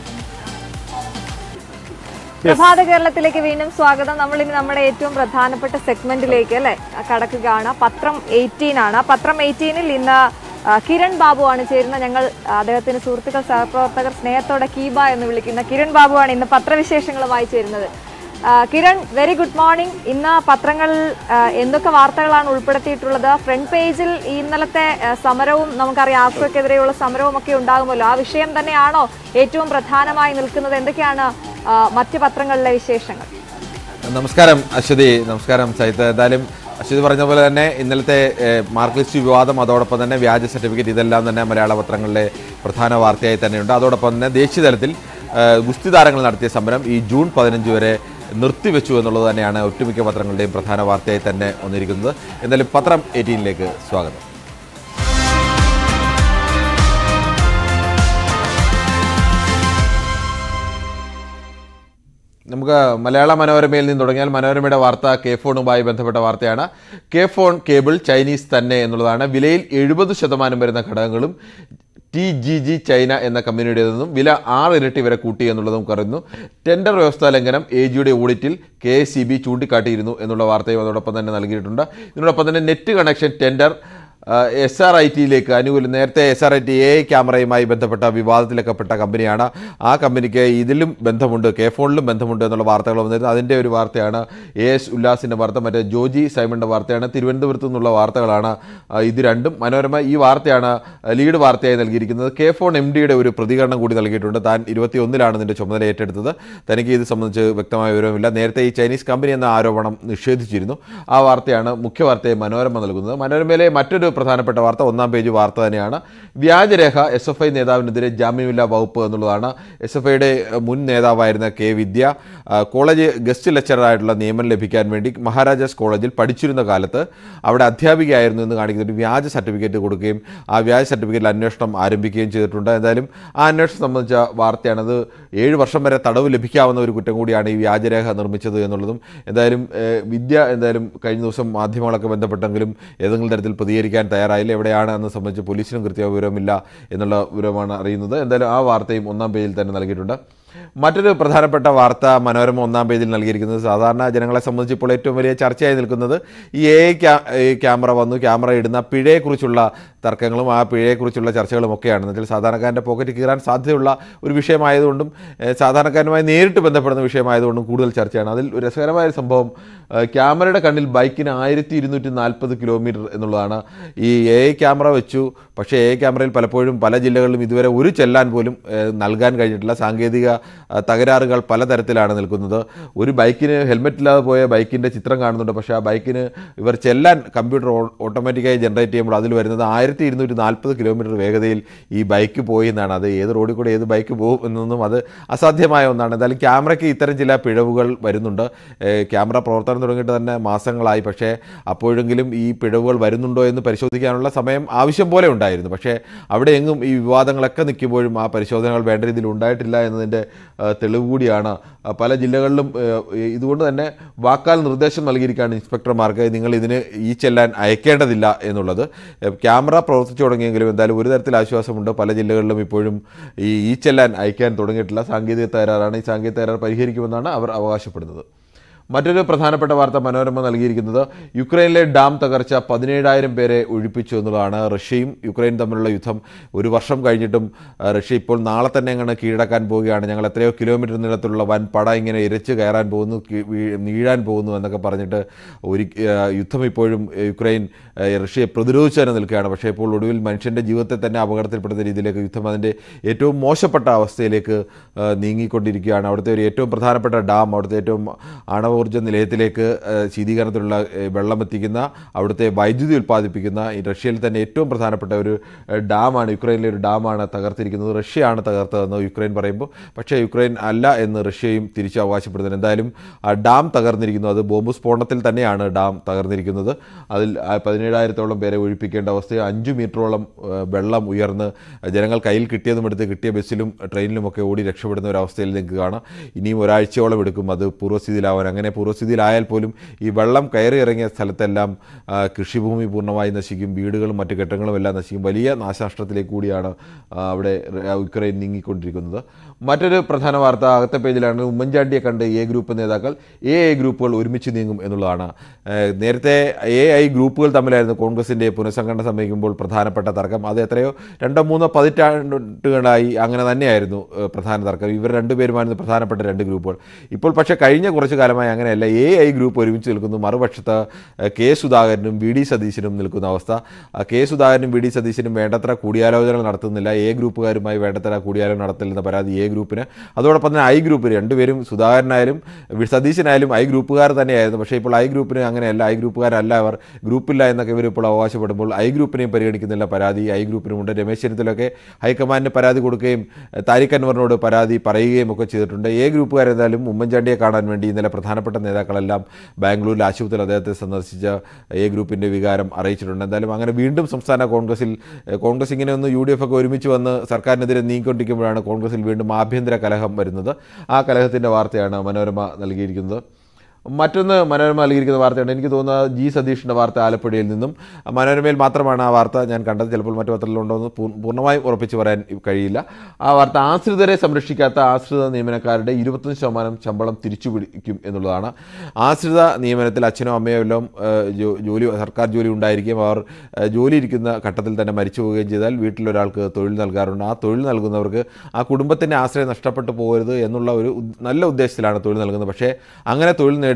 [SPEAKER 1] പ്രഭാത കേരളത്തിലേക്ക് വീണ്ടും സ്വാഗതം നമ്മൾ ഇനി നമ്മുടെ ഏറ്റവും പ്രധാനപ്പെട്ട സെഗ്മെന്റിലേക്ക് അല്ലെ കടക്കുകയാണ് പത്രം എയ്റ്റീൻ ആണ് പത്രം എയ്റ്റീനിൽ ഇന്ന് ആ, കിരൺ ബാബു ആണ് ചേരുന്നത് ഞങ്ങൾ അദ്ദേഹത്തിന് സുഹൃത്തുക്കൾ സഹപ്രവർത്തകർ സ്നേഹത്തോടെ കീബ എന്ന് വിളിക്കുന്ന കിരൺ ബാബുവാണ് ഇന്ന് പത്രവിശേഷങ്ങളുമായി ചേരുന്നത് ആ, കിരൺ വെരി ഗുഡ് മോർണിംഗ് ഇന്ന് പത്രങ്ങളിൽ ആ, എന്തൊക്കെ വാർത്തകളാണ് ഉൾപ്പെടുത്തിയിട്ടുള്ളത് ഫ്രണ്ട് പേജിൽ ഈ ഇന്നലത്തെ ആ, സമരവും നമുക്കറിയാം ആഫ്രിക്കെതിരെയുള്ള സമരവും ഒക്കെ ഉണ്ടാകുമല്ലോ ആ വിഷയം തന്നെയാണോ ഏറ്റവും പ്രധാനമായി നിൽക്കുന്നത് എന്തൊക്കെയാണ് ആ, മറ്റ് പത്രങ്ങളിലെ വിശേഷങ്ങൾ
[SPEAKER 25] നമസ്കാരം അശ്വതി നമസ്കാരം സൈത്ത് എന്തായാലും അശ്വതി പറഞ്ഞ പോലെ തന്നെ ഇന്നലത്തെ ഏഹ്, മാർക്ക് ലിസ്റ്റ് വിവാദം അതോടൊപ്പം തന്നെ വ്യാജ സർട്ടിഫിക്കറ്റ് ഇതെല്ലാം തന്നെ മലയാള പത്രങ്ങളിലെ പ്രധാന വാർത്തയായി തന്നെയുണ്ട് അതോടൊപ്പം തന്നെ ദേശീയ തലത്തിൽ ഏഹ്, ഗുസ്തി താരങ്ങൾ നടത്തിയ സമരം ഈ ജൂൺ പതിനഞ്ച് വരെ നിർത്തിവെച്ചു എന്നുള്ളത് തന്നെയാണ് ഒട്ടുമിക്ക പത്രങ്ങളുടെയും പ്രധാന വാർത്തയായി തന്നെ വന്നിരിക്കുന്നത് എന്തായാലും പത്രം എയ്റ്റീനിലേക്ക് സ്വാഗതം നമുക്ക് മലയാള മനോരമയിൽ നിന്ന് തുടങ്ങിയാൽ മനോരമയുടെ വാർത്ത കെ ഫോണുമായി ബന്ധപ്പെട്ട വാർത്തയാണ് കെ ഫോൺ കേബിൾ ചൈനീസ് തന്നെ എന്നുള്ളതാണ് വിലയിൽ എഴുപത് ശതമാനം വരുന്ന ഘടകങ്ങളും ടി ജി ജി ചൈന എന്ന കമ്പനിയുടേതെന്നും വില ആറ് ഇരട്ടി വരെ കൂട്ടി എന്നുള്ളതും പറയുന്നു ടെൻഡർ വ്യവസ്ഥാ ലംഘനം എ ജിയുടെ ഓഡിറ്റിൽ കെ എസ് സി ബി ചൂണ്ടിക്കാട്ടിയിരുന്നു എന്നുള്ള വാർത്തയും അതോടൊപ്പം തന്നെ നൽകിയിട്ടുണ്ട് ഇതിനോടൊപ്പം തന്നെ net connection tender S R I ടിയിലേക്ക് അനുകൂലം നേരത്തെ S R I T A ക്യാമറയുമായി ബന്ധപ്പെട്ട വിവാദത്തിലൊക്കെപ്പെട്ട കമ്പനിയാണ് ആ കമ്പനിക്ക് ഇതിലും ബന്ധമുണ്ട് കെ ഫോണിലും ബന്ധമുണ്ട് എന്നുള്ള വാർത്തകൾ വന്നിരുന്നു അതിൻ്റെ ഒരു വാർത്തയാണ് എ എസ് ഉല്ലാസിൻ്റെ വാർത്ത മറ്റേ ജോജി സൈമണിൻ്റെ വാർത്തയാണ് തിരുവനന്തപുരത്തു നിന്നുള്ള വാർത്തകളാണ് ആ, ഇത് രണ്ടും മനോരമ ഈ വാർത്തയാണ് ലീഡ് വാർത്തയായി നൽകിയിരിക്കുന്നത് കെ ഫോൺ എം ഡിയുടെ ഒരു പ്രതികരണം കൂടി നൽകിയിട്ടുണ്ട് താൻ ഇരുപത്തി ഒന്നിലാണ് ഇതിൻ്റെ ചുമതല ഏറ്റെടുത്തത് തനിക്ക് ഇത് സംബന്ധിച്ച് വ്യക്തമായ വിവരമില്ല നേരത്തെ ഈ ചൈനീസ് കമ്പനി എന്ന ആരോപണം നിഷേധിച്ചിരുന്നു ആ വാർത്തയാണ് മുഖ്യ വാർത്തയെ മനോരമ നൽകുന്നത് മനോരമയിലെ മറ്റൊരു പ്രധാനപ്പെട്ട വാർത്ത ഒന്നാം പേജ് വാർത്ത തന്നെയാണ് വ്യാജരേഖ എസ് എഫ് ഐ നേതാവിനെതിരെ ജാമ്യമില്ലാ വകുപ്പ് എന്നുള്ളതാണ് എസ് എഫ് ഐയുടെ മുൻ നേതാവായിരുന്ന കെ വിദ്യ ആ, കോളേജ് ഗസ്റ്റ് ലെക്ചറായിട്ടുള്ള നിയമനം ലഭിക്കാൻ വേണ്ടി മഹാരാജാസ് കോളേജിൽ പഠിച്ചിരുന്ന കാലത്ത് അവിടെ അധ്യാപികയായിരുന്നു എന്ന് കാണിക്കുന്ന ഒരു വ്യാജ സർട്ടിഫിക്കറ്റ് കൊടുക്കുകയും ആ വ്യാജ സർട്ടിഫിക്കറ്റിൽ അന്വേഷണം ആരംഭിക്കുകയും ചെയ്തിട്ടുണ്ട് എന്തായാലും ആ അന്വേഷണം സംബന്ധിച്ച വാർത്തയാണത് ഏഴ് വർഷം വരെ തടവ് ലഭിക്കാവുന്ന ഒരു കുറ്റം കൂടിയാണ് ഈ വ്യാജരേഖ നിർമ്മിച്ചത് എന്നുള്ളതും എന്തായാലും ഏഹ്, വിദ്യ എന്തായാലും കഴിഞ്ഞ ദിവസം മാധ്യമങ്ങളൊക്കെ ബന്ധപ്പെട്ടെങ്കിലും ഏതെങ്കിലും തരത്തിൽ പ്രതികരിക്കാൻ തയ്യാറായില്ല എവിടെയാണ് എന്ന് സംബന്ധിച്ച് പോലീസിനും കൃത്യമായ വിവരമില്ല എന്നുള്ള വിവരമാണ് അറിയുന്നത് എന്തായാലും ആ വാർത്തയും ഒന്നാം പേജിൽ തന്നെ നൽകിയിട്ടുണ്ട് മറ്റൊരു പ്രധാനപ്പെട്ട വാർത്ത മനോരമ ഒന്നാം പേജിൽ നൽകിയിരിക്കുന്നത് സാധാരണ ജനങ്ങളെ സംബന്ധിച്ച് ഇപ്പോൾ ഏറ്റവും വലിയ ചർച്ചയായി നിൽക്കുന്നത് ഈ എ ക്യാമറ വന്നു ക്യാമറ ഇടുന്ന പിഴയെക്കുറിച്ചുള്ള തർക്കങ്ങളും ആ പിഴയെക്കുറിച്ചുള്ള ചർച്ചകളും ഒക്കെയാണ് എന്ന് വെച്ചാൽ സാധാരണക്കാരൻ്റെ പോക്കറ്റ് കീറാൻ സാധ്യതയുള്ള ഒരു വിഷയമായതുകൊണ്ടും ഏഹ്, സാധാരണക്കാരുമായി നേരിട്ട് ബന്ധപ്പെടുന്ന വിഷയമായതുകൊണ്ടും കൂടുതൽ ചർച്ചയാണ് അതിൽ ഒരു രസകരമായ ഒരു സംഭവം ഏഹ്, ക്യാമറയുടെ കണ്ണിൽ ബൈക്കിന് ആയിരത്തി ഇരുന്നൂറ്റി നാൽപ്പത് കിലോമീറ്റർ എന്നുള്ളതാണ് ഈ എ ക്യാമറ വെച്ചു പക്ഷേ എ ക്യാമറയിൽ പലപ്പോഴും പല ജില്ലകളിലും ഇതുവരെ ഒരു ചെല്ലാൻ പോലും ഏഹ്, നൽകാൻ കഴിഞ്ഞിട്ടില്ല സാങ്കേതിക ആ, തകരാറുകൾ പലതരത്തിലാണ് നിൽക്കുന്നത് ഒരു ബൈക്കിന് ഹെൽമെറ്റ് ഇല്ലാതെ പോയ ബൈക്കിൻ്റെ ചിത്രം കാണുന്നുണ്ട് പക്ഷേ ആ ബൈക്കിന് ഇവർ ചെല്ലാൻ കമ്പ്യൂട്ടർ ഓ- ഓട്ടോമാറ്റിക്കായി ജനറേറ്റ് ചെയ്യുമ്പോൾ അതിൽ വരുന്നത് ആയിരത്തി ഇരുന്നൂറ്റി നാൽപ്പത് കിലോമീറ്റർ വേഗതയിൽ ഈ ബൈക്ക് പോയി എന്നാണ് അത് ഏത് റോഡിൽ കൂടെ ഏത് ബൈക്ക് പോകും എന്നൊന്നും അത് അസാധ്യമായ ഒന്നാണ് എന്തായാലും ക്യാമറയ്ക്ക് ഇത്തരം ചില പിഴവുകൾ വരുന്നുണ്ട് ഏഹ് ക്യാമറ പ്രവർത്തനം തുടങ്ങിയിട്ട് തന്നെ മാസങ്ങളായി പക്ഷേ അപ്പോഴെങ്കിലും ഈ പിഴവുകൾ വരുന്നുണ്ടോ എന്ന് പരിശോധിക്കാനുള്ള സമയം ആവശ്യം പോലെ ഉണ്ടായിരുന്നു പക്ഷേ അവിടെ എങ്ങും ഈ വിവാദങ്ങളൊക്കെ നിൽക്കുമ്പോഴും ആ പരിശോധനകൾ വേണ്ട രീതിയിൽ ഉണ്ടായിട്ടില്ല എന്നതിൻ്റെ ആ, തെളിവ് കൂടിയാണ് ആ, പല ജില്ലകളിലും ഏഹ്, ഇതുകൊണ്ട് തന്നെ വാക്കാൽ നിർദ്ദേശം നൽകിയിരിക്കുകയാണ് ഇൻസ്പെക്ടർമാർക്ക് നിങ്ങൾ ഇതിന് ഈ ചെല്ലാൻ അയക്കേണ്ടതില്ല എന്നുള്ളത് ഏഹ്, ക്യാമറ പ്രവർത്തിച്ചു തുടങ്ങിയെങ്കിലും എന്തായാലും ഒരു തരത്തിൽ ആശ്വാസമുണ്ട് പല ജില്ലകളിലും ഇപ്പോഴും ഈ ഈ ചെല്ലാൻ അയക്കാൻ തുടങ്ങിയിട്ടില്ല സാങ്കേതിക തകരാറാണ് ഈ സാങ്കേതിക തകരാർ പരിഹരിക്കുമെന്നാണ് അവർ അവകാശപ്പെടുന്നത് മറ്റൊരു പ്രധാനപ്പെട്ട വാർത്ത മനോരമ നൽകിയിരിക്കുന്നത് യുക്രൈനിലെ ഡാം തകർച്ച പതിനേഴായിരം പേരെ ഒഴിപ്പിച്ചു എന്നുള്ളതാണ് റഷ്യയും യുക്രൈൻ തമ്മിലുള്ള യുദ്ധം ഒരു വർഷം കഴിഞ്ഞിട്ടും ആ, റഷ്യ ഇപ്പോൾ നാളെ തന്നെ അങ്ങനെ കീഴടക്കാൻ പോവുകയാണ് ഞങ്ങൾ എത്രയോ കിലോമീറ്റർ നീളത്തിലുള്ള വൻ പട ഇങ്ങനെ ഇരച്ച് കയറാൻ പോകുന്നു കീ- വീ- വീഴാൻ പോകുന്നു എന്നൊക്കെ പറഞ്ഞിട്ട് ഒരു ആ, യുദ്ധം ഇപ്പോഴും ആ, യുക്രൈൻ ആ, റഷ്യയെ പ്രതിരോധിച്ചു തന്നെ നിൽക്കുകയാണ് പക്ഷേ ഇപ്പോൾ ഒടുവിൽ മനുഷ്യൻ്റെ ജീവിതത്തെ തന്നെ അപകടത്തിൽപ്പെടുന്ന രീതിയിലേക്ക് യുദ്ധം അതിൻ്റെ ഏറ്റവും മോശപ്പെട്ട അവസ്ഥയിലേക്ക് ആ, നീങ്ങിക്കൊണ്ടിരിക്കുകയാണ് അവിടുത്തെ ഒരു ഏറ്റവും പ്രധാനപ്പെട്ട ഡാം അവിടുത്തെ ഏറ്റവും ആണവോർജ്ജ നിലയത്തിലേക്ക് ആ, ശീതീകരണത്തിലുള്ള ആ, വെള്ളം എത്തിക്കുന്ന അവിടുത്തെ വൈദ്യുതി ഉൽപ്പാദിപ്പിക്കുന്ന ഈ റഷ്യയിൽ തന്നെ ഏറ്റവും പ്രധാനപ്പെട്ട ഒരു ആ, ഡാമാണ് യുക്രൈനിലെ ഒരു ഡാമാണ് തകർത്തിരിക്കുന്നത് റഷ്യയാണ് തകർത്തതെന്ന് യുക്രൈൻ പറയുമ്പോൾ പക്ഷേ യുക്രൈൻ അല്ല എന്ന് റഷ്യയും തിരിച്ചു അവകാശപ്പെടുന്നത് എന്തായാലും ആ ഡാം തകർന്നിരിക്കുന്നു അത് ബോംബ് സ്ഫോടനത്തിൽ തന്നെയാണ് ഡാം തകർന്നിരിക്കുന്നത് അതിൽ ആ പതിനേഴായിരത്തോളം പേരെ ഒഴിപ്പിക്കേണ്ട അവസ്ഥ അഞ്ച് മീറ്ററോളം ആ, വെള്ളം ഉയർന്ന് ജനങ്ങൾ കയ്യിൽ കിട്ടിയതും എടുത്ത് കിട്ടിയ ബസ്സിലും ട്രെയിനിലുമൊക്കെ ഓടി രക്ഷപ്പെടുന്ന ഒരു അവസ്ഥയിൽ നിൽക്കുകയാണ് ഇനിയും ഒരാഴ്ചയോളം എടുക്കും അത് പൂർവ്വസ്ഥിതിയിലാവാൻ അങ്ങനെ പൂർവ്വസ്ഥിതിയിലായാൽ പോലും ഈ വെള്ളം കയറി ഇറങ്ങിയ സ്ഥലത്തെല്ലാം ആ, കൃഷിഭൂമി പൂർണ്ണമായി നശിക്കും വീടുകളും മറ്റു കെട്ടിടങ്ങളും എല്ലാം നശിക്കും വലിയ നാശനഷ്ടത്തിലേക്ക് കൂടിയാണ് ആ, അവിടെ ര- യുക്രൈൻ നീങ്ങിക്കൊണ്ടിരിക്കുന്നത് മറ്റൊരു പ്രധാന വാർത്ത അകത്തെ പേജിലാണ് ഉമ്മൻചാണ്ടിയെ കണ്ട് എ ഗ്രൂപ്പ് നേതാക്കൾ എ ഐ ഗ്രൂപ്പുകൾ ഒരുമിച്ച് നീങ്ങും എന്നുള്ളതാണ് ഏഹ് നേരത്തെ എ ഐ ഗ്രൂപ്പുകൾ തമ്മിലായിരുന്നു കോൺഗ്രസിൻ്റെ പുനഃസംഘടന സമയിക്കുമ്പോൾ പ്രധാനപ്പെട്ട തർക്കം അത് എത്രയോ രണ്ടോ മൂന്നോ പതിറ്റാണ്ടുകളായി അങ്ങനെ തന്നെയായിരുന്നു ഏഹ് പ്രധാന തർക്കം ഇവർ രണ്ടുപേരുമായിരുന്നു പ്രധാനപ്പെട്ട രണ്ട് ഗ്രൂപ്പുകൾ ഇപ്പോൾ പക്ഷേ കഴിഞ്ഞ കുറച്ച് കാലമായി അങ്ങനെയല്ല എ ഐ ഗ്രൂപ്പ് ഒരുമിച്ച് നിൽക്കുന്നു മറുപക്ഷത്ത് ഏഹ് കെ സുധാകരനും വി ഡി സതീശനും നിൽക്കുന്ന അവസ്ഥ ആ കെ സുധാകരനും വി ഡി സതീശനും വേണ്ടത്ര കൂടിയാലോചന നടത്തുന്നില്ല എ ഗ്രൂപ്പുകാരുമായി വേണ്ടത്ര കൂടിയാലോചന നടത്തില്ലെന്ന പരാതി എ ഗ്രൂപ്പിന് അതോടൊപ്പം തന്നെ ഐ ഗ്രൂപ്പിന് രണ്ടുപേരും സുധാകരനായാലും വി- സതീശനായാലും ഐ ഗ്രൂപ്പുകാർ തന്നെയായിരുന്നു പക്ഷേ ഇപ്പോൾ ഐ ഗ്രൂപ്പിന് അങ്ങനെയല്ല ഐ ഗ്രൂപ്പുകാരല്ല അവർ ഗ്രൂപ്പില്ല എന്നൊക്കെ ഇവർ ഇപ്പോൾ അവകാശപ്പെടുമ്പോൾ ഐ ഗ്രൂപ്പിനെയും പരിഗണിക്കുന്നില്ല പരാതി ഐ ഗ്രൂപ്പിനുമുണ്ട് രമേശ് ചെന്നിത്തലൊക്കെ ഹൈക്കമാൻഡിന് പരാതി കൊടുക്കുകയും ഏഹ്, താരിഖ് അൻവറിനോട് പരാതി പറയുകയും ഒക്കെ ചെയ്തിട്ടുണ്ട് എ ഗ്രൂപ്പുകാർ എന്തായാലും ഉമ്മൻചാണ്ടിയെ കാണാൻ വേണ്ടി ഇന്നലെ പ്രധാനപ്പെട്ട നേതാക്കളെല്ലാം ബാംഗ്ലൂരിൽ ആശുപത്രിയിൽ അദ്ദേഹത്തെ സന്ദർശിച്ച എ ഗ്രൂപ്പിൻ്റെ വികാരം അറിയിച്ചിട്ടുണ്ട് എന്തായാലും അങ്ങനെ വീണ്ടും സംസ്ഥാന കോൺഗ്രസിൽ ഏഹ്, കോൺഗ്രസ് ഇങ്ങനെ ഒന്ന് യു ഡി എഫ് ഒക്കെ ഒരുമിച്ച് വന്ന് സർക്കാരിനെതിരെ നീങ്ങിക്കൊണ്ടിരിക്കുമ്പോഴാണ് കോൺഗ്രസിൽ വീണ്ടും ആഭ്യന്തര കലഹം വരുന്നത് ആ കലഹത്തിൻ്റെ വാർത്തയാണ് മനോരമ നൽകിയിരിക്കുന്നത് മറ്റൊന്ന് മനോരമ നൽകിയിരിക്കുന്ന വാർത്തയാണ് എനിക്ക് തോന്നുന്നത് ജി സതീഷിൻ്റെ വാർത്ത ആലപ്പുഴയിൽ നിന്നും മനോരമയിൽ മാത്രമാണ് ആ വാർത്ത ഞാൻ കണ്ടത് ചിലപ്പോൾ മറ്റു പത്രത്തിലുണ്ടോ എന്ന് പൂർ- പൂർണ്ണമായും ഉറപ്പിച്ച് പറയാൻ കഴിയില്ല ആ വാർത്ത ആശ്രിതരെ സംരക്ഷിക്കാത്ത ആശ്രിത നിയമനക്കാരുടെ ഇരുപത്തഞ്ച് ശതമാനം ശമ്പളം തിരിച്ചു പിടിക്കും എന്നുള്ളതാണ് ആശ്രിത നിയമനത്തിൽ അച്ഛനോ അമ്മയോ എല്ലാം ഏഹ്, ജോ- ജോലി സർക്കാർ ജോലി ഉണ്ടായിരിക്കുകയും അവർ ഏഹ്, ജോലി ഇരിക്കുന്ന ഘട്ടത്തിൽ തന്നെ മരിച്ചു പോവുകയും ചെയ്താൽ വീട്ടിലൊരാൾക്ക് തൊഴിൽ നൽകാറുണ്ട് ആ തൊഴിൽ നൽകുന്നവർക്ക് ആ കുടുംബത്തിൻ്റെ ആശ്രയം നഷ്ടപ്പെട്ടു പോകരുത് എന്നുള്ള ഒരു ഉദ്- നല്ല ഉദ്ദേശത്തിലാണ് തൊഴിൽ നൽകുന്നത് പക്ഷേ അങ്ങനെ തൊഴിൽ നേടുന്ന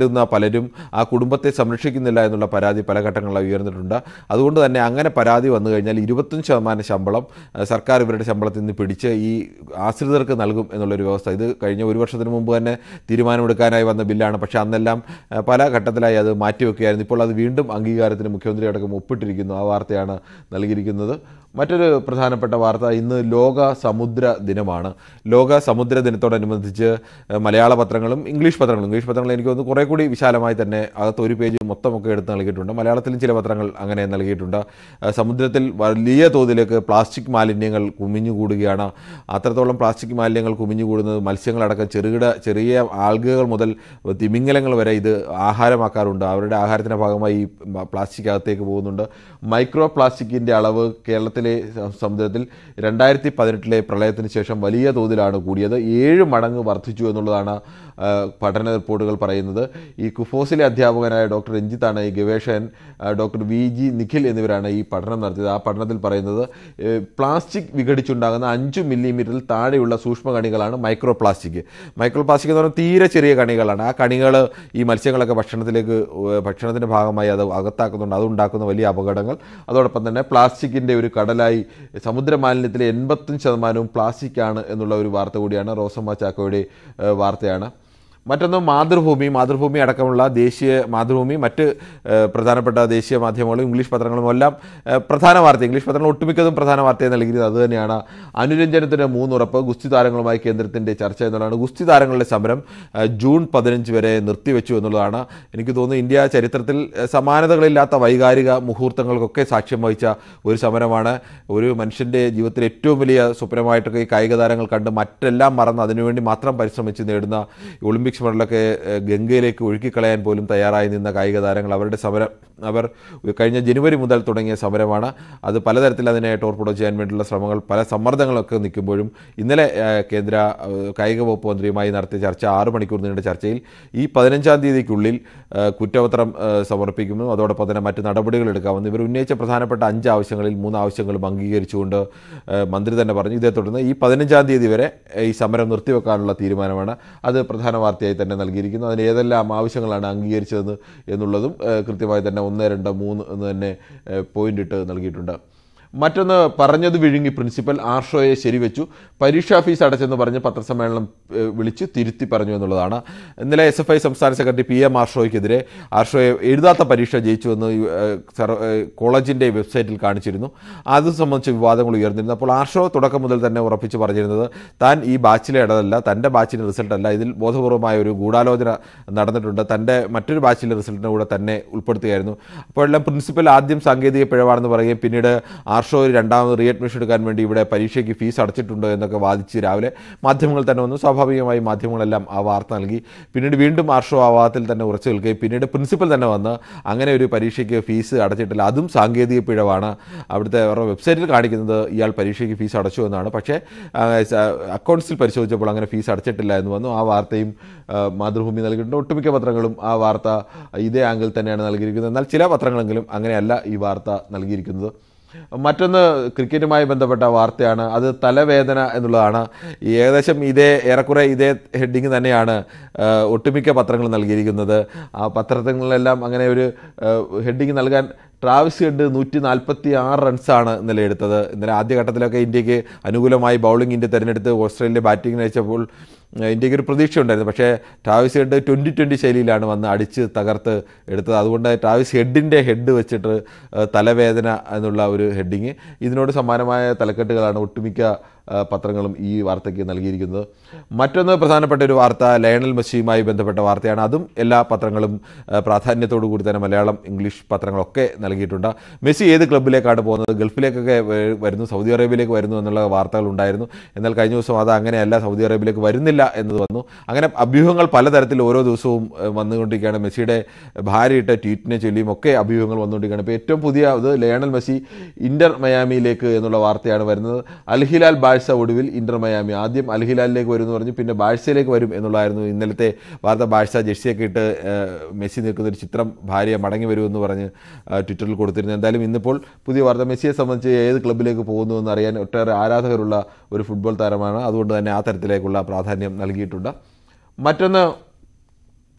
[SPEAKER 25] വരുന്ന പലരും ആ കുടുംബത്തെ സംരക്ഷിക്കുന്നില്ല എന്നുള്ള പരാതി പല ഘട്ടങ്ങളിലായി ഉയർന്നിട്ടുണ്ട് അതുകൊണ്ട് തന്നെ അങ്ങനെ പരാതി വന്നു കഴിഞ്ഞാൽ ഇരുപത്തഞ്ച് ശതമാനം ശമ്പളം ആ, സർക്കാർ ഇവരുടെ ശമ്പളത്തിൽ നിന്ന് പിടിച്ച് ഈ ആശ്രിതർക്ക് നൽകും എന്നുള്ളൊരു വ്യവസ്ഥ ഇത് കഴിഞ്ഞ ഒരു വർഷത്തിന് മുമ്പ് തന്നെ തീരുമാനമെടുക്കാനായി വന്ന ബില്ലാണ് പക്ഷേ അന്നെല്ലാം ആ, പല ഘട്ടത്തിലായി അത് മാറ്റിവെക്കുകയായിരുന്നു ഇപ്പോൾ അത് വീണ്ടും അംഗീകാരത്തിന് മുഖ്യമന്ത്രി അടക്കം ഒപ്പിട്ടിരിക്കുന്നു ആ വാർത്തയാണ് നൽകിയിരിക്കുന്നത് മറ്റൊരു പ്രധാനപ്പെട്ട വാർത്ത ഇന്ന് ലോക സമുദ്ര ദിനമാണ് ലോക സമുദ്ര ദിനത്തോടനുബന്ധിച്ച് ഏഹ്, മലയാള പത്രങ്ങളും ഇംഗ്ലീഷ് പത്രങ്ങളും ഇംഗ്ലീഷ് പത്രങ്ങൾ എനിക്ക് തോന്നുന്നു കുറേ കൂടി വിശാലമായി തന്നെ അകത്ത് ഒരു പേജ് മൊത്തമൊക്കെ എടുത്ത് നൽകിയിട്ടുണ്ട് മലയാളത്തിലും ചില പത്രങ്ങൾ അങ്ങനെ നൽകിയിട്ടുണ്ട് ഏഹ്, സമുദ്രത്തിൽ വലിയ തോതിലേക്ക് പ്ലാസ്റ്റിക് മാലിന്യങ്ങൾ കുമിഞ്ഞുകൂടുകയാണ് അത്രത്തോളം പ്ലാസ്റ്റിക് മാലിന്യങ്ങൾ കുമിഞ്ഞുകൂടുന്നത് മത്സ്യങ്ങളടക്കം ചെറുകിട ചെറിയ ആൽഗകൾ മുതൽ തിമിംഗലങ്ങൾ വരെ ഇത് ആഹാരമാക്കാറുണ്ട് അവരുടെ ആഹാരത്തിൻ്റെ ഭാഗമായി ഈ പ്ലാസ്റ്റിക് അകത്തേക്ക് പോകുന്നുണ്ട് മൈക്രോ പ്ലാസ്റ്റിക്കിൻ്റെ അളവ് കേരളത്തിലെ സ- സമുദ്രത്തിൽ രണ്ടായിരത്തി പതിനെട്ടിലെ പ്രളയത്തിന് ശേഷം വലിയ തോതിലാണ് കൂടിയത് ഏഴ് മടങ്ങ് വർദ്ധിച്ചു എന്നുള്ളതാണ് ആ, പഠന റിപ്പോർട്ടുകൾ പറയുന്നത് ഈ കുഫോസിലെ അധ്യാപകനായ ഡോക്ടർ രഞ്ജിത്താണ് ഈ ഗവേഷകൻ ആ, ഡോക്ടർ വി ജി നിഖിൽ എന്നിവരാണ് ഈ പഠനം നടത്തിയത് ആ പഠനത്തിൽ പറയുന്നത് ഏ, പ്ലാസ്റ്റിക് വിഘടിച്ചുണ്ടാകുന്ന അഞ്ച് മില്ലിമീറ്ററിൽ താഴെയുള്ള സൂക്ഷ്മകണികളാണ് മൈക്രോ പ്ലാസ്റ്റിക് മൈക്രോ പ്ലാസ്റ്റിക് എന്ന് പറഞ്ഞാൽ തീരെ ചെറിയ കണികളാണ് ആ കണികൾ ഈ മത്സ്യങ്ങളൊക്കെ ഭക്ഷണത്തിലേക്ക് ഏ, ഭക്ഷണത്തിൻ്റെ ഭാഗമായി അത് അകത്താക്കുന്നുണ്ട് അതുണ്ടാക്കുന്ന വലിയ അപകടങ്ങൾ അതോടൊപ്പം തന്നെ പ്ലാസ്റ്റിക്കിൻ്റെ ഒരു കടലായി സമുദ്ര മാലിന്യത്തിലെ എൺപത്തഞ്ച് ശതമാനവും പ്ലാസ്റ്റിക്കാണ് എന്നുള്ള ഒരു വാർത്ത കൂടിയാണ് റോസമ്മ ചാക്കോയുടെ ഏ, വാർത്തയാണ് മറ്റൊന്ന് മാതൃഭൂമി മാതൃഭൂമി അടക്കമുള്ള ദേശീയ മാതൃഭൂമി മറ്റ് ഏഹ്, പ്രധാനപ്പെട്ട ദേശീയ മാധ്യമങ്ങളും ഇംഗ്ലീഷ് പത്രങ്ങളും എല്ലാം ഏഹ്, പ്രധാന വാർത്ത ഇംഗ്ലീഷ് പത്രങ്ങൾ ഒട്ടുമിക്കതും പ്രധാന വാർത്തയെ നൽകിയത് അതുതന്നെയാണ് അനുരഞ്ജനത്തിന് മൂന്നുറപ്പ് ഗുസ്തി താരങ്ങളുമായി കേന്ദ്രത്തിൻ്റെ ചർച്ച എന്നുള്ളതാണ് ഗുസ്തി താരങ്ങളുടെ സമരം ഏഹ്, ജൂൺ പതിനഞ്ച് വരെ നിർത്തിവെച്ചു എന്നുള്ളതാണ് എനിക്ക് തോന്നുന്നു ഇന്ത്യ ചരിത്രത്തിൽ ഏഹ്, സമാനതകളില്ലാത്ത വൈകാരിക മുഹൂർത്തങ്ങൾക്കൊക്കെ സാക്ഷ്യം വഹിച്ച ഒരു സമരമാണ് ഒരു മനുഷ്യൻ്റെ ജീവിതത്തിലെ ഏറ്റവും വലിയ സ്വപ്നമായിട്ടൊക്കെ ഈ കായിക താരങ്ങൾ കണ്ട് മറ്റെല്ലാം മറന്ന് അതിനുവേണ്ടി മാത്രം പരിശ്രമിച്ച് നേടുന്ന ഈ ഒളിമ്പിക്സ് മെഡലൊക്കെ ഏഹ്, ഗംഗയിലേക്ക് ഒഴുക്കിക്കളയാൻ പോലും തയ്യാറായി നിന്ന കായിക താരങ്ങൾ അവരുടെ സമരം അവർ കഴിഞ്ഞ ജനുവരി മുതൽ തുടങ്ങിയ സമരമാണ് അത് പലതരത്തിൽ അതിനെ ടോർപ്പിഡോ ചെയ്യാൻ വേണ്ടിയുള്ള ശ്രമങ്ങൾ പല സമ്മർദ്ദങ്ങളൊക്കെ നിൽക്കുമ്പോഴും ഇന്നലെ ഏഹ്, കേന്ദ്ര ഏഹ്, കായിക വകുപ്പ് മന്ത്രിയുമായി നടത്തിയ ചർച്ച ആറ് മണിക്കൂർ നീണ്ട ചർച്ചയിൽ ഈ പതിനഞ്ചാം തീയതിക്കുള്ളിൽ ഏഹ്, കുറ്റപത്രം ഏഹ്, സമർപ്പിക്കുന്നു അതോടൊപ്പം തന്നെ മറ്റ് നടപടികൾ എടുക്കാമെന്ന് ഇവർ ഉന്നയിച്ച പ്രധാനപ്പെട്ട അഞ്ച് ആവശ്യങ്ങളിൽ മൂന്ന് ആവശ്യങ്ങളും അംഗീകരിച്ചുകൊണ്ട് ഏഹ്, മന്ത്രി തന്നെ പറഞ്ഞു ഇതേ തുടർന്ന് ഈ പതിനഞ്ചാം തീയതി വരെ ഏഹ്, ഈ സമരം നിർത്തിവെക്കാനുള്ള തീരുമാനമാണ് അത് പ്രധാന വാർത്തയായി തന്നെ നൽകിയിരിക്കുന്നു അതിന് ഏതെല്ലാം ആവശ്യങ്ങളാണ് അംഗീകരിച്ചതെന്ന് എന്നുള്ളതും ഏഹ്, കൃത്യമായി തന്നെ ഒന്ന് രണ്ട് മൂന്ന് എന്ന് തന്നെ ഏഹ്, പോയിന്റ് ഇട്ട് നൽകിയിട്ടുണ്ട് മറ്റൊന്ന് പറഞ്ഞത് വിഴുങ്ങി പ്രിൻസിപ്പൽ ആർഷോയെ ശരിവെച്ചു പരീക്ഷാ ഫീസ് അടച്ചെന്ന് പറഞ്ഞ് പത്രസമ്മേളനം ഏഹ്, വിളിച്ച് തിരുത്തി പറഞ്ഞു എന്നുള്ളതാണ് ഇന്നലെ എസ് എഫ് ഐ സംസ്ഥാന സെക്രട്ടറി പി എം ആർഷോയ്ക്കെതിരെ ആർഷോയെ എഴുതാത്ത പരീക്ഷ ജയിച്ചുവെന്ന് യു- ഏഹ്, സർ- ഏഹ്, കോളേജിൻ്റെ വെബ്സൈറ്റിൽ കാണിച്ചിരുന്നു അത് സംബന്ധിച്ച് വിവാദങ്ങൾ ഉയർന്നിരുന്നു അപ്പോൾ ആർഷോ തുടക്കം മുതൽ തന്നെ ഉറപ്പിച്ച് പറഞ്ഞിരുന്നത് താൻ ഈ ബാച്ചിലെ ഇടതല്ല തൻ്റെ ബാച്ചിൻ്റെ റിസൾട്ട് അല്ല ഇതിൽ ബോധപൂർവമായ ഒരു ഗൂഢാലോചന നടന്നിട്ടുണ്ട് തൻ്റെ മറ്റൊരു ബാച്ചിലെ റിസൾട്ടിൻ്റെ കൂടെ തന്നെ ഉൾപ്പെടുത്തുകയായിരുന്നു അപ്പോഴെല്ലാം പ്രിൻസിപ്പൽ ആദ്യം സാങ്കേതിക പിഴവാണെന്ന് പറയുകയും പിന്നീട് ആർഷോ ഒരു രണ്ടാമത് റീ അഡ്മിഷൻ എടുക്കാൻ വേണ്ടി ഇവിടെ പരീക്ഷയ്ക്ക് ഫീസ് അടച്ചിട്ടുണ്ടോ എന്നൊക്കെ വാദിച്ച് രാവിലെ മാധ്യമങ്ങൾ തന്നെ വന്നു സ്വാഭാവികമായി മാധ്യമങ്ങളെല്ലാം ആ വാർത്ത നൽകി പിന്നീട് വീണ്ടും ആർഷോ ആ വാദത്തിൽ തന്നെ ഉറച്ചു നിൽക്കുകയും പിന്നീട് പ്രിൻസിപ്പൽ തന്നെ വന്ന് അങ്ങനെ ഒരു പരീക്ഷയ്ക്ക് ഫീസ് അടച്ചിട്ടില്ല അതും സാങ്കേതിക പിഴവാണ് അവിടുത്തെ അവരുടെ വെബ്സൈറ്റിൽ കാണിക്കുന്നത് ഇയാൾ പരീക്ഷയ്ക്ക് ഫീസ് അടച്ചു എന്നാണ് പക്ഷേ ആ, സ- അക്കൗണ്ട്സിൽ പരിശോധിച്ചപ്പോൾ അങ്ങനെ ഫീസ് അടച്ചിട്ടില്ല എന്ന് വന്നു ആ വാർത്തയും ആ, മാതൃഭൂമി നൽകിയിട്ടുണ്ട് ഒട്ടുമിക്ക പത്രങ്ങളും ആ വാർത്ത ഇതേ ആംഗിൾ തന്നെയാണ് നൽകിയിരിക്കുന്നത് എന്നാൽ ചില പത്രങ്ങളെങ്കിലും അങ്ങനെയല്ല ഈ വാർത്ത നൽകിയിരിക്കുന്നത് മറ്റൊന്ന് ക്രിക്കറ്റുമായി ബന്ധപ്പെട്ട വാർത്തയാണ് അത് തലവേദന എന്നുള്ളതാണ് ഈ ഏകദേശം ഇതേ ഏറെക്കുറെ ഇതേ ഹെഡിങ് തന്നെയാണ് ആ, ഒട്ടുമിക്ക പത്രങ്ങൾ നൽകിയിരിക്കുന്നത് ആ പത്രങ്ങളിലെല്ലാം അങ്ങനെ ഒരു ഹെഡിങ് നൽകാൻ ട്രാവിസ് ഹെഡ് നൂറ്റി നാൽപ്പത്തി ആറ് റൺസാണ് ഇന്നലെ എടുത്തത് ഇന്നലെ ആദ്യഘട്ടത്തിലൊക്കെ ഇന്ത്യക്ക് അനുകൂലമായി ബൗളിംഗ് ഇന്ത്യ തിരഞ്ഞെടുത്ത് ഓസ്ട്രേലിയ ബാറ്റിംഗിന് അയച്ചപ്പോൾ ഏഹ്, ഇന്ത്യക്ക് ഒരു പ്രതീക്ഷ ഉണ്ടായിരുന്നു പക്ഷേ ട്രാവിസ് ഹെഡ് ട്വൻറ്റി ട്വൻറ്റി ശൈലിയിലാണ് വന്ന് അടിച്ച് തകർത്ത് എടുത്തത് അതുകൊണ്ട് ട്രാവിസ് ഹെഡിൻ്റെ ഹെഡ് വെച്ചിട്ട് ഏഹ്, തലവേദന എന്നുള്ള ഒരു ഹെഡിങ് ഇതിനോട് സമാനമായ തലക്കെട്ടുകളാണ് ഒട്ടുമിക്ക ഏഹ്, പത്രങ്ങളും ഈ വാർത്തയ്ക്ക് നൽകിയിരിക്കുന്നത് മറ്റൊന്ന് പ്രധാനപ്പെട്ട ഒരു വാർത്ത ലയണൽ മെസ്സിയുമായി ബന്ധപ്പെട്ട വാർത്തയാണ് അതും എല്ലാ പത്രങ്ങളും ഏഹ്, പ്രാധാന്യത്തോടു കൂടി തന്നെ മലയാളം ഇംഗ്ലീഷ് പത്രങ്ങളൊക്കെ നൽകിയിട്ടുണ്ട് മെസ്സി ഏത് ക്ലബ്ബിലേക്കാണ് പോകുന്നത് ഗൾഫിലേക്കൊക്കെ വ- വരുന്നു സൗദി അറേബ്യയിലേക്ക് വരുന്നു എന്നുള്ള വാർത്തകൾ ഉണ്ടായിരുന്നു എന്നാൽ കഴിഞ്ഞ ദിവസം അത് അങ്ങനെയല്ല സൗദി അറേബ്യയിലേക്ക് വരുന്നില്ല എന്നത് വന്നു അങ്ങനെ അഭ്യൂഹങ്ങൾ പലതരത്തിൽ ഓരോ ദിവസവും ഏഹ്, വന്നുകൊണ്ടിരിക്കുകയാണ് മെസ്സിയുടെ ഭാര്യയിട്ട ട്വീറ്റിനെ ചൊല്ലിയും ഒക്കെ അഭ്യൂഹങ്ങൾ വന്നുകൊണ്ടിരിക്കുകയാണ് ഇപ്പോൾ ഏറ്റവും പുതിയ ഇത് ലയണൽ മെസ്സി ഇന്റർ മയാമിയിലേക്ക് എന്നുള്ള വാർത്തയാണ് വരുന്നത് അൽഹിലാൽ ബാഴ്സ ഒടുവിൽ ഇന്റർ മയാമി ആദ്യം അൽഹിലാലിലേക്ക് വരും എന്ന് പറഞ്ഞു പിന്നെ ബാഴ്സയിലേക്ക് വരും എന്നുള്ളതായിരുന്നു ഇന്നലത്തെ വാർത്ത ബാഴ്സ ജെഴ്സിയൊക്കെ ഇട്ട് ഏഹ്, മെസ്സി നിൽക്കുന്ന ഒരു ചിത്രം ഭാര്യ മടങ്ങി വരുമെന്ന് പറഞ്ഞ് ആ, ട്വിറ്ററിൽ കൊടുത്തിരുന്നു എന്തായാലും ഇന്നിപ്പോൾ പുതിയ വാർത്ത മെസ്സിയെ സംബന്ധിച്ച് ഏത് ക്ലബ്ബിലേക്ക് പോകുന്നു എന്ന് അറിയാൻ ഒട്ടേറെ ആരാധകരുള്ള ഒരു ഫുട്ബോൾ താരമാണ് അതുകൊണ്ട് തന്നെ ആ തരത്തിലേക്കുള്ള പ്രാധാന്യം നൽകിയിട്ടുണ്ട് മറ്റൊന്ന്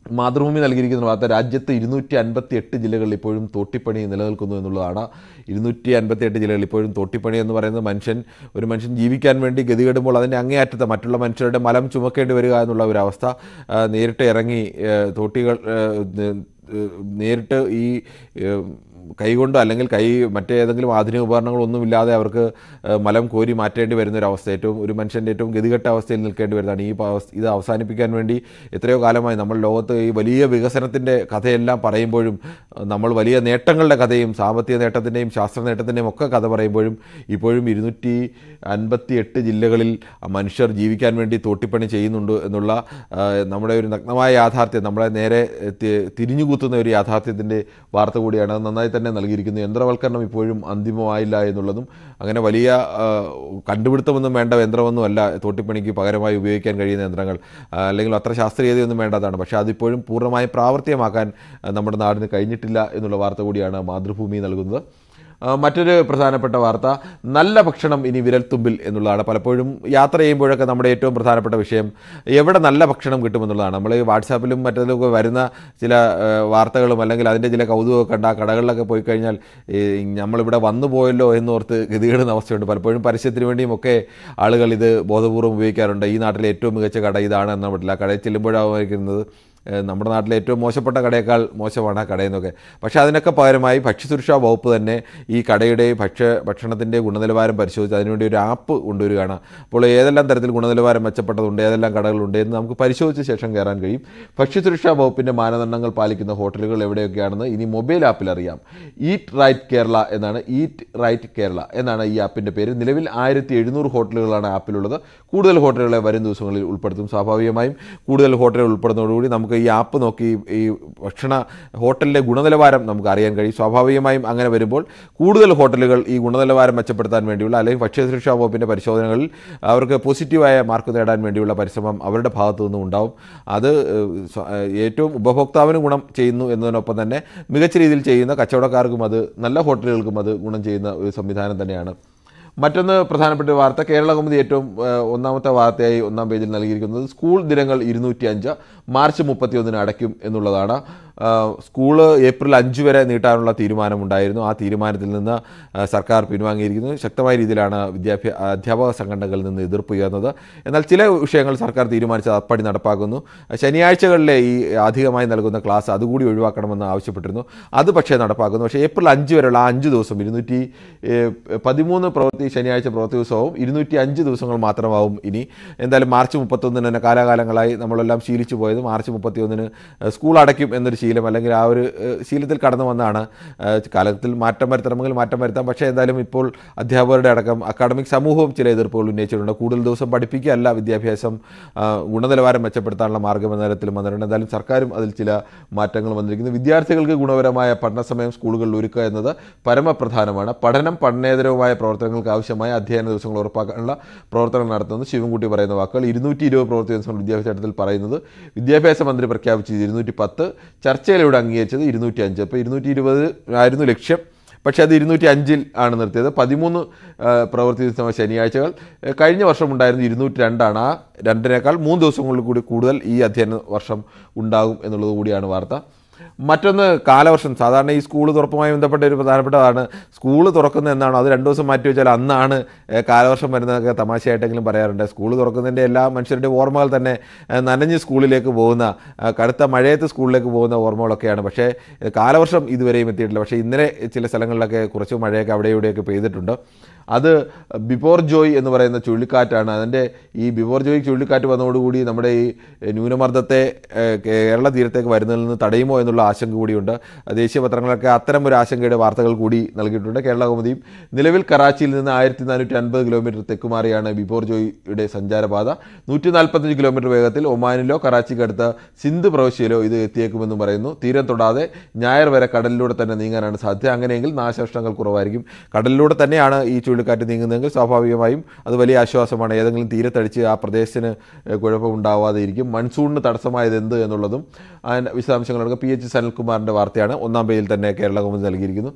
[SPEAKER 25] മാതൃഭൂമി നൽകിയിരിക്കുന്ന വാർത്ത രാജ്യത്ത് ഇരുന്നൂറ്റി അൻപത്തി എട്ട് ജില്ലകളിൽ ഇപ്പോഴും തോട്ടിപ്പണി നിലനിൽക്കുന്നു എന്നുള്ളതാണ് ഇരുന്നൂറ്റി അൻപത്തി എട്ട് ജില്ലകളിൽ ഇപ്പോഴും തോട്ടിപ്പണി എന്ന് പറയുന്നത് മനുഷ്യൻ ഒരു മനുഷ്യൻ ജീവിക്കാൻ വേണ്ടി ഗതികെടുമ്പോൾ അതിൻ്റെ അങ്ങേയറ്റത്ത് മറ്റുള്ള മനുഷ്യരുടെ മലം ചുമക്കേണ്ടി വരിക എന്നുള്ള ഒരു അവസ്ഥ ആ, നേരിട്ട് ഇറങ്ങി ആ, തോട്ടികൾ ആ, ന- നേരിട്ട് ഈ ആ, കൈകൊണ്ട് അല്ലെങ്കിൽ കൈ മറ്റേതെങ്കിലും ആധുനിക ഉപകരണങ്ങളൊന്നുമില്ലാതെ അവർക്ക് ആ, മലം കോരി മാറ്റേണ്ടി വരുന്ന ഒരു അവസ്ഥ ഏറ്റവും ഒരു മനുഷ്യൻ്റെ ഏറ്റവും ഗതികെട്ട അവസ്ഥയിൽ നിൽക്കേണ്ടി വരുന്നതാണ് ഈ അവസ്ഥ ഇത് അവസാനിപ്പിക്കാൻ വേണ്ടി എത്രയോ കാലമായി നമ്മൾ ലോകത്ത് ഈ വലിയ വികസനത്തിൻ്റെ കഥയെല്ലാം പറയുമ്പോഴും ആ, നമ്മൾ വലിയ നേട്ടങ്ങളുടെ കഥയും സാമ്പത്തിക നേട്ടത്തിൻ്റെയും ശാസ്ത്ര നേട്ടത്തിൻ്റെയും ഒക്കെ കഥ പറയുമ്പോഴും ഇപ്പോഴും ഇരുന്നൂറ്റി അൻപത്തി എട്ട് ജില്ലകളിൽ മനുഷ്യർ ജീവിക്കാൻ വേണ്ടി തോട്ടിപ്പണി ചെയ്യുന്നുണ്ട് എന്നുള്ള ആ, നമ്മുടെ ഒരു നഗ്നമായ യാഥാർത്ഥ്യം നമ്മളെ നേരെ തി- തിരിഞ്ഞുകൂത്തുന്ന ഒരു യാഥാർത്ഥ്യത്തിൻ്റെ വാർത്ത കൂടിയാണ് അത് നന്നായി തന്നെ നൽകിയിരിക്കുന്നു യന്ത്രവൽക്കരണം ഇപ്പോഴും അന്തിമമായില്ല എന്നുള്ളതും അങ്ങനെ വലിയ ആ, കണ്ടുപിടുത്തമൊന്നും വേണ്ട യന്ത്രമൊന്നും അല്ല തോട്ടിപ്പണിക്ക് പകരമായി ഉപയോഗിക്കാൻ കഴിയുന്ന യന്ത്രങ്ങൾ ആ, അല്ലെങ്കിൽ അത്ര ശാസ്ത്രീയതയൊന്നും വേണ്ടതാണ് പക്ഷേ അതിപ്പോഴും പൂർണ്ണമായി പ്രാവർത്തികമാക്കാൻ ആ, നമ്മുടെ നാടിന് കഴിഞ്ഞിട്ടില്ല എന്നുള്ള വാർത്ത കൂടിയാണ് മാതൃഭൂമി നൽകുന്നത് ആ, മറ്റൊരു പ്രധാനപ്പെട്ട വാർത്ത നല്ല ഭക്ഷണം ഇനി വിരൽത്തുമ്പിൽ എന്നുള്ളതാണ് പലപ്പോഴും യാത്ര ചെയ്യുമ്പോഴൊക്കെ നമ്മുടെ ഏറ്റവും പ്രധാനപ്പെട്ട വിഷയം എവിടെ നല്ല ഭക്ഷണം കിട്ടുമെന്നുള്ളതാണ് നമ്മൾ ഈ വാട്സാപ്പിലും മറ്റതിലൊക്കെ വരുന്ന ചില ആ, വാർത്തകളും അല്ലെങ്കിൽ അതിൻ്റെ ചില കൗതുകമൊക്കെ കണ്ട ആ കടകളിലൊക്കെ പോയി കഴിഞ്ഞാൽ ഈ നമ്മളിവിടെ വന്നു പോയല്ലോ എന്നോർത്ത് ഗതികേടുന്ന അവസ്ഥയുണ്ട് പലപ്പോഴും പരസ്യത്തിന് വേണ്ടിയും ഒക്കെ ആളുകൾ ഇത് ബോധപൂർവ്വം ഉപയോഗിക്കാറുണ്ട് ഈ നാട്ടിലെ ഏറ്റവും മികച്ച കട ഇതാണ് എന്നാ പറ്റില്ല കടയിൽ ചെല്ലുമ്പോഴായിരിക്കുന്നത് ഏഹ് നമ്മുടെ നാട്ടിലെ ഏറ്റവും മോശപ്പെട്ട കടയേക്കാൾ മോശമാണ് ആ കടയെന്നൊക്കെ പക്ഷേ അതിനൊക്കെ പകരമായി ഭക്ഷ്യസുരക്ഷാ വകുപ്പ് തന്നെ ഈ കടയുടെ ഭക്ഷ്യ ഭക്ഷണത്തിൻ്റെ ഗുണനിലവാരം പരിശോധിച്ച് അതിനുവേണ്ടി ഒരു ആപ്പ് കൊണ്ടുവരികയാണ് അപ്പോൾ ഏതെല്ലാം തരത്തിൽ ഗുണനിലവാരം മെച്ചപ്പെട്ടതുണ്ട് ഏതെല്ലാം കടകളുണ്ട് എന്ന് നമുക്ക് പരിശോധിച്ച ശേഷം കയറാൻ കഴിയും ഭക്ഷ്യസുരക്ഷാ വകുപ്പിൻ്റെ മാനദണ്ഡങ്ങൾ പാലിക്കുന്ന ഹോട്ടലുകൾ എവിടെയൊക്കെയാണെന്ന് ഇനി മൊബൈൽ ആപ്പിൽ അറിയാം ഈറ്റ് റൈറ്റ് കേരള എന്നാണ് ഈറ്റ് റൈറ്റ് കേരള എന്നാണ് ഈ ആപ്പിൻ്റെ പേര് നിലവിൽ ആയിരത്തി എഴുന്നൂറ് ഹോട്ടലുകളാണ് ആപ്പിലുള്ളത് കൂടുതൽ ഹോട്ടലുകളെ വരും ദിവസങ്ങളിൽ ഉൾപ്പെടുത്തും സ്വാഭാവികമായും കൂടുതൽ ഹോട്ടലുകൾ ഉൾപ്പെടുന്നതോടുകൂടി നമുക്ക് ഈ ആപ്പ് നോക്കി ഈ ഭക്ഷണ ഹോട്ടലിലെ ഗുണനിലവാരം നമുക്ക് അറിയാൻ കഴിയും സ്വാഭാവികമായും അങ്ങനെ വരുമ്പോൾ കൂടുതൽ ഹോട്ടലുകൾ ഈ ഗുണനിലവാരം മെച്ചപ്പെടുത്താൻ വേണ്ടിയുള്ള അല്ലെങ്കിൽ ഭക്ഷ്യസുരക്ഷാ വകുപ്പിൻ്റെ പരിശോധനകളിൽ അവർക്ക് പോസിറ്റീവായ മാർക്ക് നേടാൻ വേണ്ടിയുള്ള പരിശ്രമം അവരുടെ ഭാഗത്തു നിന്നും ഉണ്ടാവും അത് ഏഹ്, സ്വ- ഏഹ്, ഏറ്റവും ഉപഭോക്താവിന് ഗുണം ചെയ്യുന്നു എന്നതിനൊപ്പം തന്നെ മികച്ച രീതിയിൽ ചെയ്യുന്ന കച്ചവടക്കാർക്കും അത് നല്ല ഹോട്ടലുകൾക്കും അത് ഗുണം ചെയ്യുന്ന ഒരു സംവിധാനം തന്നെയാണ് മറ്റൊന്ന് പ്രധാനപ്പെട്ട ഒരു വാർത്ത കേരള കൗമുദി ഏറ്റവും ഏഹ്, ഒന്നാമത്തെ വാർത്തയായി ഒന്നാം പേജിൽ നൽകിയിരിക്കുന്നത് സ്കൂൾ ദിനങ്ങൾ ഇരുന്നൂറ്റി അഞ്ച് മാർച്ച് മുപ്പത്തിയൊന്നിന് അടയ്ക്കും എന്നുള്ളതാണ് ആഹ്, സ്കൂള് ഏപ്രിൽ അഞ്ച് വരെ നീട്ടാനുള്ള തീരുമാനമുണ്ടായിരുന്നു ആ തീരുമാനത്തിൽ നിന്ന് ആഹ്, സർക്കാർ പിൻവാങ്ങിയിരിക്കുന്നു ശക്തമായ രീതിയിലാണ് വിദ്യാഭ്യാസ അധ്യാപക സംഘടനകളിൽ നിന്ന് എതിർപ്പ് ഉയർന്നത് എന്നാൽ ചില വിഷയങ്ങൾ സർക്കാർ തീരുമാനിച്ചത് അപ്പടി നടപ്പാക്കുന്നു ശനിയാഴ്ചകളിലെ ഈ അധികമായി നൽകുന്ന ക്ലാസ് അതുകൂടി ഒഴിവാക്കണമെന്ന് ആവശ്യപ്പെട്ടിരുന്നു അത് പക്ഷേ നടപ്പാക്കുന്നു പക്ഷേ ഏപ്രിൽ അഞ്ച് വരെയുള്ള ആ അഞ്ച് ദിവസം ഇരുന്നൂറ്റി ഏഹ്, പതിമൂന്ന് പ്രവൃത്തി ശനിയാഴ്ച പ്രവൃത്തി ദിവസവും ഇരുന്നൂറ്റി അഞ്ച് ദിവസങ്ങൾ മാത്രമാവും ഇനി എന്തായാലും മാർച്ച് മുപ്പത്തൊന്നിന് തന്നെ കാലാകാലങ്ങളായി നമ്മളെല്ലാം ശീലിച്ചു പോയത് മാർച്ച് മുപ്പത്തിയൊന്നിന് സ്കൂൾ അടയ്ക്കും എന്നൊരു ശീലം അല്ലെങ്കിൽ ആ ഒരു ഏഹ്, ശീലത്തിൽ കടന്നു വന്നാണ് കാലത്തിൽ മാറ്റം വരുത്തണമെങ്കിൽ മാറ്റം വരുത്താം പക്ഷേ എന്തായാലും ഇപ്പോൾ അധ്യാപകരുടെ അടക്കം അക്കാഡമിക് സമൂഹവും ചില എതിർപ്പുകൾ ഉന്നയിച്ചിട്ടുണ്ട് കൂടുതൽ ദിവസം പഠിപ്പിക്കുകയല്ല വിദ്യാഭ്യാസം ആ, ഗുണനിലവാരം മെച്ചപ്പെടുത്താനുള്ള മാർഗ്ഗം എന്ന തരത്തിലും വന്നിട്ടുണ്ട് എന്തായാലും സർക്കാരും അതിൽ ചില മാറ്റങ്ങൾ വന്നിരിക്കുന്നു വിദ്യാർത്ഥികൾക്ക് ഗുണപരമായ പഠന സമയം സ്കൂളുകളിൽ ഒരുക്കുക എന്നത് പരമപ്രധാനമാണ് പഠനം പഠനേതരവുമായ പ്രവർത്തനങ്ങൾക്ക് ആവശ്യമായ അധ്യയന ദിവസങ്ങൾ ഉറപ്പാക്കാനുള്ള പ്രവർത്തനം നടത്തുന്നത് ശിവൻകുട്ടി പറയുന്ന വാക്കുകൾ ഇരുന്നൂറ്റി ഇരുപത് പ്രവൃത്തി ദിവസങ്ങൾ വിദ്യാഭ്യാസ ചട്ടത്തിൽ പറയുന്നത് വിദ്യാഭ്യാസ മന്ത്രി പ്രഖ്യാപിച്ചത് ഇരുന്നൂറ്റി പത്ത് ചർച്ചയിലൂടെ അംഗീകരിച്ചത് ഇരുന്നൂറ്റി അഞ്ച് അപ്പോൾ ഇരുന്നൂറ്റി ഇരുപത് ആയിരുന്നു ലക്ഷ്യം പക്ഷേ അത് ഇരുന്നൂറ്റി അഞ്ചിൽ ആണ് നിർത്തിയത് പതിമൂന്ന് ആ, പ്രവൃത്തി ദിവസം ശനിയാഴ്ചകൾ ഏ, കഴിഞ്ഞ വർഷം ഉണ്ടായിരുന്നത് ഇരുന്നൂറ്റി രണ്ടാണ് ആ രണ്ടിനേക്കാൾ മൂന്ന് ദിവസങ്ങളിൽ കൂടി കൂടുതൽ ഈ അധ്യയന വർഷം ഉണ്ടാകും എന്നുള്ളത് കൂടിയാണ് വാർത്ത മറ്റൊന്ന് കാലവർഷം സാധാരണ ഈ സ്കൂൾ തുറപ്പുമായി ബന്ധപ്പെട്ട ഒരു പ്രധാനപ്പെട്ടതാണ് സ്കൂൾ തുറക്കുന്ന എന്നാണോ അത് രണ്ട് ദിവസം മാറ്റി വെച്ചാൽ അന്നാണ് ഏ, കാലവർഷം വരുന്നതൊക്കെ തമാശയായിട്ടെങ്കിലും പറയാറുണ്ട് സ്കൂൾ തുറക്കുന്നതിൻ്റെ എല്ലാ മനുഷ്യരുടെ ഓർമ്മകൾ തന്നെ ഏ, നനഞ്ഞ് സ്കൂളിലേക്ക് പോകുന്ന ആ, കടുത്ത മഴയത്ത് സ്കൂളിലേക്ക് പോകുന്ന ഓർമ്മകളൊക്കെയാണ് പക്ഷേ ഏ, കാലവർഷം ഇതുവരെയും എത്തിയിട്ടില്ല പക്ഷേ ഇന്നലെ ചില സ്ഥലങ്ങളിലൊക്കെ കുറച്ച് മഴയൊക്കെ അവിടെ ഇവിടെയൊക്കെ പെയ്തിട്ടുണ്ട് അത് ബിഫോർ ജോയ് എന്ന് പറയുന്ന ചുഴലിക്കാറ്റാണ് അതിൻ്റെ ഈ ബിഫോർ ജോയ് ചുഴലിക്കാറ്റ് വന്നതോടുകൂടി നമ്മുടെ ഈ ന്യൂനമർദ്ദത്തെ ഏഹ്, കേരള തീരത്തേക്ക് വരുന്നതിൽ നിന്ന് തടയുമോ എന്നുള്ള ആശങ്ക കൂടിയുണ്ട് ദേശീയ പത്രങ്ങളൊക്കെ അത്തരം ഒരു ആശങ്കയുടെ വാർത്തകൾ കൂടി നൽകിയിട്ടുണ്ട് കേരള കൗമുദിയും നിലവിൽ കറാച്ചിയിൽ നിന്ന് ആയിരത്തി നാനൂറ്റി അൻപത് കിലോമീറ്റർ തെക്കുമാറിയാണ് ബിഫോർ ജോയിയുടെ സഞ്ചാരപാത നൂറ്റി നാൽപ്പത്തഞ്ച് കിലോമീറ്റർ വേഗത്തിൽ ഒമാനിലോ കറാച്ചിക്കടുത്ത് സിന്ധ് പ്രവിശ്യയിലോ ഇത് എത്തിയേക്കുമെന്നും പറയുന്നു തീരം തൊടാതെ ഞായർ വരെ കടലിലൂടെ തന്നെ നീങ്ങാനാണ് സാധ്യത അങ്ങനെയെങ്കിൽ നാശനഷ്ടങ്ങൾ കുറവായിരിക്കും കടലിലൂടെ തന്നെയാണ് ഈ ചുഴലിക്കാറ്റ് നീങ്ങുന്നതെങ്കിൽ സ്വാഭാവികമായും അത് വലിയ ആശ്വാസമാണ് ഏതെങ്കിലും തീരത്തടിച്ച് ആ പ്രദേശത്തിന് ഏഹ്, കുഴപ്പമുണ്ടാവാതെ ഇരിക്കും മൺസൂണിന് തടസ്സമായത് എന്ത് എന്നുള്ളതും അതിൻ്റെ വിശദാംശങ്ങളൊക്കെ പി എച്ച് സനൽകുമാറിൻ്റെ വാർത്തയാണ് ഒന്നാം പേജിൽ തന്നെ കേരള കൗമുദി നൽകിയിരിക്കുന്നു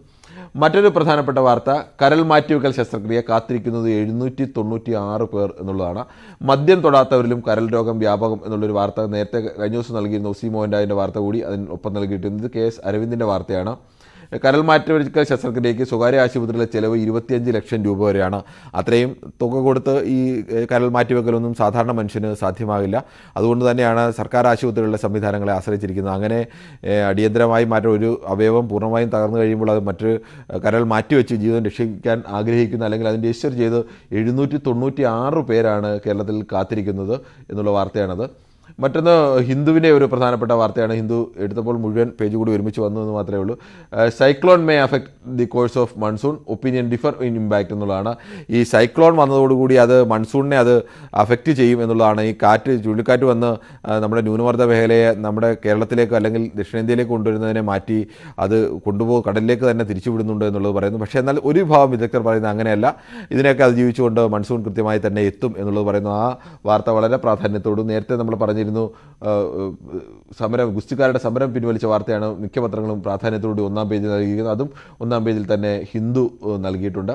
[SPEAKER 25] മറ്റൊരു പ്രധാനപ്പെട്ട വാർത്ത കരൾ മാറ്റിവെക്കൽ ശസ്ത്രക്രിയ കാത്തിരിക്കുന്നത് എഴുന്നൂറ്റി തൊണ്ണൂറ്റി ആറ് പേർ എന്നുള്ളതാണ് മദ്യം തൊടാത്തവരിലും കരൾ രോഗം വ്യാപകം എന്നുള്ളൊരു വാർത്ത നേരത്തെ കഴിഞ്ഞ ദിവസം നൽകിയിരുന്ന ഒസി മോഹൻഡാവിൻ്റെ വാർത്ത കൂടി അതിനൊപ്പം നൽകിയിട്ടുണ്ട് കെ എസ് അരവിന്ദിൻ്റെ വാർത്തയാണ് കരൾ മാറ്റിവെക്കൽ ശസ്ത്രക്രിയയ്ക്ക് സ്വകാര്യ ആശുപത്രിയിലെ ചെലവ് ഇരുപത്തിയഞ്ച് ലക്ഷം രൂപ വരെയാണ് അത്രയും തുക കൊടുത്ത് ഈ ഏഹ്, കരൾ മാറ്റിവെക്കലൊന്നും സാധാരണ മനുഷ്യന് സാധ്യമാകില്ല അതുകൊണ്ട് തന്നെയാണ് സർക്കാർ ആശുപത്രികളിലെ സംവിധാനങ്ങളെ ആശ്രയിച്ചിരിക്കുന്നത് അങ്ങനെ ഏഹ്, അടിയന്തരമായി മാറ്റം ഒരു അവയവം പൂർണ്ണമായും തകർന്നു കഴിയുമ്പോൾ അത് മറ്റൊരു ഏഹ്, കരൾ മാറ്റിവെച്ച് ജീവിതം രക്ഷിക്കാൻ ആഗ്രഹിക്കുന്ന അല്ലെങ്കിൽ അതിന് രജിസ്റ്റർ ചെയ്ത് എഴുന്നൂറ്റി തൊണ്ണൂറ്റി ആറ് പേരാണ് കേരളത്തിൽ കാത്തിരിക്കുന്നത് എന്നുള്ള വാർത്തയാണത് മറ്റൊന്ന് ഹിന്ദുവിൻ്റെ ഒരു പ്രധാനപ്പെട്ട വാർത്തയാണ് ഹിന്ദു എടുത്തപ്പോൾ മുഴുവൻ പേജ് കൂടി ഒരുമിച്ച് വന്നു എന്ന് മാത്രമേ ഉള്ളൂ cyclone may affect the course of monsoon opinion differ in impact എന്നുള്ളതാണ് ഈ സൈക്ലോൺ വന്നതോടുകൂടി അത് മൺസൂണിനെ അത് അഫക്റ്റ് ചെയ്യും എന്നുള്ളതാണ് ഈ കാറ്റ് ചുഴലിക്കാറ്റ് വന്ന് ആ, നമ്മുടെ ന്യൂനമർദ്ദ മേഖലയെ നമ്മുടെ കേരളത്തിലേക്ക് അല്ലെങ്കിൽ ദക്ഷിണേന്ത്യയിലേക്ക് കൊണ്ടുവരുന്നതിനെ മാറ്റി അത് കൊണ്ടുപോകും കടലിലേക്ക് തന്നെ തിരിച്ചുവിടുന്നുണ്ട് എന്നുള്ളത് പറയുന്നു പക്ഷേ എന്നാൽ ഒരു വിഭാഗം വിദഗ്ധർ പറയുന്നത് അങ്ങനെയല്ല ഇതിനെയൊക്കെ അതിജീവിച്ചുകൊണ്ട് മൺസൂൺ കൃത്യമായി തന്നെ എത്തും എന്നുള്ളത് പറയുന്നു ആ വാർത്ത വളരെ പ്രാധാന്യത്തോടും നേരത്തെ നമ്മൾ പറഞ്ഞിരുന്നു ആ, സമരം ഗുസ്തിക്കാരുടെ സമരം പിൻവലിച്ച വാർത്തയാണ് മിക്ക പത്രങ്ങളും പ്രാധാന്യത്തോടുകൂടി ഒന്നാം പേജിൽ നൽകിയിരിക്കുന്നത് അതും ഒന്നാം പേജിൽ തന്നെ ഹിന്ദു ഏഹ്, നൽകിയിട്ടുണ്ട്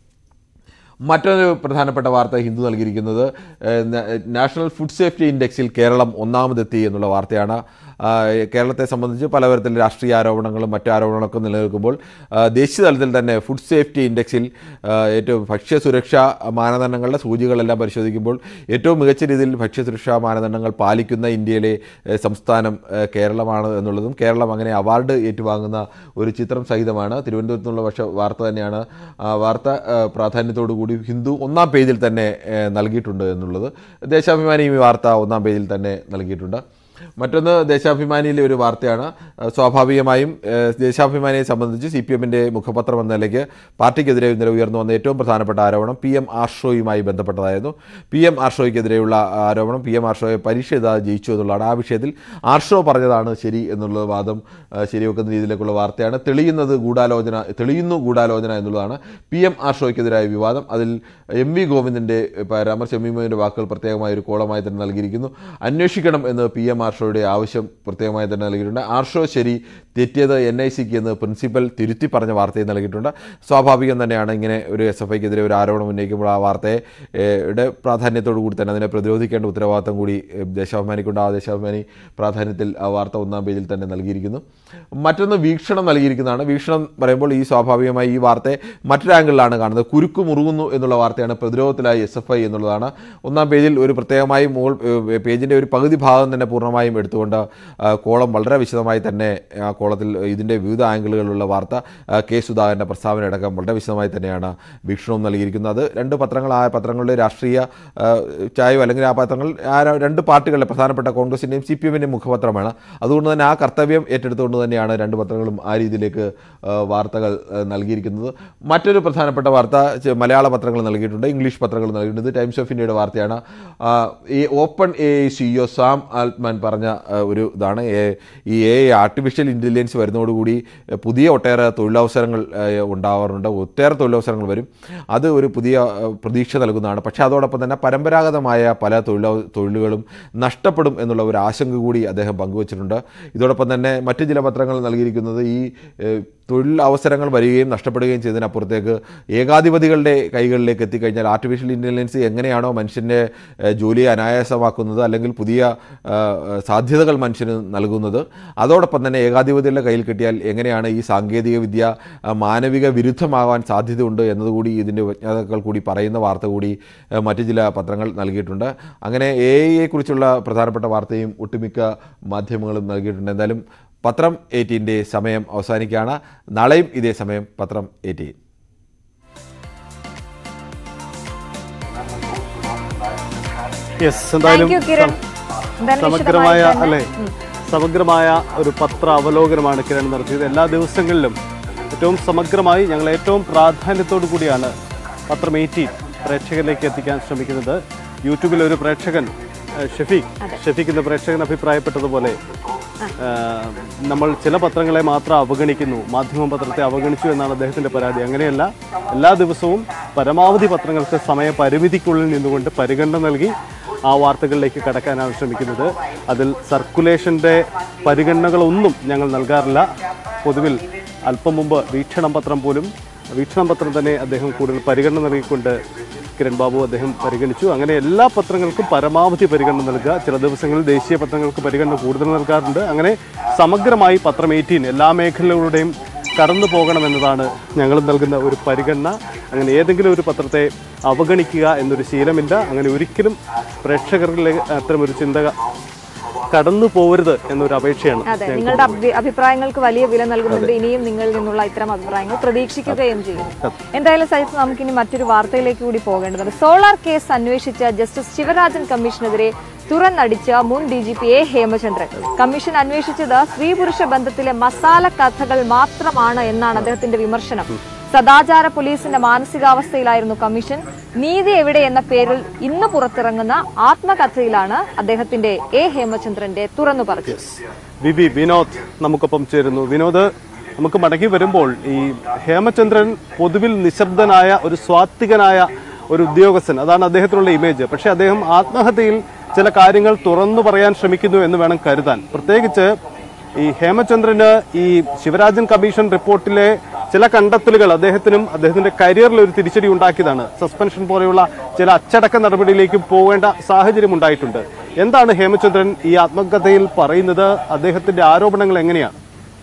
[SPEAKER 25] മറ്റൊരു പ്രധാനപ്പെട്ട വാർത്ത ഹിന്ദു നൽകിയിരിക്കുന്നത് ഏഹ്, ന- നാഷണൽ ഫുഡ് സേഫ്റ്റി ഇൻഡെക്സിൽ കേരളം ഒന്നാമതെത്തി എന്നുള്ള വാർത്തയാണ് ആ, കേരളത്തെ സംബന്ധിച്ച് പലതരത്തിൽ രാഷ്ട്രീയ ആരോപണങ്ങളും മറ്റു ആരോപണങ്ങളൊക്കെ നിലനിൽക്കുമ്പോൾ ആ, ദേശീയ തലത്തിൽ തന്നെ ഫുഡ് സേഫ്റ്റി ഇൻഡെക്സിൽ ആ, ഏറ്റവും ഭക്ഷ്യസുരക്ഷാ മാനദണ്ഡങ്ങളുടെ സൂചികളെല്ലാം പരിശോധിക്കുമ്പോൾ ഏറ്റവും മികച്ച രീതിയിൽ ഭക്ഷ്യസുരക്ഷാ മാനദണ്ഡങ്ങൾ പാലിക്കുന്ന ഇന്ത്യയിലെ ഏഹ്, സംസ്ഥാനം ഏഹ്, കേരളമാണ് എന്നുള്ളതും കേരളം അങ്ങനെ അവാർഡ് ഏറ്റുവാങ്ങുന്ന ഒരു ചിത്രം സഹിതമാണ് തിരുവനന്തപുരത്ത് നിന്നുള്ള പക്ഷേ വാർത്ത തന്നെയാണ് ആ വാർത്ത ഏഹ്, പ്രാധാന്യത്തോടു കൂടി ഹിന്ദു ഒന്നാം പേജിൽ തന്നെ ഏഹ്, നൽകിയിട്ടുണ്ട് എന്നുള്ളത് ദേശാഭിമാനി ഈ വാർത്ത ഒന്നാം പേജിൽ തന്നെ നൽകിയിട്ടുണ്ട് മറ്റൊന്ന് ദേശാഭിമാനിയിലെ ഒരു വാർത്തയാണ് ഏഹ്, സ്വാഭാവികമായും ഏഹ്, ദേശാഭിമാനിയെ സംബന്ധിച്ച് സി പി എമ്മിൻ്റെ മുഖപത്രം എന്ന നിലയ്ക്ക് പാർട്ടിക്കെതിരെ ഇന്നലെ ഉയർന്നു വന്ന ഏറ്റവും പ്രധാനപ്പെട്ട ആരോപണം പി എം ആർഷോയുമായി ബന്ധപ്പെട്ടതായിരുന്നു പി എം ആർഷോയ്ക്കെതിരെയുള്ള ആരോപണം പി എം ആർഷോയെ പരീക്ഷ എഴുതാതെ ജയിച്ചു എന്നുള്ളതാണ് ആ വിഷയത്തിൽ ആർഷോ പറഞ്ഞതാണ് ശരി എന്നുള്ള വാദം ഏഹ്, ശരിവെക്കുന്ന രീതിയിലേക്കുള്ള വാർത്തയാണ് തെളിയുന്നത് ഗൂഢാലോചന തെളിയുന്നു ഗൂഢാലോചന എന്നുള്ളതാണ് പി എം ആർഷോയ്ക്കെതിരായ വിവാദം അതിൽ എം വി ഗോവിന്ദൻ്റെ പരാമർശം എം വി ഗോവിന്ദൻ്റെ വാക്കുകൾ പ്രത്യേകമായ ഒരു കോളമായി തന്നെ നൽകിയിരിക്കുന്നു അന്വേഷിക്കണം എന്ന് പി എം ആർഷോയുടെ ആവശ്യം പ്രത്യേകമായി തന്നെ നൽകിയിട്ടുണ്ട് ആർഷോ ശരി തെറ്റിയത് എൻ ഐ സിക്ക് എന്ന് പ്രിൻസിപ്പൽ തിരുത്തി പറഞ്ഞ വാർത്തയും നൽകിയിട്ടുണ്ട് സ്വാഭാവികം തന്നെയാണ് ഇങ്ങനെ ഒരു എസ് എഫ് ഐക്കെതിരെ ഒരു ആരോപണം ഉന്നയിക്കുമ്പോൾ ആ വാർത്തയെ ഏഹ്, യുടെ പ്രാധാന്യത്തോടു കൂടി തന്നെ അതിനെ പ്രതിരോധിക്കേണ്ട ഉത്തരവാദിത്തം കൂടി ഏഹ്, ദേശാഭിമാനിക്കുണ്ട് ആ ദേശാഭിമാനി പ്രാധാന്യത്തിൽ ആ വാർത്ത ഒന്നാം പേജിൽ തന്നെ നൽകിയിരിക്കുന്നു മറ്റൊന്ന് വീക്ഷണം നൽകിയിരിക്കുന്നതാണ് വീക്ഷണം പറയുമ്പോൾ ഈ സ്വാഭാവികമായി ഈ വാർത്തയെ മറ്റൊരു ആംഗിളിലാണ് കാണുന്നത് കുരുക്ക് മുറുകുന്നു എന്നുള്ള വാർത്തയാണ് പ്രതിരോധത്തിലായി എസ് എഫ് ഐ എന്നുള്ളതാണ് ഒന്നാം പേജിൽ ഒരു പ്രത്യേകമായി മുകൾ ഏഹ്, പേജിൻ്റെ ഒരു പകുതി ഭാഗം തന്നെ പൂർണ്ണമായും എടുത്തുകൊണ്ട് ആ, കോളം വളരെ വിശദമായി തന്നെ ആ കോളത്തിൽ ഇതിൻ്റെ വിവിധ ആംഗിളുകളിലുള്ള വാർത്ത ആ, കെ സുധാകരൻ്റെ പ്രസ്താവന അടക്കം വളരെ വിശദമായി തന്നെയാണ് വീക്ഷണവും നൽകിയിരിക്കുന്നത് അത് രണ്ട് പത്രങ്ങൾ ആ പത്രങ്ങളുടെ രാഷ്ട്രീയ ആ, ചായവ് അല്ലെങ്കിൽ ആ പത്രങ്ങൾ ആ ര- രണ്ട് പാർട്ടികളുടെ പ്രധാനപ്പെട്ട കോൺഗ്രസിൻ്റെയും സി പി എമ്മിൻ്റെയും മുഖപത്രമാണ് അതുകൊണ്ട് തന്നെ ആ കർത്തവ്യം ഏറ്റെടുത്തുകൊണ്ട് തന്നെയാണ് രണ്ട് പത്രങ്ങളും ആ രീതിയിലേക്ക് ആ, വാർത്തകൾ ആ, നൽകിയിരിക്കുന്നത് മറ്റൊരു പ്രധാനപ്പെട്ട വാർത്ത ചെ- മലയാള പത്രങ്ങൾ നൽകിയിട്ടുണ്ട് ഇംഗ്ലീഷ് പത്രങ്ങൾ നൽകിയിട്ടുണ്ട് ഇത് ടൈംസ് ഓഫ് ഇന്ത്യയുടെ വാർത്തയാണ് ആ, ഈ OpenAI CEO Sam Altman പറഞ്ഞ ആ, ഒരു ഇതാണ് എ- ഈ എ ആർട്ടിഫിഷ്യൽ ഇൻ്റലിജൻസ് വരുന്നതോടുകൂടി ആ, പുതിയ ഒട്ടേറെ തൊഴിലവസരങ്ങൾ ആ, ഉണ്ടാവാറുണ്ട് ഒട്ടേറെ തൊഴിലവസരങ്ങൾ വരും അത് ഒരു പുതിയ ആ, പ്രതീക്ഷ നൽകുന്നതാണ് പക്ഷേ അതോടൊപ്പം തന്നെ പരമ്പരാഗതമായ പല തൊഴില തൊഴിലുകളും നഷ്ടപ്പെടും എന്നുള്ള ഒരു ആശങ്ക കൂടി അദ്ദേഹം പങ്കുവച്ചിട്ടുണ്ട് ഇതോടൊപ്പം തന്നെ മറ്റ് ചില പത്രങ്ങൾ നൽകിയിരിക്കുന്നത് ഈ ഏഹ്, തൊഴിൽ അവസരങ്ങൾ വരികയും നഷ്ടപ്പെടുകയും ചെയ്തതിനപ്പുറത്തേക്ക് ഏകാധിപതികളുടെ കൈകളിലേക്ക് എത്തിക്കഴിഞ്ഞാൽ ആർട്ടിഫിഷ്യൽ ഇൻ്റലിജൻസ് എങ്ങനെയാണോ മനുഷ്യൻ്റെ ഏഹ്, ജോലിയെ അനായാസമാക്കുന്നത് അല്ലെങ്കിൽ പുതിയ ആ, സാധ്യതകൾ മനുഷ്യന് നൽകുന്നത് അതോടൊപ്പം തന്നെ ഏകാധിപതികളുടെ കയ്യിൽ കിട്ടിയാൽ എങ്ങനെയാണ് ഈ സാങ്കേതിക വിദ്യ ആ, മാനവിക വിരുദ്ധമാകാൻ സാധ്യതയുണ്ട് എന്നതുകൂടി ഇതിൻ്റെ വിജ്ഞാതാക്കൾ കൂടി പറയുന്ന വാർത്ത കൂടി ആ, മറ്റു ചില പത്രങ്ങൾ നൽകിയിട്ടുണ്ട് അങ്ങനെ എ ഐയെക്കുറിച്ചുള്ള പ്രധാനപ്പെട്ട വാർത്തയും ഒട്ടുമിക്ക മാധ്യമങ്ങളും നൽകിയിട്ടുണ്ട് എന്തായാലും പത്രം എയ്റ്റീൻ്റെ സമയം അവസാനിക്കുകയാണ് നാളെയും ഇതേ സമയം പത്രം എയ്റ്റീൻ
[SPEAKER 2] യെസ് എന്തായാലും
[SPEAKER 1] Thank you, കിരൺ.
[SPEAKER 2] സം-
[SPEAKER 1] എന്തായാലും
[SPEAKER 2] സമഗ്രമായ
[SPEAKER 1] വിശദമായി തന്നെ.
[SPEAKER 2] അല്ലെ സമഗ്രമായ ഒരു പത്ര അവലോകനമാണ് കിരൺ നടത്തിയത് എല്ലാ ദിവസങ്ങളിലും ഏറ്റവും സമഗ്രമായി ഞങ്ങൾ ഏറ്റവും പ്രാധാന്യത്തോടു കൂടിയാണ് പത്രം എയ്റ്റീൻ പ്രേക്ഷകരിലേക്ക് എത്തിക്കാൻ ശ്രമിക്കുന്നത് യൂട്യൂബിൽ ഒരു പ്രേക്ഷകൻ ഏഹ്, ഷെഫീഖ് ഷെഫീഖ് എന്ന പ്രേക്ഷകൻ അഭിപ്രായപ്പെട്ടതുപോലെ ഏഹ്, നമ്മൾ ചില പത്രങ്ങളെ മാത്രം അവഗണിക്കുന്നു മാധ്യമ പത്രത്തെ അവഗണിച്ചു എന്നാണ് അദ്ദേഹത്തിന്റെ പരാതി അങ്ങനെയല്ല എല്ലാ ദിവസവും പരമാവധി പത്രങ്ങൾക്ക് സമയപരിമിതിക്കുള്ളിൽ നിന്നുകൊണ്ട് പരിഗണന നൽകി ആ വാർത്തകളിലേക്ക് കടക്കാനാണ് ശ്രമിക്കുന്നത് അതിൽ സർക്കുലേഷൻ്റെ പരിഗണനകളൊന്നും ഞങ്ങൾ നൽകാറില്ല പൊതുവിൽ അല്പം മുമ്പ് വീക്ഷണം പത്രം പോലും വീക്ഷണം പത്രം തന്നെ അദ്ദേഹം കൂടുതൽ പരിഗണന നൽകിക്കൊണ്ട് കിരൺ ബാബു അദ്ദേഹം പരിഗണിച്ചു അങ്ങനെ എല്ലാ പത്രങ്ങൾക്കും പരമാവധി പരിഗണന നൽകുക ചില ദിവസങ്ങളിൽ ദേശീയ പത്രങ്ങൾക്ക് പരിഗണന കൂടുതൽ നൽകാറുണ്ട് അങ്ങനെ സമഗ്രമായി പത്രം എയ്റ്റീൻ എല്ലാ മേഖലകളുടെയും കടന്നു പോകണമെന്നതാണ് ഞങ്ങൾ നൽകുന്ന ഒരു പരിഗണന അങ്ങനെ ഏതെങ്കിലും ഒരു പത്രത്തെ അവഗണിക്കുക എന്നൊരു ശീലമില്ല അങ്ങനെ ഒരിക്കലും പ്രേക്ഷകരിലെ അത്തരമൊരു ചിന്ത കടന്നു പോകരുത് എന്നൊരു അപേക്ഷയാണ്
[SPEAKER 1] അതെ
[SPEAKER 2] ഞങ്ങൾക്ക്
[SPEAKER 1] നിങ്ങളുടെ അഭി- അഭിപ്രായങ്ങൾക്ക് വലിയ വില നൽകുന്നുണ്ട് ഇനിയും നിങ്ങളിൽ നിന്നുള്ള ഇത്തരം അഭിപ്രായങ്ങൾ പ്രതീക്ഷിക്കുകയും ചെയ്യും എന്തായാലും സജിത്ത് നമുക്കിനി മറ്റൊരു വാർത്തയിലേക്ക് കൂടി പോകേണ്ടതുണ്ട് സോളാർ കേസ് അന്വേഷിച്ച ജസ്റ്റിസ് ശിവരാജൻ കമ്മീഷനെതിരെ തുറന്നടിച്ച മുൻ D G P A Hemachandran commission അന്വേഷിച്ചത് സ്ത്രീ പുരുഷ ബന്ധത്തിലെ മസാല കഥകൾ മാത്രമാണ് എന്നാണ് അദ്ദേഹത്തിന്റെ വിമർശനം സദാചാര പോലീസിന്റെ മാനസികാവസ്ഥയിലായിരുന്നു കമ്മീഷൻ നീതി എവിടെ എന്ന പേരിൽ ഇന്ന് പുറത്തിറങ്ങുന്ന ആത്മകഥയിലാണ് അദ്ദേഹത്തിന്റെ എ ഹേമചന്ദ്രന്റെ തുറന്നു പറഞ്ഞു
[SPEAKER 2] വി വി വിനോദ് നമുക്കൊപ്പം ചേരുന്നു വിനോദ് നമുക്ക് മടങ്ങി വരുമ്പോൾ ഈ ഹേമചന്ദ്രൻ പൊതുവിൽ നിശബ്ദനായ ഒരു സ്വാത്വികനായ ഒരു ഉദ്യോഗസ്ഥൻ അതാണ് അദ്ദേഹത്തിനുള്ള ഇമേജ് പക്ഷേ അദ്ദേഹം ആത്മഹത്യയിൽ ചില കാര്യങ്ങൾ തുറന്നു പറയാൻ ശ്രമിക്കുന്നു എന്ന് വേണം കരുതാൻ പ്രത്യേകിച്ച് ഈ ഹേമചന്ദ്രന് ഈ ശിവരാജൻ കമ്മീഷൻ റിപ്പോർട്ടിലെ ചില കണ്ടെത്തലുകൾ അദ്ദേഹത്തിനും അദ്ദേഹത്തിന്റെ കരിയറിൽ ഒരു തിരിച്ചടി ഉണ്ടാക്കിയതാണ് സസ്പെൻഷൻ പോലെയുള്ള ചില അച്ചടക്ക നടപടിയിലേക്ക് പോകേണ്ട സാഹചര്യം ഉണ്ടായിട്ടുണ്ട് എന്താണ് ഹേമചന്ദ്രൻ ഈ ആത്മകഥയിൽ പറയുന്നത് അദ്ദേഹത്തിന്റെ ആരോപണങ്ങൾ എങ്ങനെയാണ്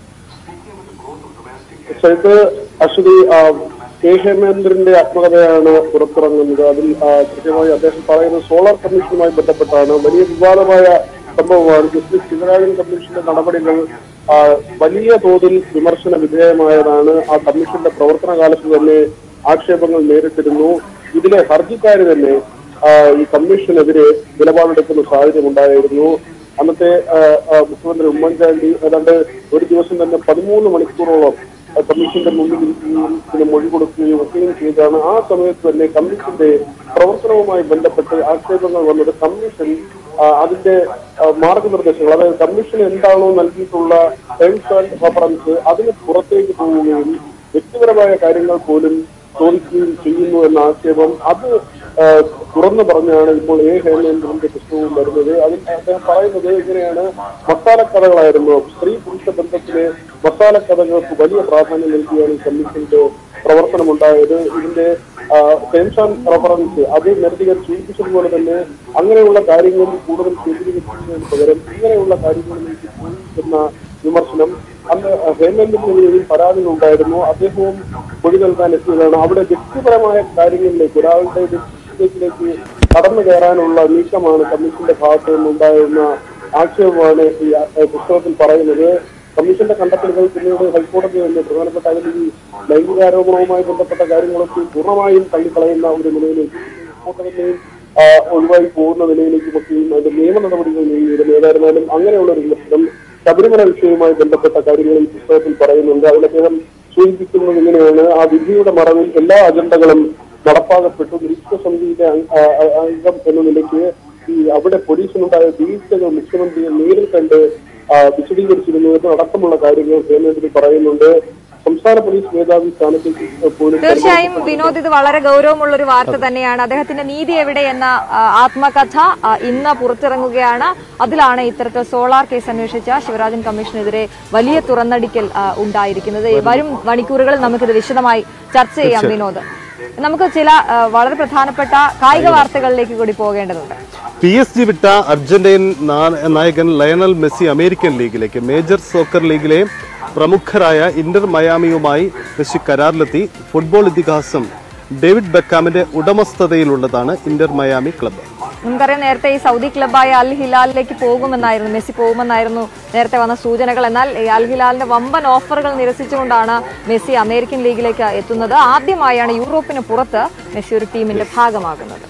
[SPEAKER 10] ഇത് അശ്വതി ആ, കെ ഹേമേന്ദ്രന്റെ ആത്മകഥയാണ് പുറത്തിറങ്ങുന്നത് അതിൽ ആ, കൃത്യമായി അദ്ദേഹം പറയുന്നത് സോളാർ കമ്മീഷനുമായി ബന്ധപ്പെട്ടാണ് വലിയ വിവാദമായ സംഭവമാണ് ജസ്റ്റിസ് ശിവരാജൻ കമ്മീഷന്റെ നടപടികൾ ആ, വലിയ തോതിൽ വിമർശന വിധേയമായതാണ് ആ കമ്മീഷന്റെ പ്രവർത്തന കാലത്ത് തന്നെ ആക്ഷേപങ്ങൾ നേരിട്ടിരുന്നു ഇതിലെ ഹർജിക്കാര് തന്നെ ആ, ഈ കമ്മീഷനെതിരെ നിലപാടെടുക്കുന്ന സാഹചര്യം ഉണ്ടായിരുന്നു അന്നത്തെ ആ, ആ, മുഖ്യമന്ത്രി ഉമ്മൻചാണ്ടി ഏതാണ്ട് ഒരു ദിവസം തന്നെ പതിമൂന്ന് മണിക്കൂറോളം ആ, കമ്മീഷന്റെ മുന്നിൽ ഇരിക്കുകയും ഇതിന് മൊഴി കൊടുക്കുകയും ഒക്കെയും ചെയ്താണ് ആ സമയത്ത് തന്നെ കമ്മീഷന്റെ പ്രവർത്തനവുമായി ബന്ധപ്പെട്ട് ആക്ഷേപങ്ങൾ വന്നത് കമ്മീഷൻ ആ, അതിന്റെ ആ, മാർഗനിർദ്ദേശങ്ങൾ അതായത് കമ്മീഷൻ എന്താണോ നൽകിയിട്ടുള്ള ടേംസ് ആൻഡ് റഫറൻസ് അതിന് പുറത്തേക്ക് പോവുകയും വ്യക്തിപരമായ കാര്യങ്ങൾ പോലും ചോദിക്കുകയും ചെയ്യുന്നു എന്ന ആക്ഷേപം അത് ആ, തുറന്നു പറഞ്ഞാണ് ഇപ്പോൾ എ ഹേമേന്ദ്രന്റെ പുസ്തകവും വരുന്നത് അതിൽ അദ്ദേഹം പറയുന്നത് ഇങ്ങനെയാണ് മസാലക്കഥകളായിരുന്നു സ്ത്രീ പുരുഷ ബന്ധത്തിലെ മസാലക്കഥകൾക്ക് വലിയ പ്രാധാന്യം നൽകിയാണ് ഈ കമ്മീഷന്റെ പ്രവർത്തനം ഉണ്ടായത് ഇതിന്റെ ടേംസ് ആൻഡ് റഫറൻസ് അത് നേരത്തെ ഞാൻ സൂചിപ്പിച്ചതുപോലെ തന്നെ അങ്ങനെയുള്ള കാര്യങ്ങൾ കൂടുതൽ കേന്ദ്രീകരിക്കുന്നതിന് പകരം ഇങ്ങനെയുള്ള കാര്യങ്ങളിലേക്ക് പോയി എന്ന വിമർശനം അന്ന് ഹേമേന്ദ്രനെതിരെ പരാതികൾ ഉണ്ടായിരുന്നു അദ്ദേഹവും മൊഴി നൽകാൻ എത്തിയതാണ് അവിടെ വ്യക്തിപരമായ കാര്യങ്ങളിലേക്ക് ഒരാളുടെ വ്യക്തിത്വത്തിലേക്ക് കടന്നു കയറാനുള്ള നീക്കമാണ് കമ്മീഷന്റെ ഭാഗത്ത് നിന്നുണ്ടായിരുന്ന ആക്ഷേപമാണ് ഈ ആ, പുസ്തകത്തിൽ പറയുന്നത് കമ്മീഷന്റെ കണ്ടെത്തലുകൾ പിന്നീട് ഹൈക്കോടതി തന്നെ പ്രധാനപ്പെട്ട അതിൽ ഈ ലൈംഗികാരോപണവുമായി ബന്ധപ്പെട്ട കാര്യങ്ങളൊക്കെ പൂർണ്ണമായും തള്ളിക്കളയുന്ന ഒരു നിലയിലേക്ക് റിപ്പോർട്ടുകളെയും ആ, ഒഴിവായി പോകുന്ന നിലയിലേക്കും ഒക്കെയും അതിന്റെ നിയമ നടപടികൾ നീങ്ങിയിരുന്നു ഏതായിരുന്നാലും അങ്ങനെയുള്ള ഒരു വിമർശനം ശബരിമല വിഷയവുമായി ബന്ധപ്പെട്ട കാര്യങ്ങൾ ഈ പുസ്തകത്തിൽ പറയുന്നുണ്ട് അതിൽ അദ്ദേഹം സൂചിപ്പിക്കുന്നത് ഇങ്ങനെയാണ് ആ വിധിയുടെ മറവിൽ എല്ലാ അജണ്ടകളും നടപ്പാക്കപ്പെട്ടു നിരീക്ഷക സമിതിയിലെ അംഗ- ആ, ആ, അംഗം എന്ന നിലയ്ക്ക് ഈ അവിടെ പോലീസിനുണ്ടായ വീഴ്ചകൾ മുഖ്യമന്ത്രിയെ നേരിൽ കണ്ട് ആ, വിശദീകരിച്ചിരുന്നു എന്നടക്കമുള്ള കാര്യങ്ങൾ ഹേമേന്ദ്രൻ പറയുന്നുണ്ട് സംസ്ഥാന പോലീസ് മേധാവി സ്ഥാനത്തേക്ക് പോലും
[SPEAKER 1] തീർച്ചയായും വിനോദ് ഇത് വളരെ ഗൗരവമുള്ള ഒരു വാർത്ത തന്നെയാണ് അദ്ദേഹത്തിന്റെ നീതി എവിടെ എന്ന ആ, ആത്മകഥ ആ, ഇന്ന് പുറത്തിറങ്ങുകയാണ് അതിലാണ് ഇത്തരത്തിൽ സോളാർ കേസ് അന്വേഷിച്ച ശിവരാജൻ കമ്മീഷനെതിരെ വലിയ തുറന്നടിക്കൽ ആ, ഉണ്ടായിരിക്കുന്നത് വരും മണിക്കൂറുകളിൽ നമുക്കിത് വിശദമായി ചർച്ച ചെയ്യാം വിനോദ് നമുക്ക് ചില ആ, വളരെ പ്രധാനപ്പെട്ട കായിക വാർത്തകളിലേക്ക് കൂടി പോകേണ്ടതുണ്ട്
[SPEAKER 2] പി എസ് ജി വിട്ട അർജന്റീൻ നാ- നായകൻ ലയണൽ മെസ്സി അമേരിക്കൻ ലീഗിലേക്ക് മേജർ സോക്കർ ലീഗിലെ പ്രമുഖരായ ഇന്റർ മയാമിയുമായി മെസ്സി കരാറിലെത്തി ഫുട്ബോൾ ഇതിഹാസം ഡേവിഡ് ബെക്കാമിന്റെ ഉടമസ്ഥതയിലുള്ളതാണ് ഇന്റർ മയാമി ക്ലബ്ബ്
[SPEAKER 1] നമുക്കറിയാം നേരത്തെ ഈ സൗദി ക്ലബ്ബായ അൽ ഹിലാലിലേക്ക് പോകുമെന്നായിരുന്നു മെസ്സി പോകുമെന്നായിരുന്നു നേരത്തെ വന്ന സൂചനകൾ എന്നാൽ ഈ അൽ ഹിലാലിന്റെ വമ്പൻ ഓഫറുകൾ നിരസിച്ചുകൊണ്ടാണ് മെസ്സി അമേരിക്കൻ ലീഗിലേക്ക് എത്തുന്നത് ആദ്യമായാണ് യൂറോപ്പിന് പുറത്ത് മെസ്സി ഒരു ടീമിന്റെ ഭാഗമാകുന്നത്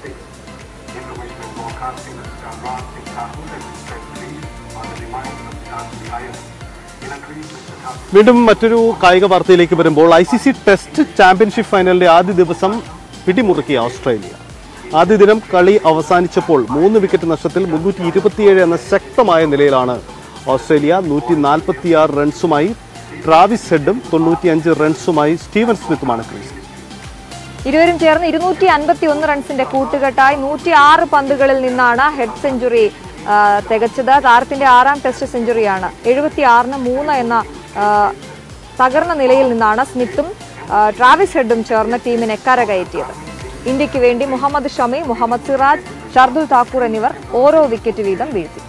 [SPEAKER 2] വീണ്ടും മറ്റൊരു കായിക വാർത്തയിലേക്ക് വരുമ്പോൾ I C C test championship ഫൈനലിന്റെ ആദ്യ ദിവസം പിടിമുറുക്കിയ ഓസ്ട്രേലിയ ആദ്യ ദിനം കളി അവസാനിച്ചപ്പോൾ മൂന്ന് വിക്കറ്റ് നഷ്ടത്തിൽ മുന്നൂറ്റി ഇരുപത്തിയേഴ് എന്ന ശക്തമായ നിലയിലാണ് ഓസ്ട്രേലിയ നൂറ്റി നാൽപ്പത്തിയാറ് റൺസുമായി ട്രാവിസ് ഹെഡും തൊണ്ണൂറ്റിയഞ്ച് റൺസുമായി സ്റ്റീവൻ സ്മിത്തുമാണ് ക്രീസിൽ
[SPEAKER 1] ഇരുവരും ചേർന്ന് ഇരുന്നൂറ്റി അൻപത്തി ഒന്ന് റൺസിന്റെ കൂട്ടുകെട്ടായി നൂറ്റി ആറ് പന്തുകളിൽ നിന്നാണ് ഹെഡ് സെഞ്ചുറി ആ, തികച്ചത് താരത്തിന്റെ ആറാം ടെസ്റ്റ് സെഞ്ചുറിയാണ് എഴുപത്തി ആറിന് മൂന്ന് എന്ന ആ, തകർന്ന നിലയിൽ നിന്നാണ് സ്മിത്തും ആ, ട്രാവിസ് ഹെഡും ചേർന്ന് ടീമിനെ കരകയറ്റിയത് ഇന്ത്യക്ക് വേണ്ടി മുഹമ്മദ് ഷമി മുഹമ്മദ് സിറാജ് ഷർദുൽ താക്കൂർ എന്നിവർ ഓരോ വിക്കറ്റ് വീതം വീഴ്ത്തി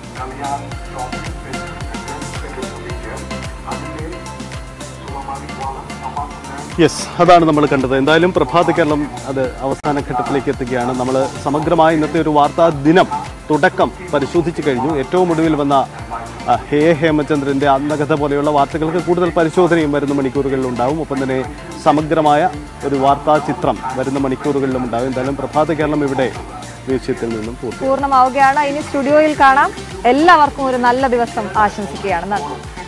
[SPEAKER 2] യെസ് അതാണ് നമ്മൾ കണ്ടത് എന്തായാലും പ്രഭാത കേരളം അത് അവസാന ഘട്ടത്തിലേക്ക് എത്തുകയാണ് നമ്മൾ സമഗ്രമായ ഇന്നത്തെ ഒരു വാർത്താ ദിനം തുടക്കം പരിശോധിച്ചു കഴിഞ്ഞു ഏറ്റവും ഒടുവിൽ വന്ന ആ, ഹേ ഹേമചന്ദ്രന്റെ ആത്മകഥ പോലെയുള്ള വാർത്തകൾക്ക് കൂടുതൽ പരിശോധനയും വരുന്ന മണിക്കൂറുകളിൽ ഉണ്ടാവും ഒപ്പം തന്നെ സമഗ്രമായ ഒരു വാർത്താ ചിത്രം വരുന്ന മണിക്കൂറുകളിലും ഉണ്ടാവും എന്തായാലും പ്രഭാത കേരളം ഇവിടെ വീഴ്ചത്തിൽ നിന്നും പൂർത്തി
[SPEAKER 1] പൂർണ്ണമാവുകയാണ് ഇനി സ്റ്റുഡിയോയിൽ കാണാം എല്ലാവർക്കും ഒരു നല്ല ദിവസം ആശംസിക്കുകയാണ് നന്ദി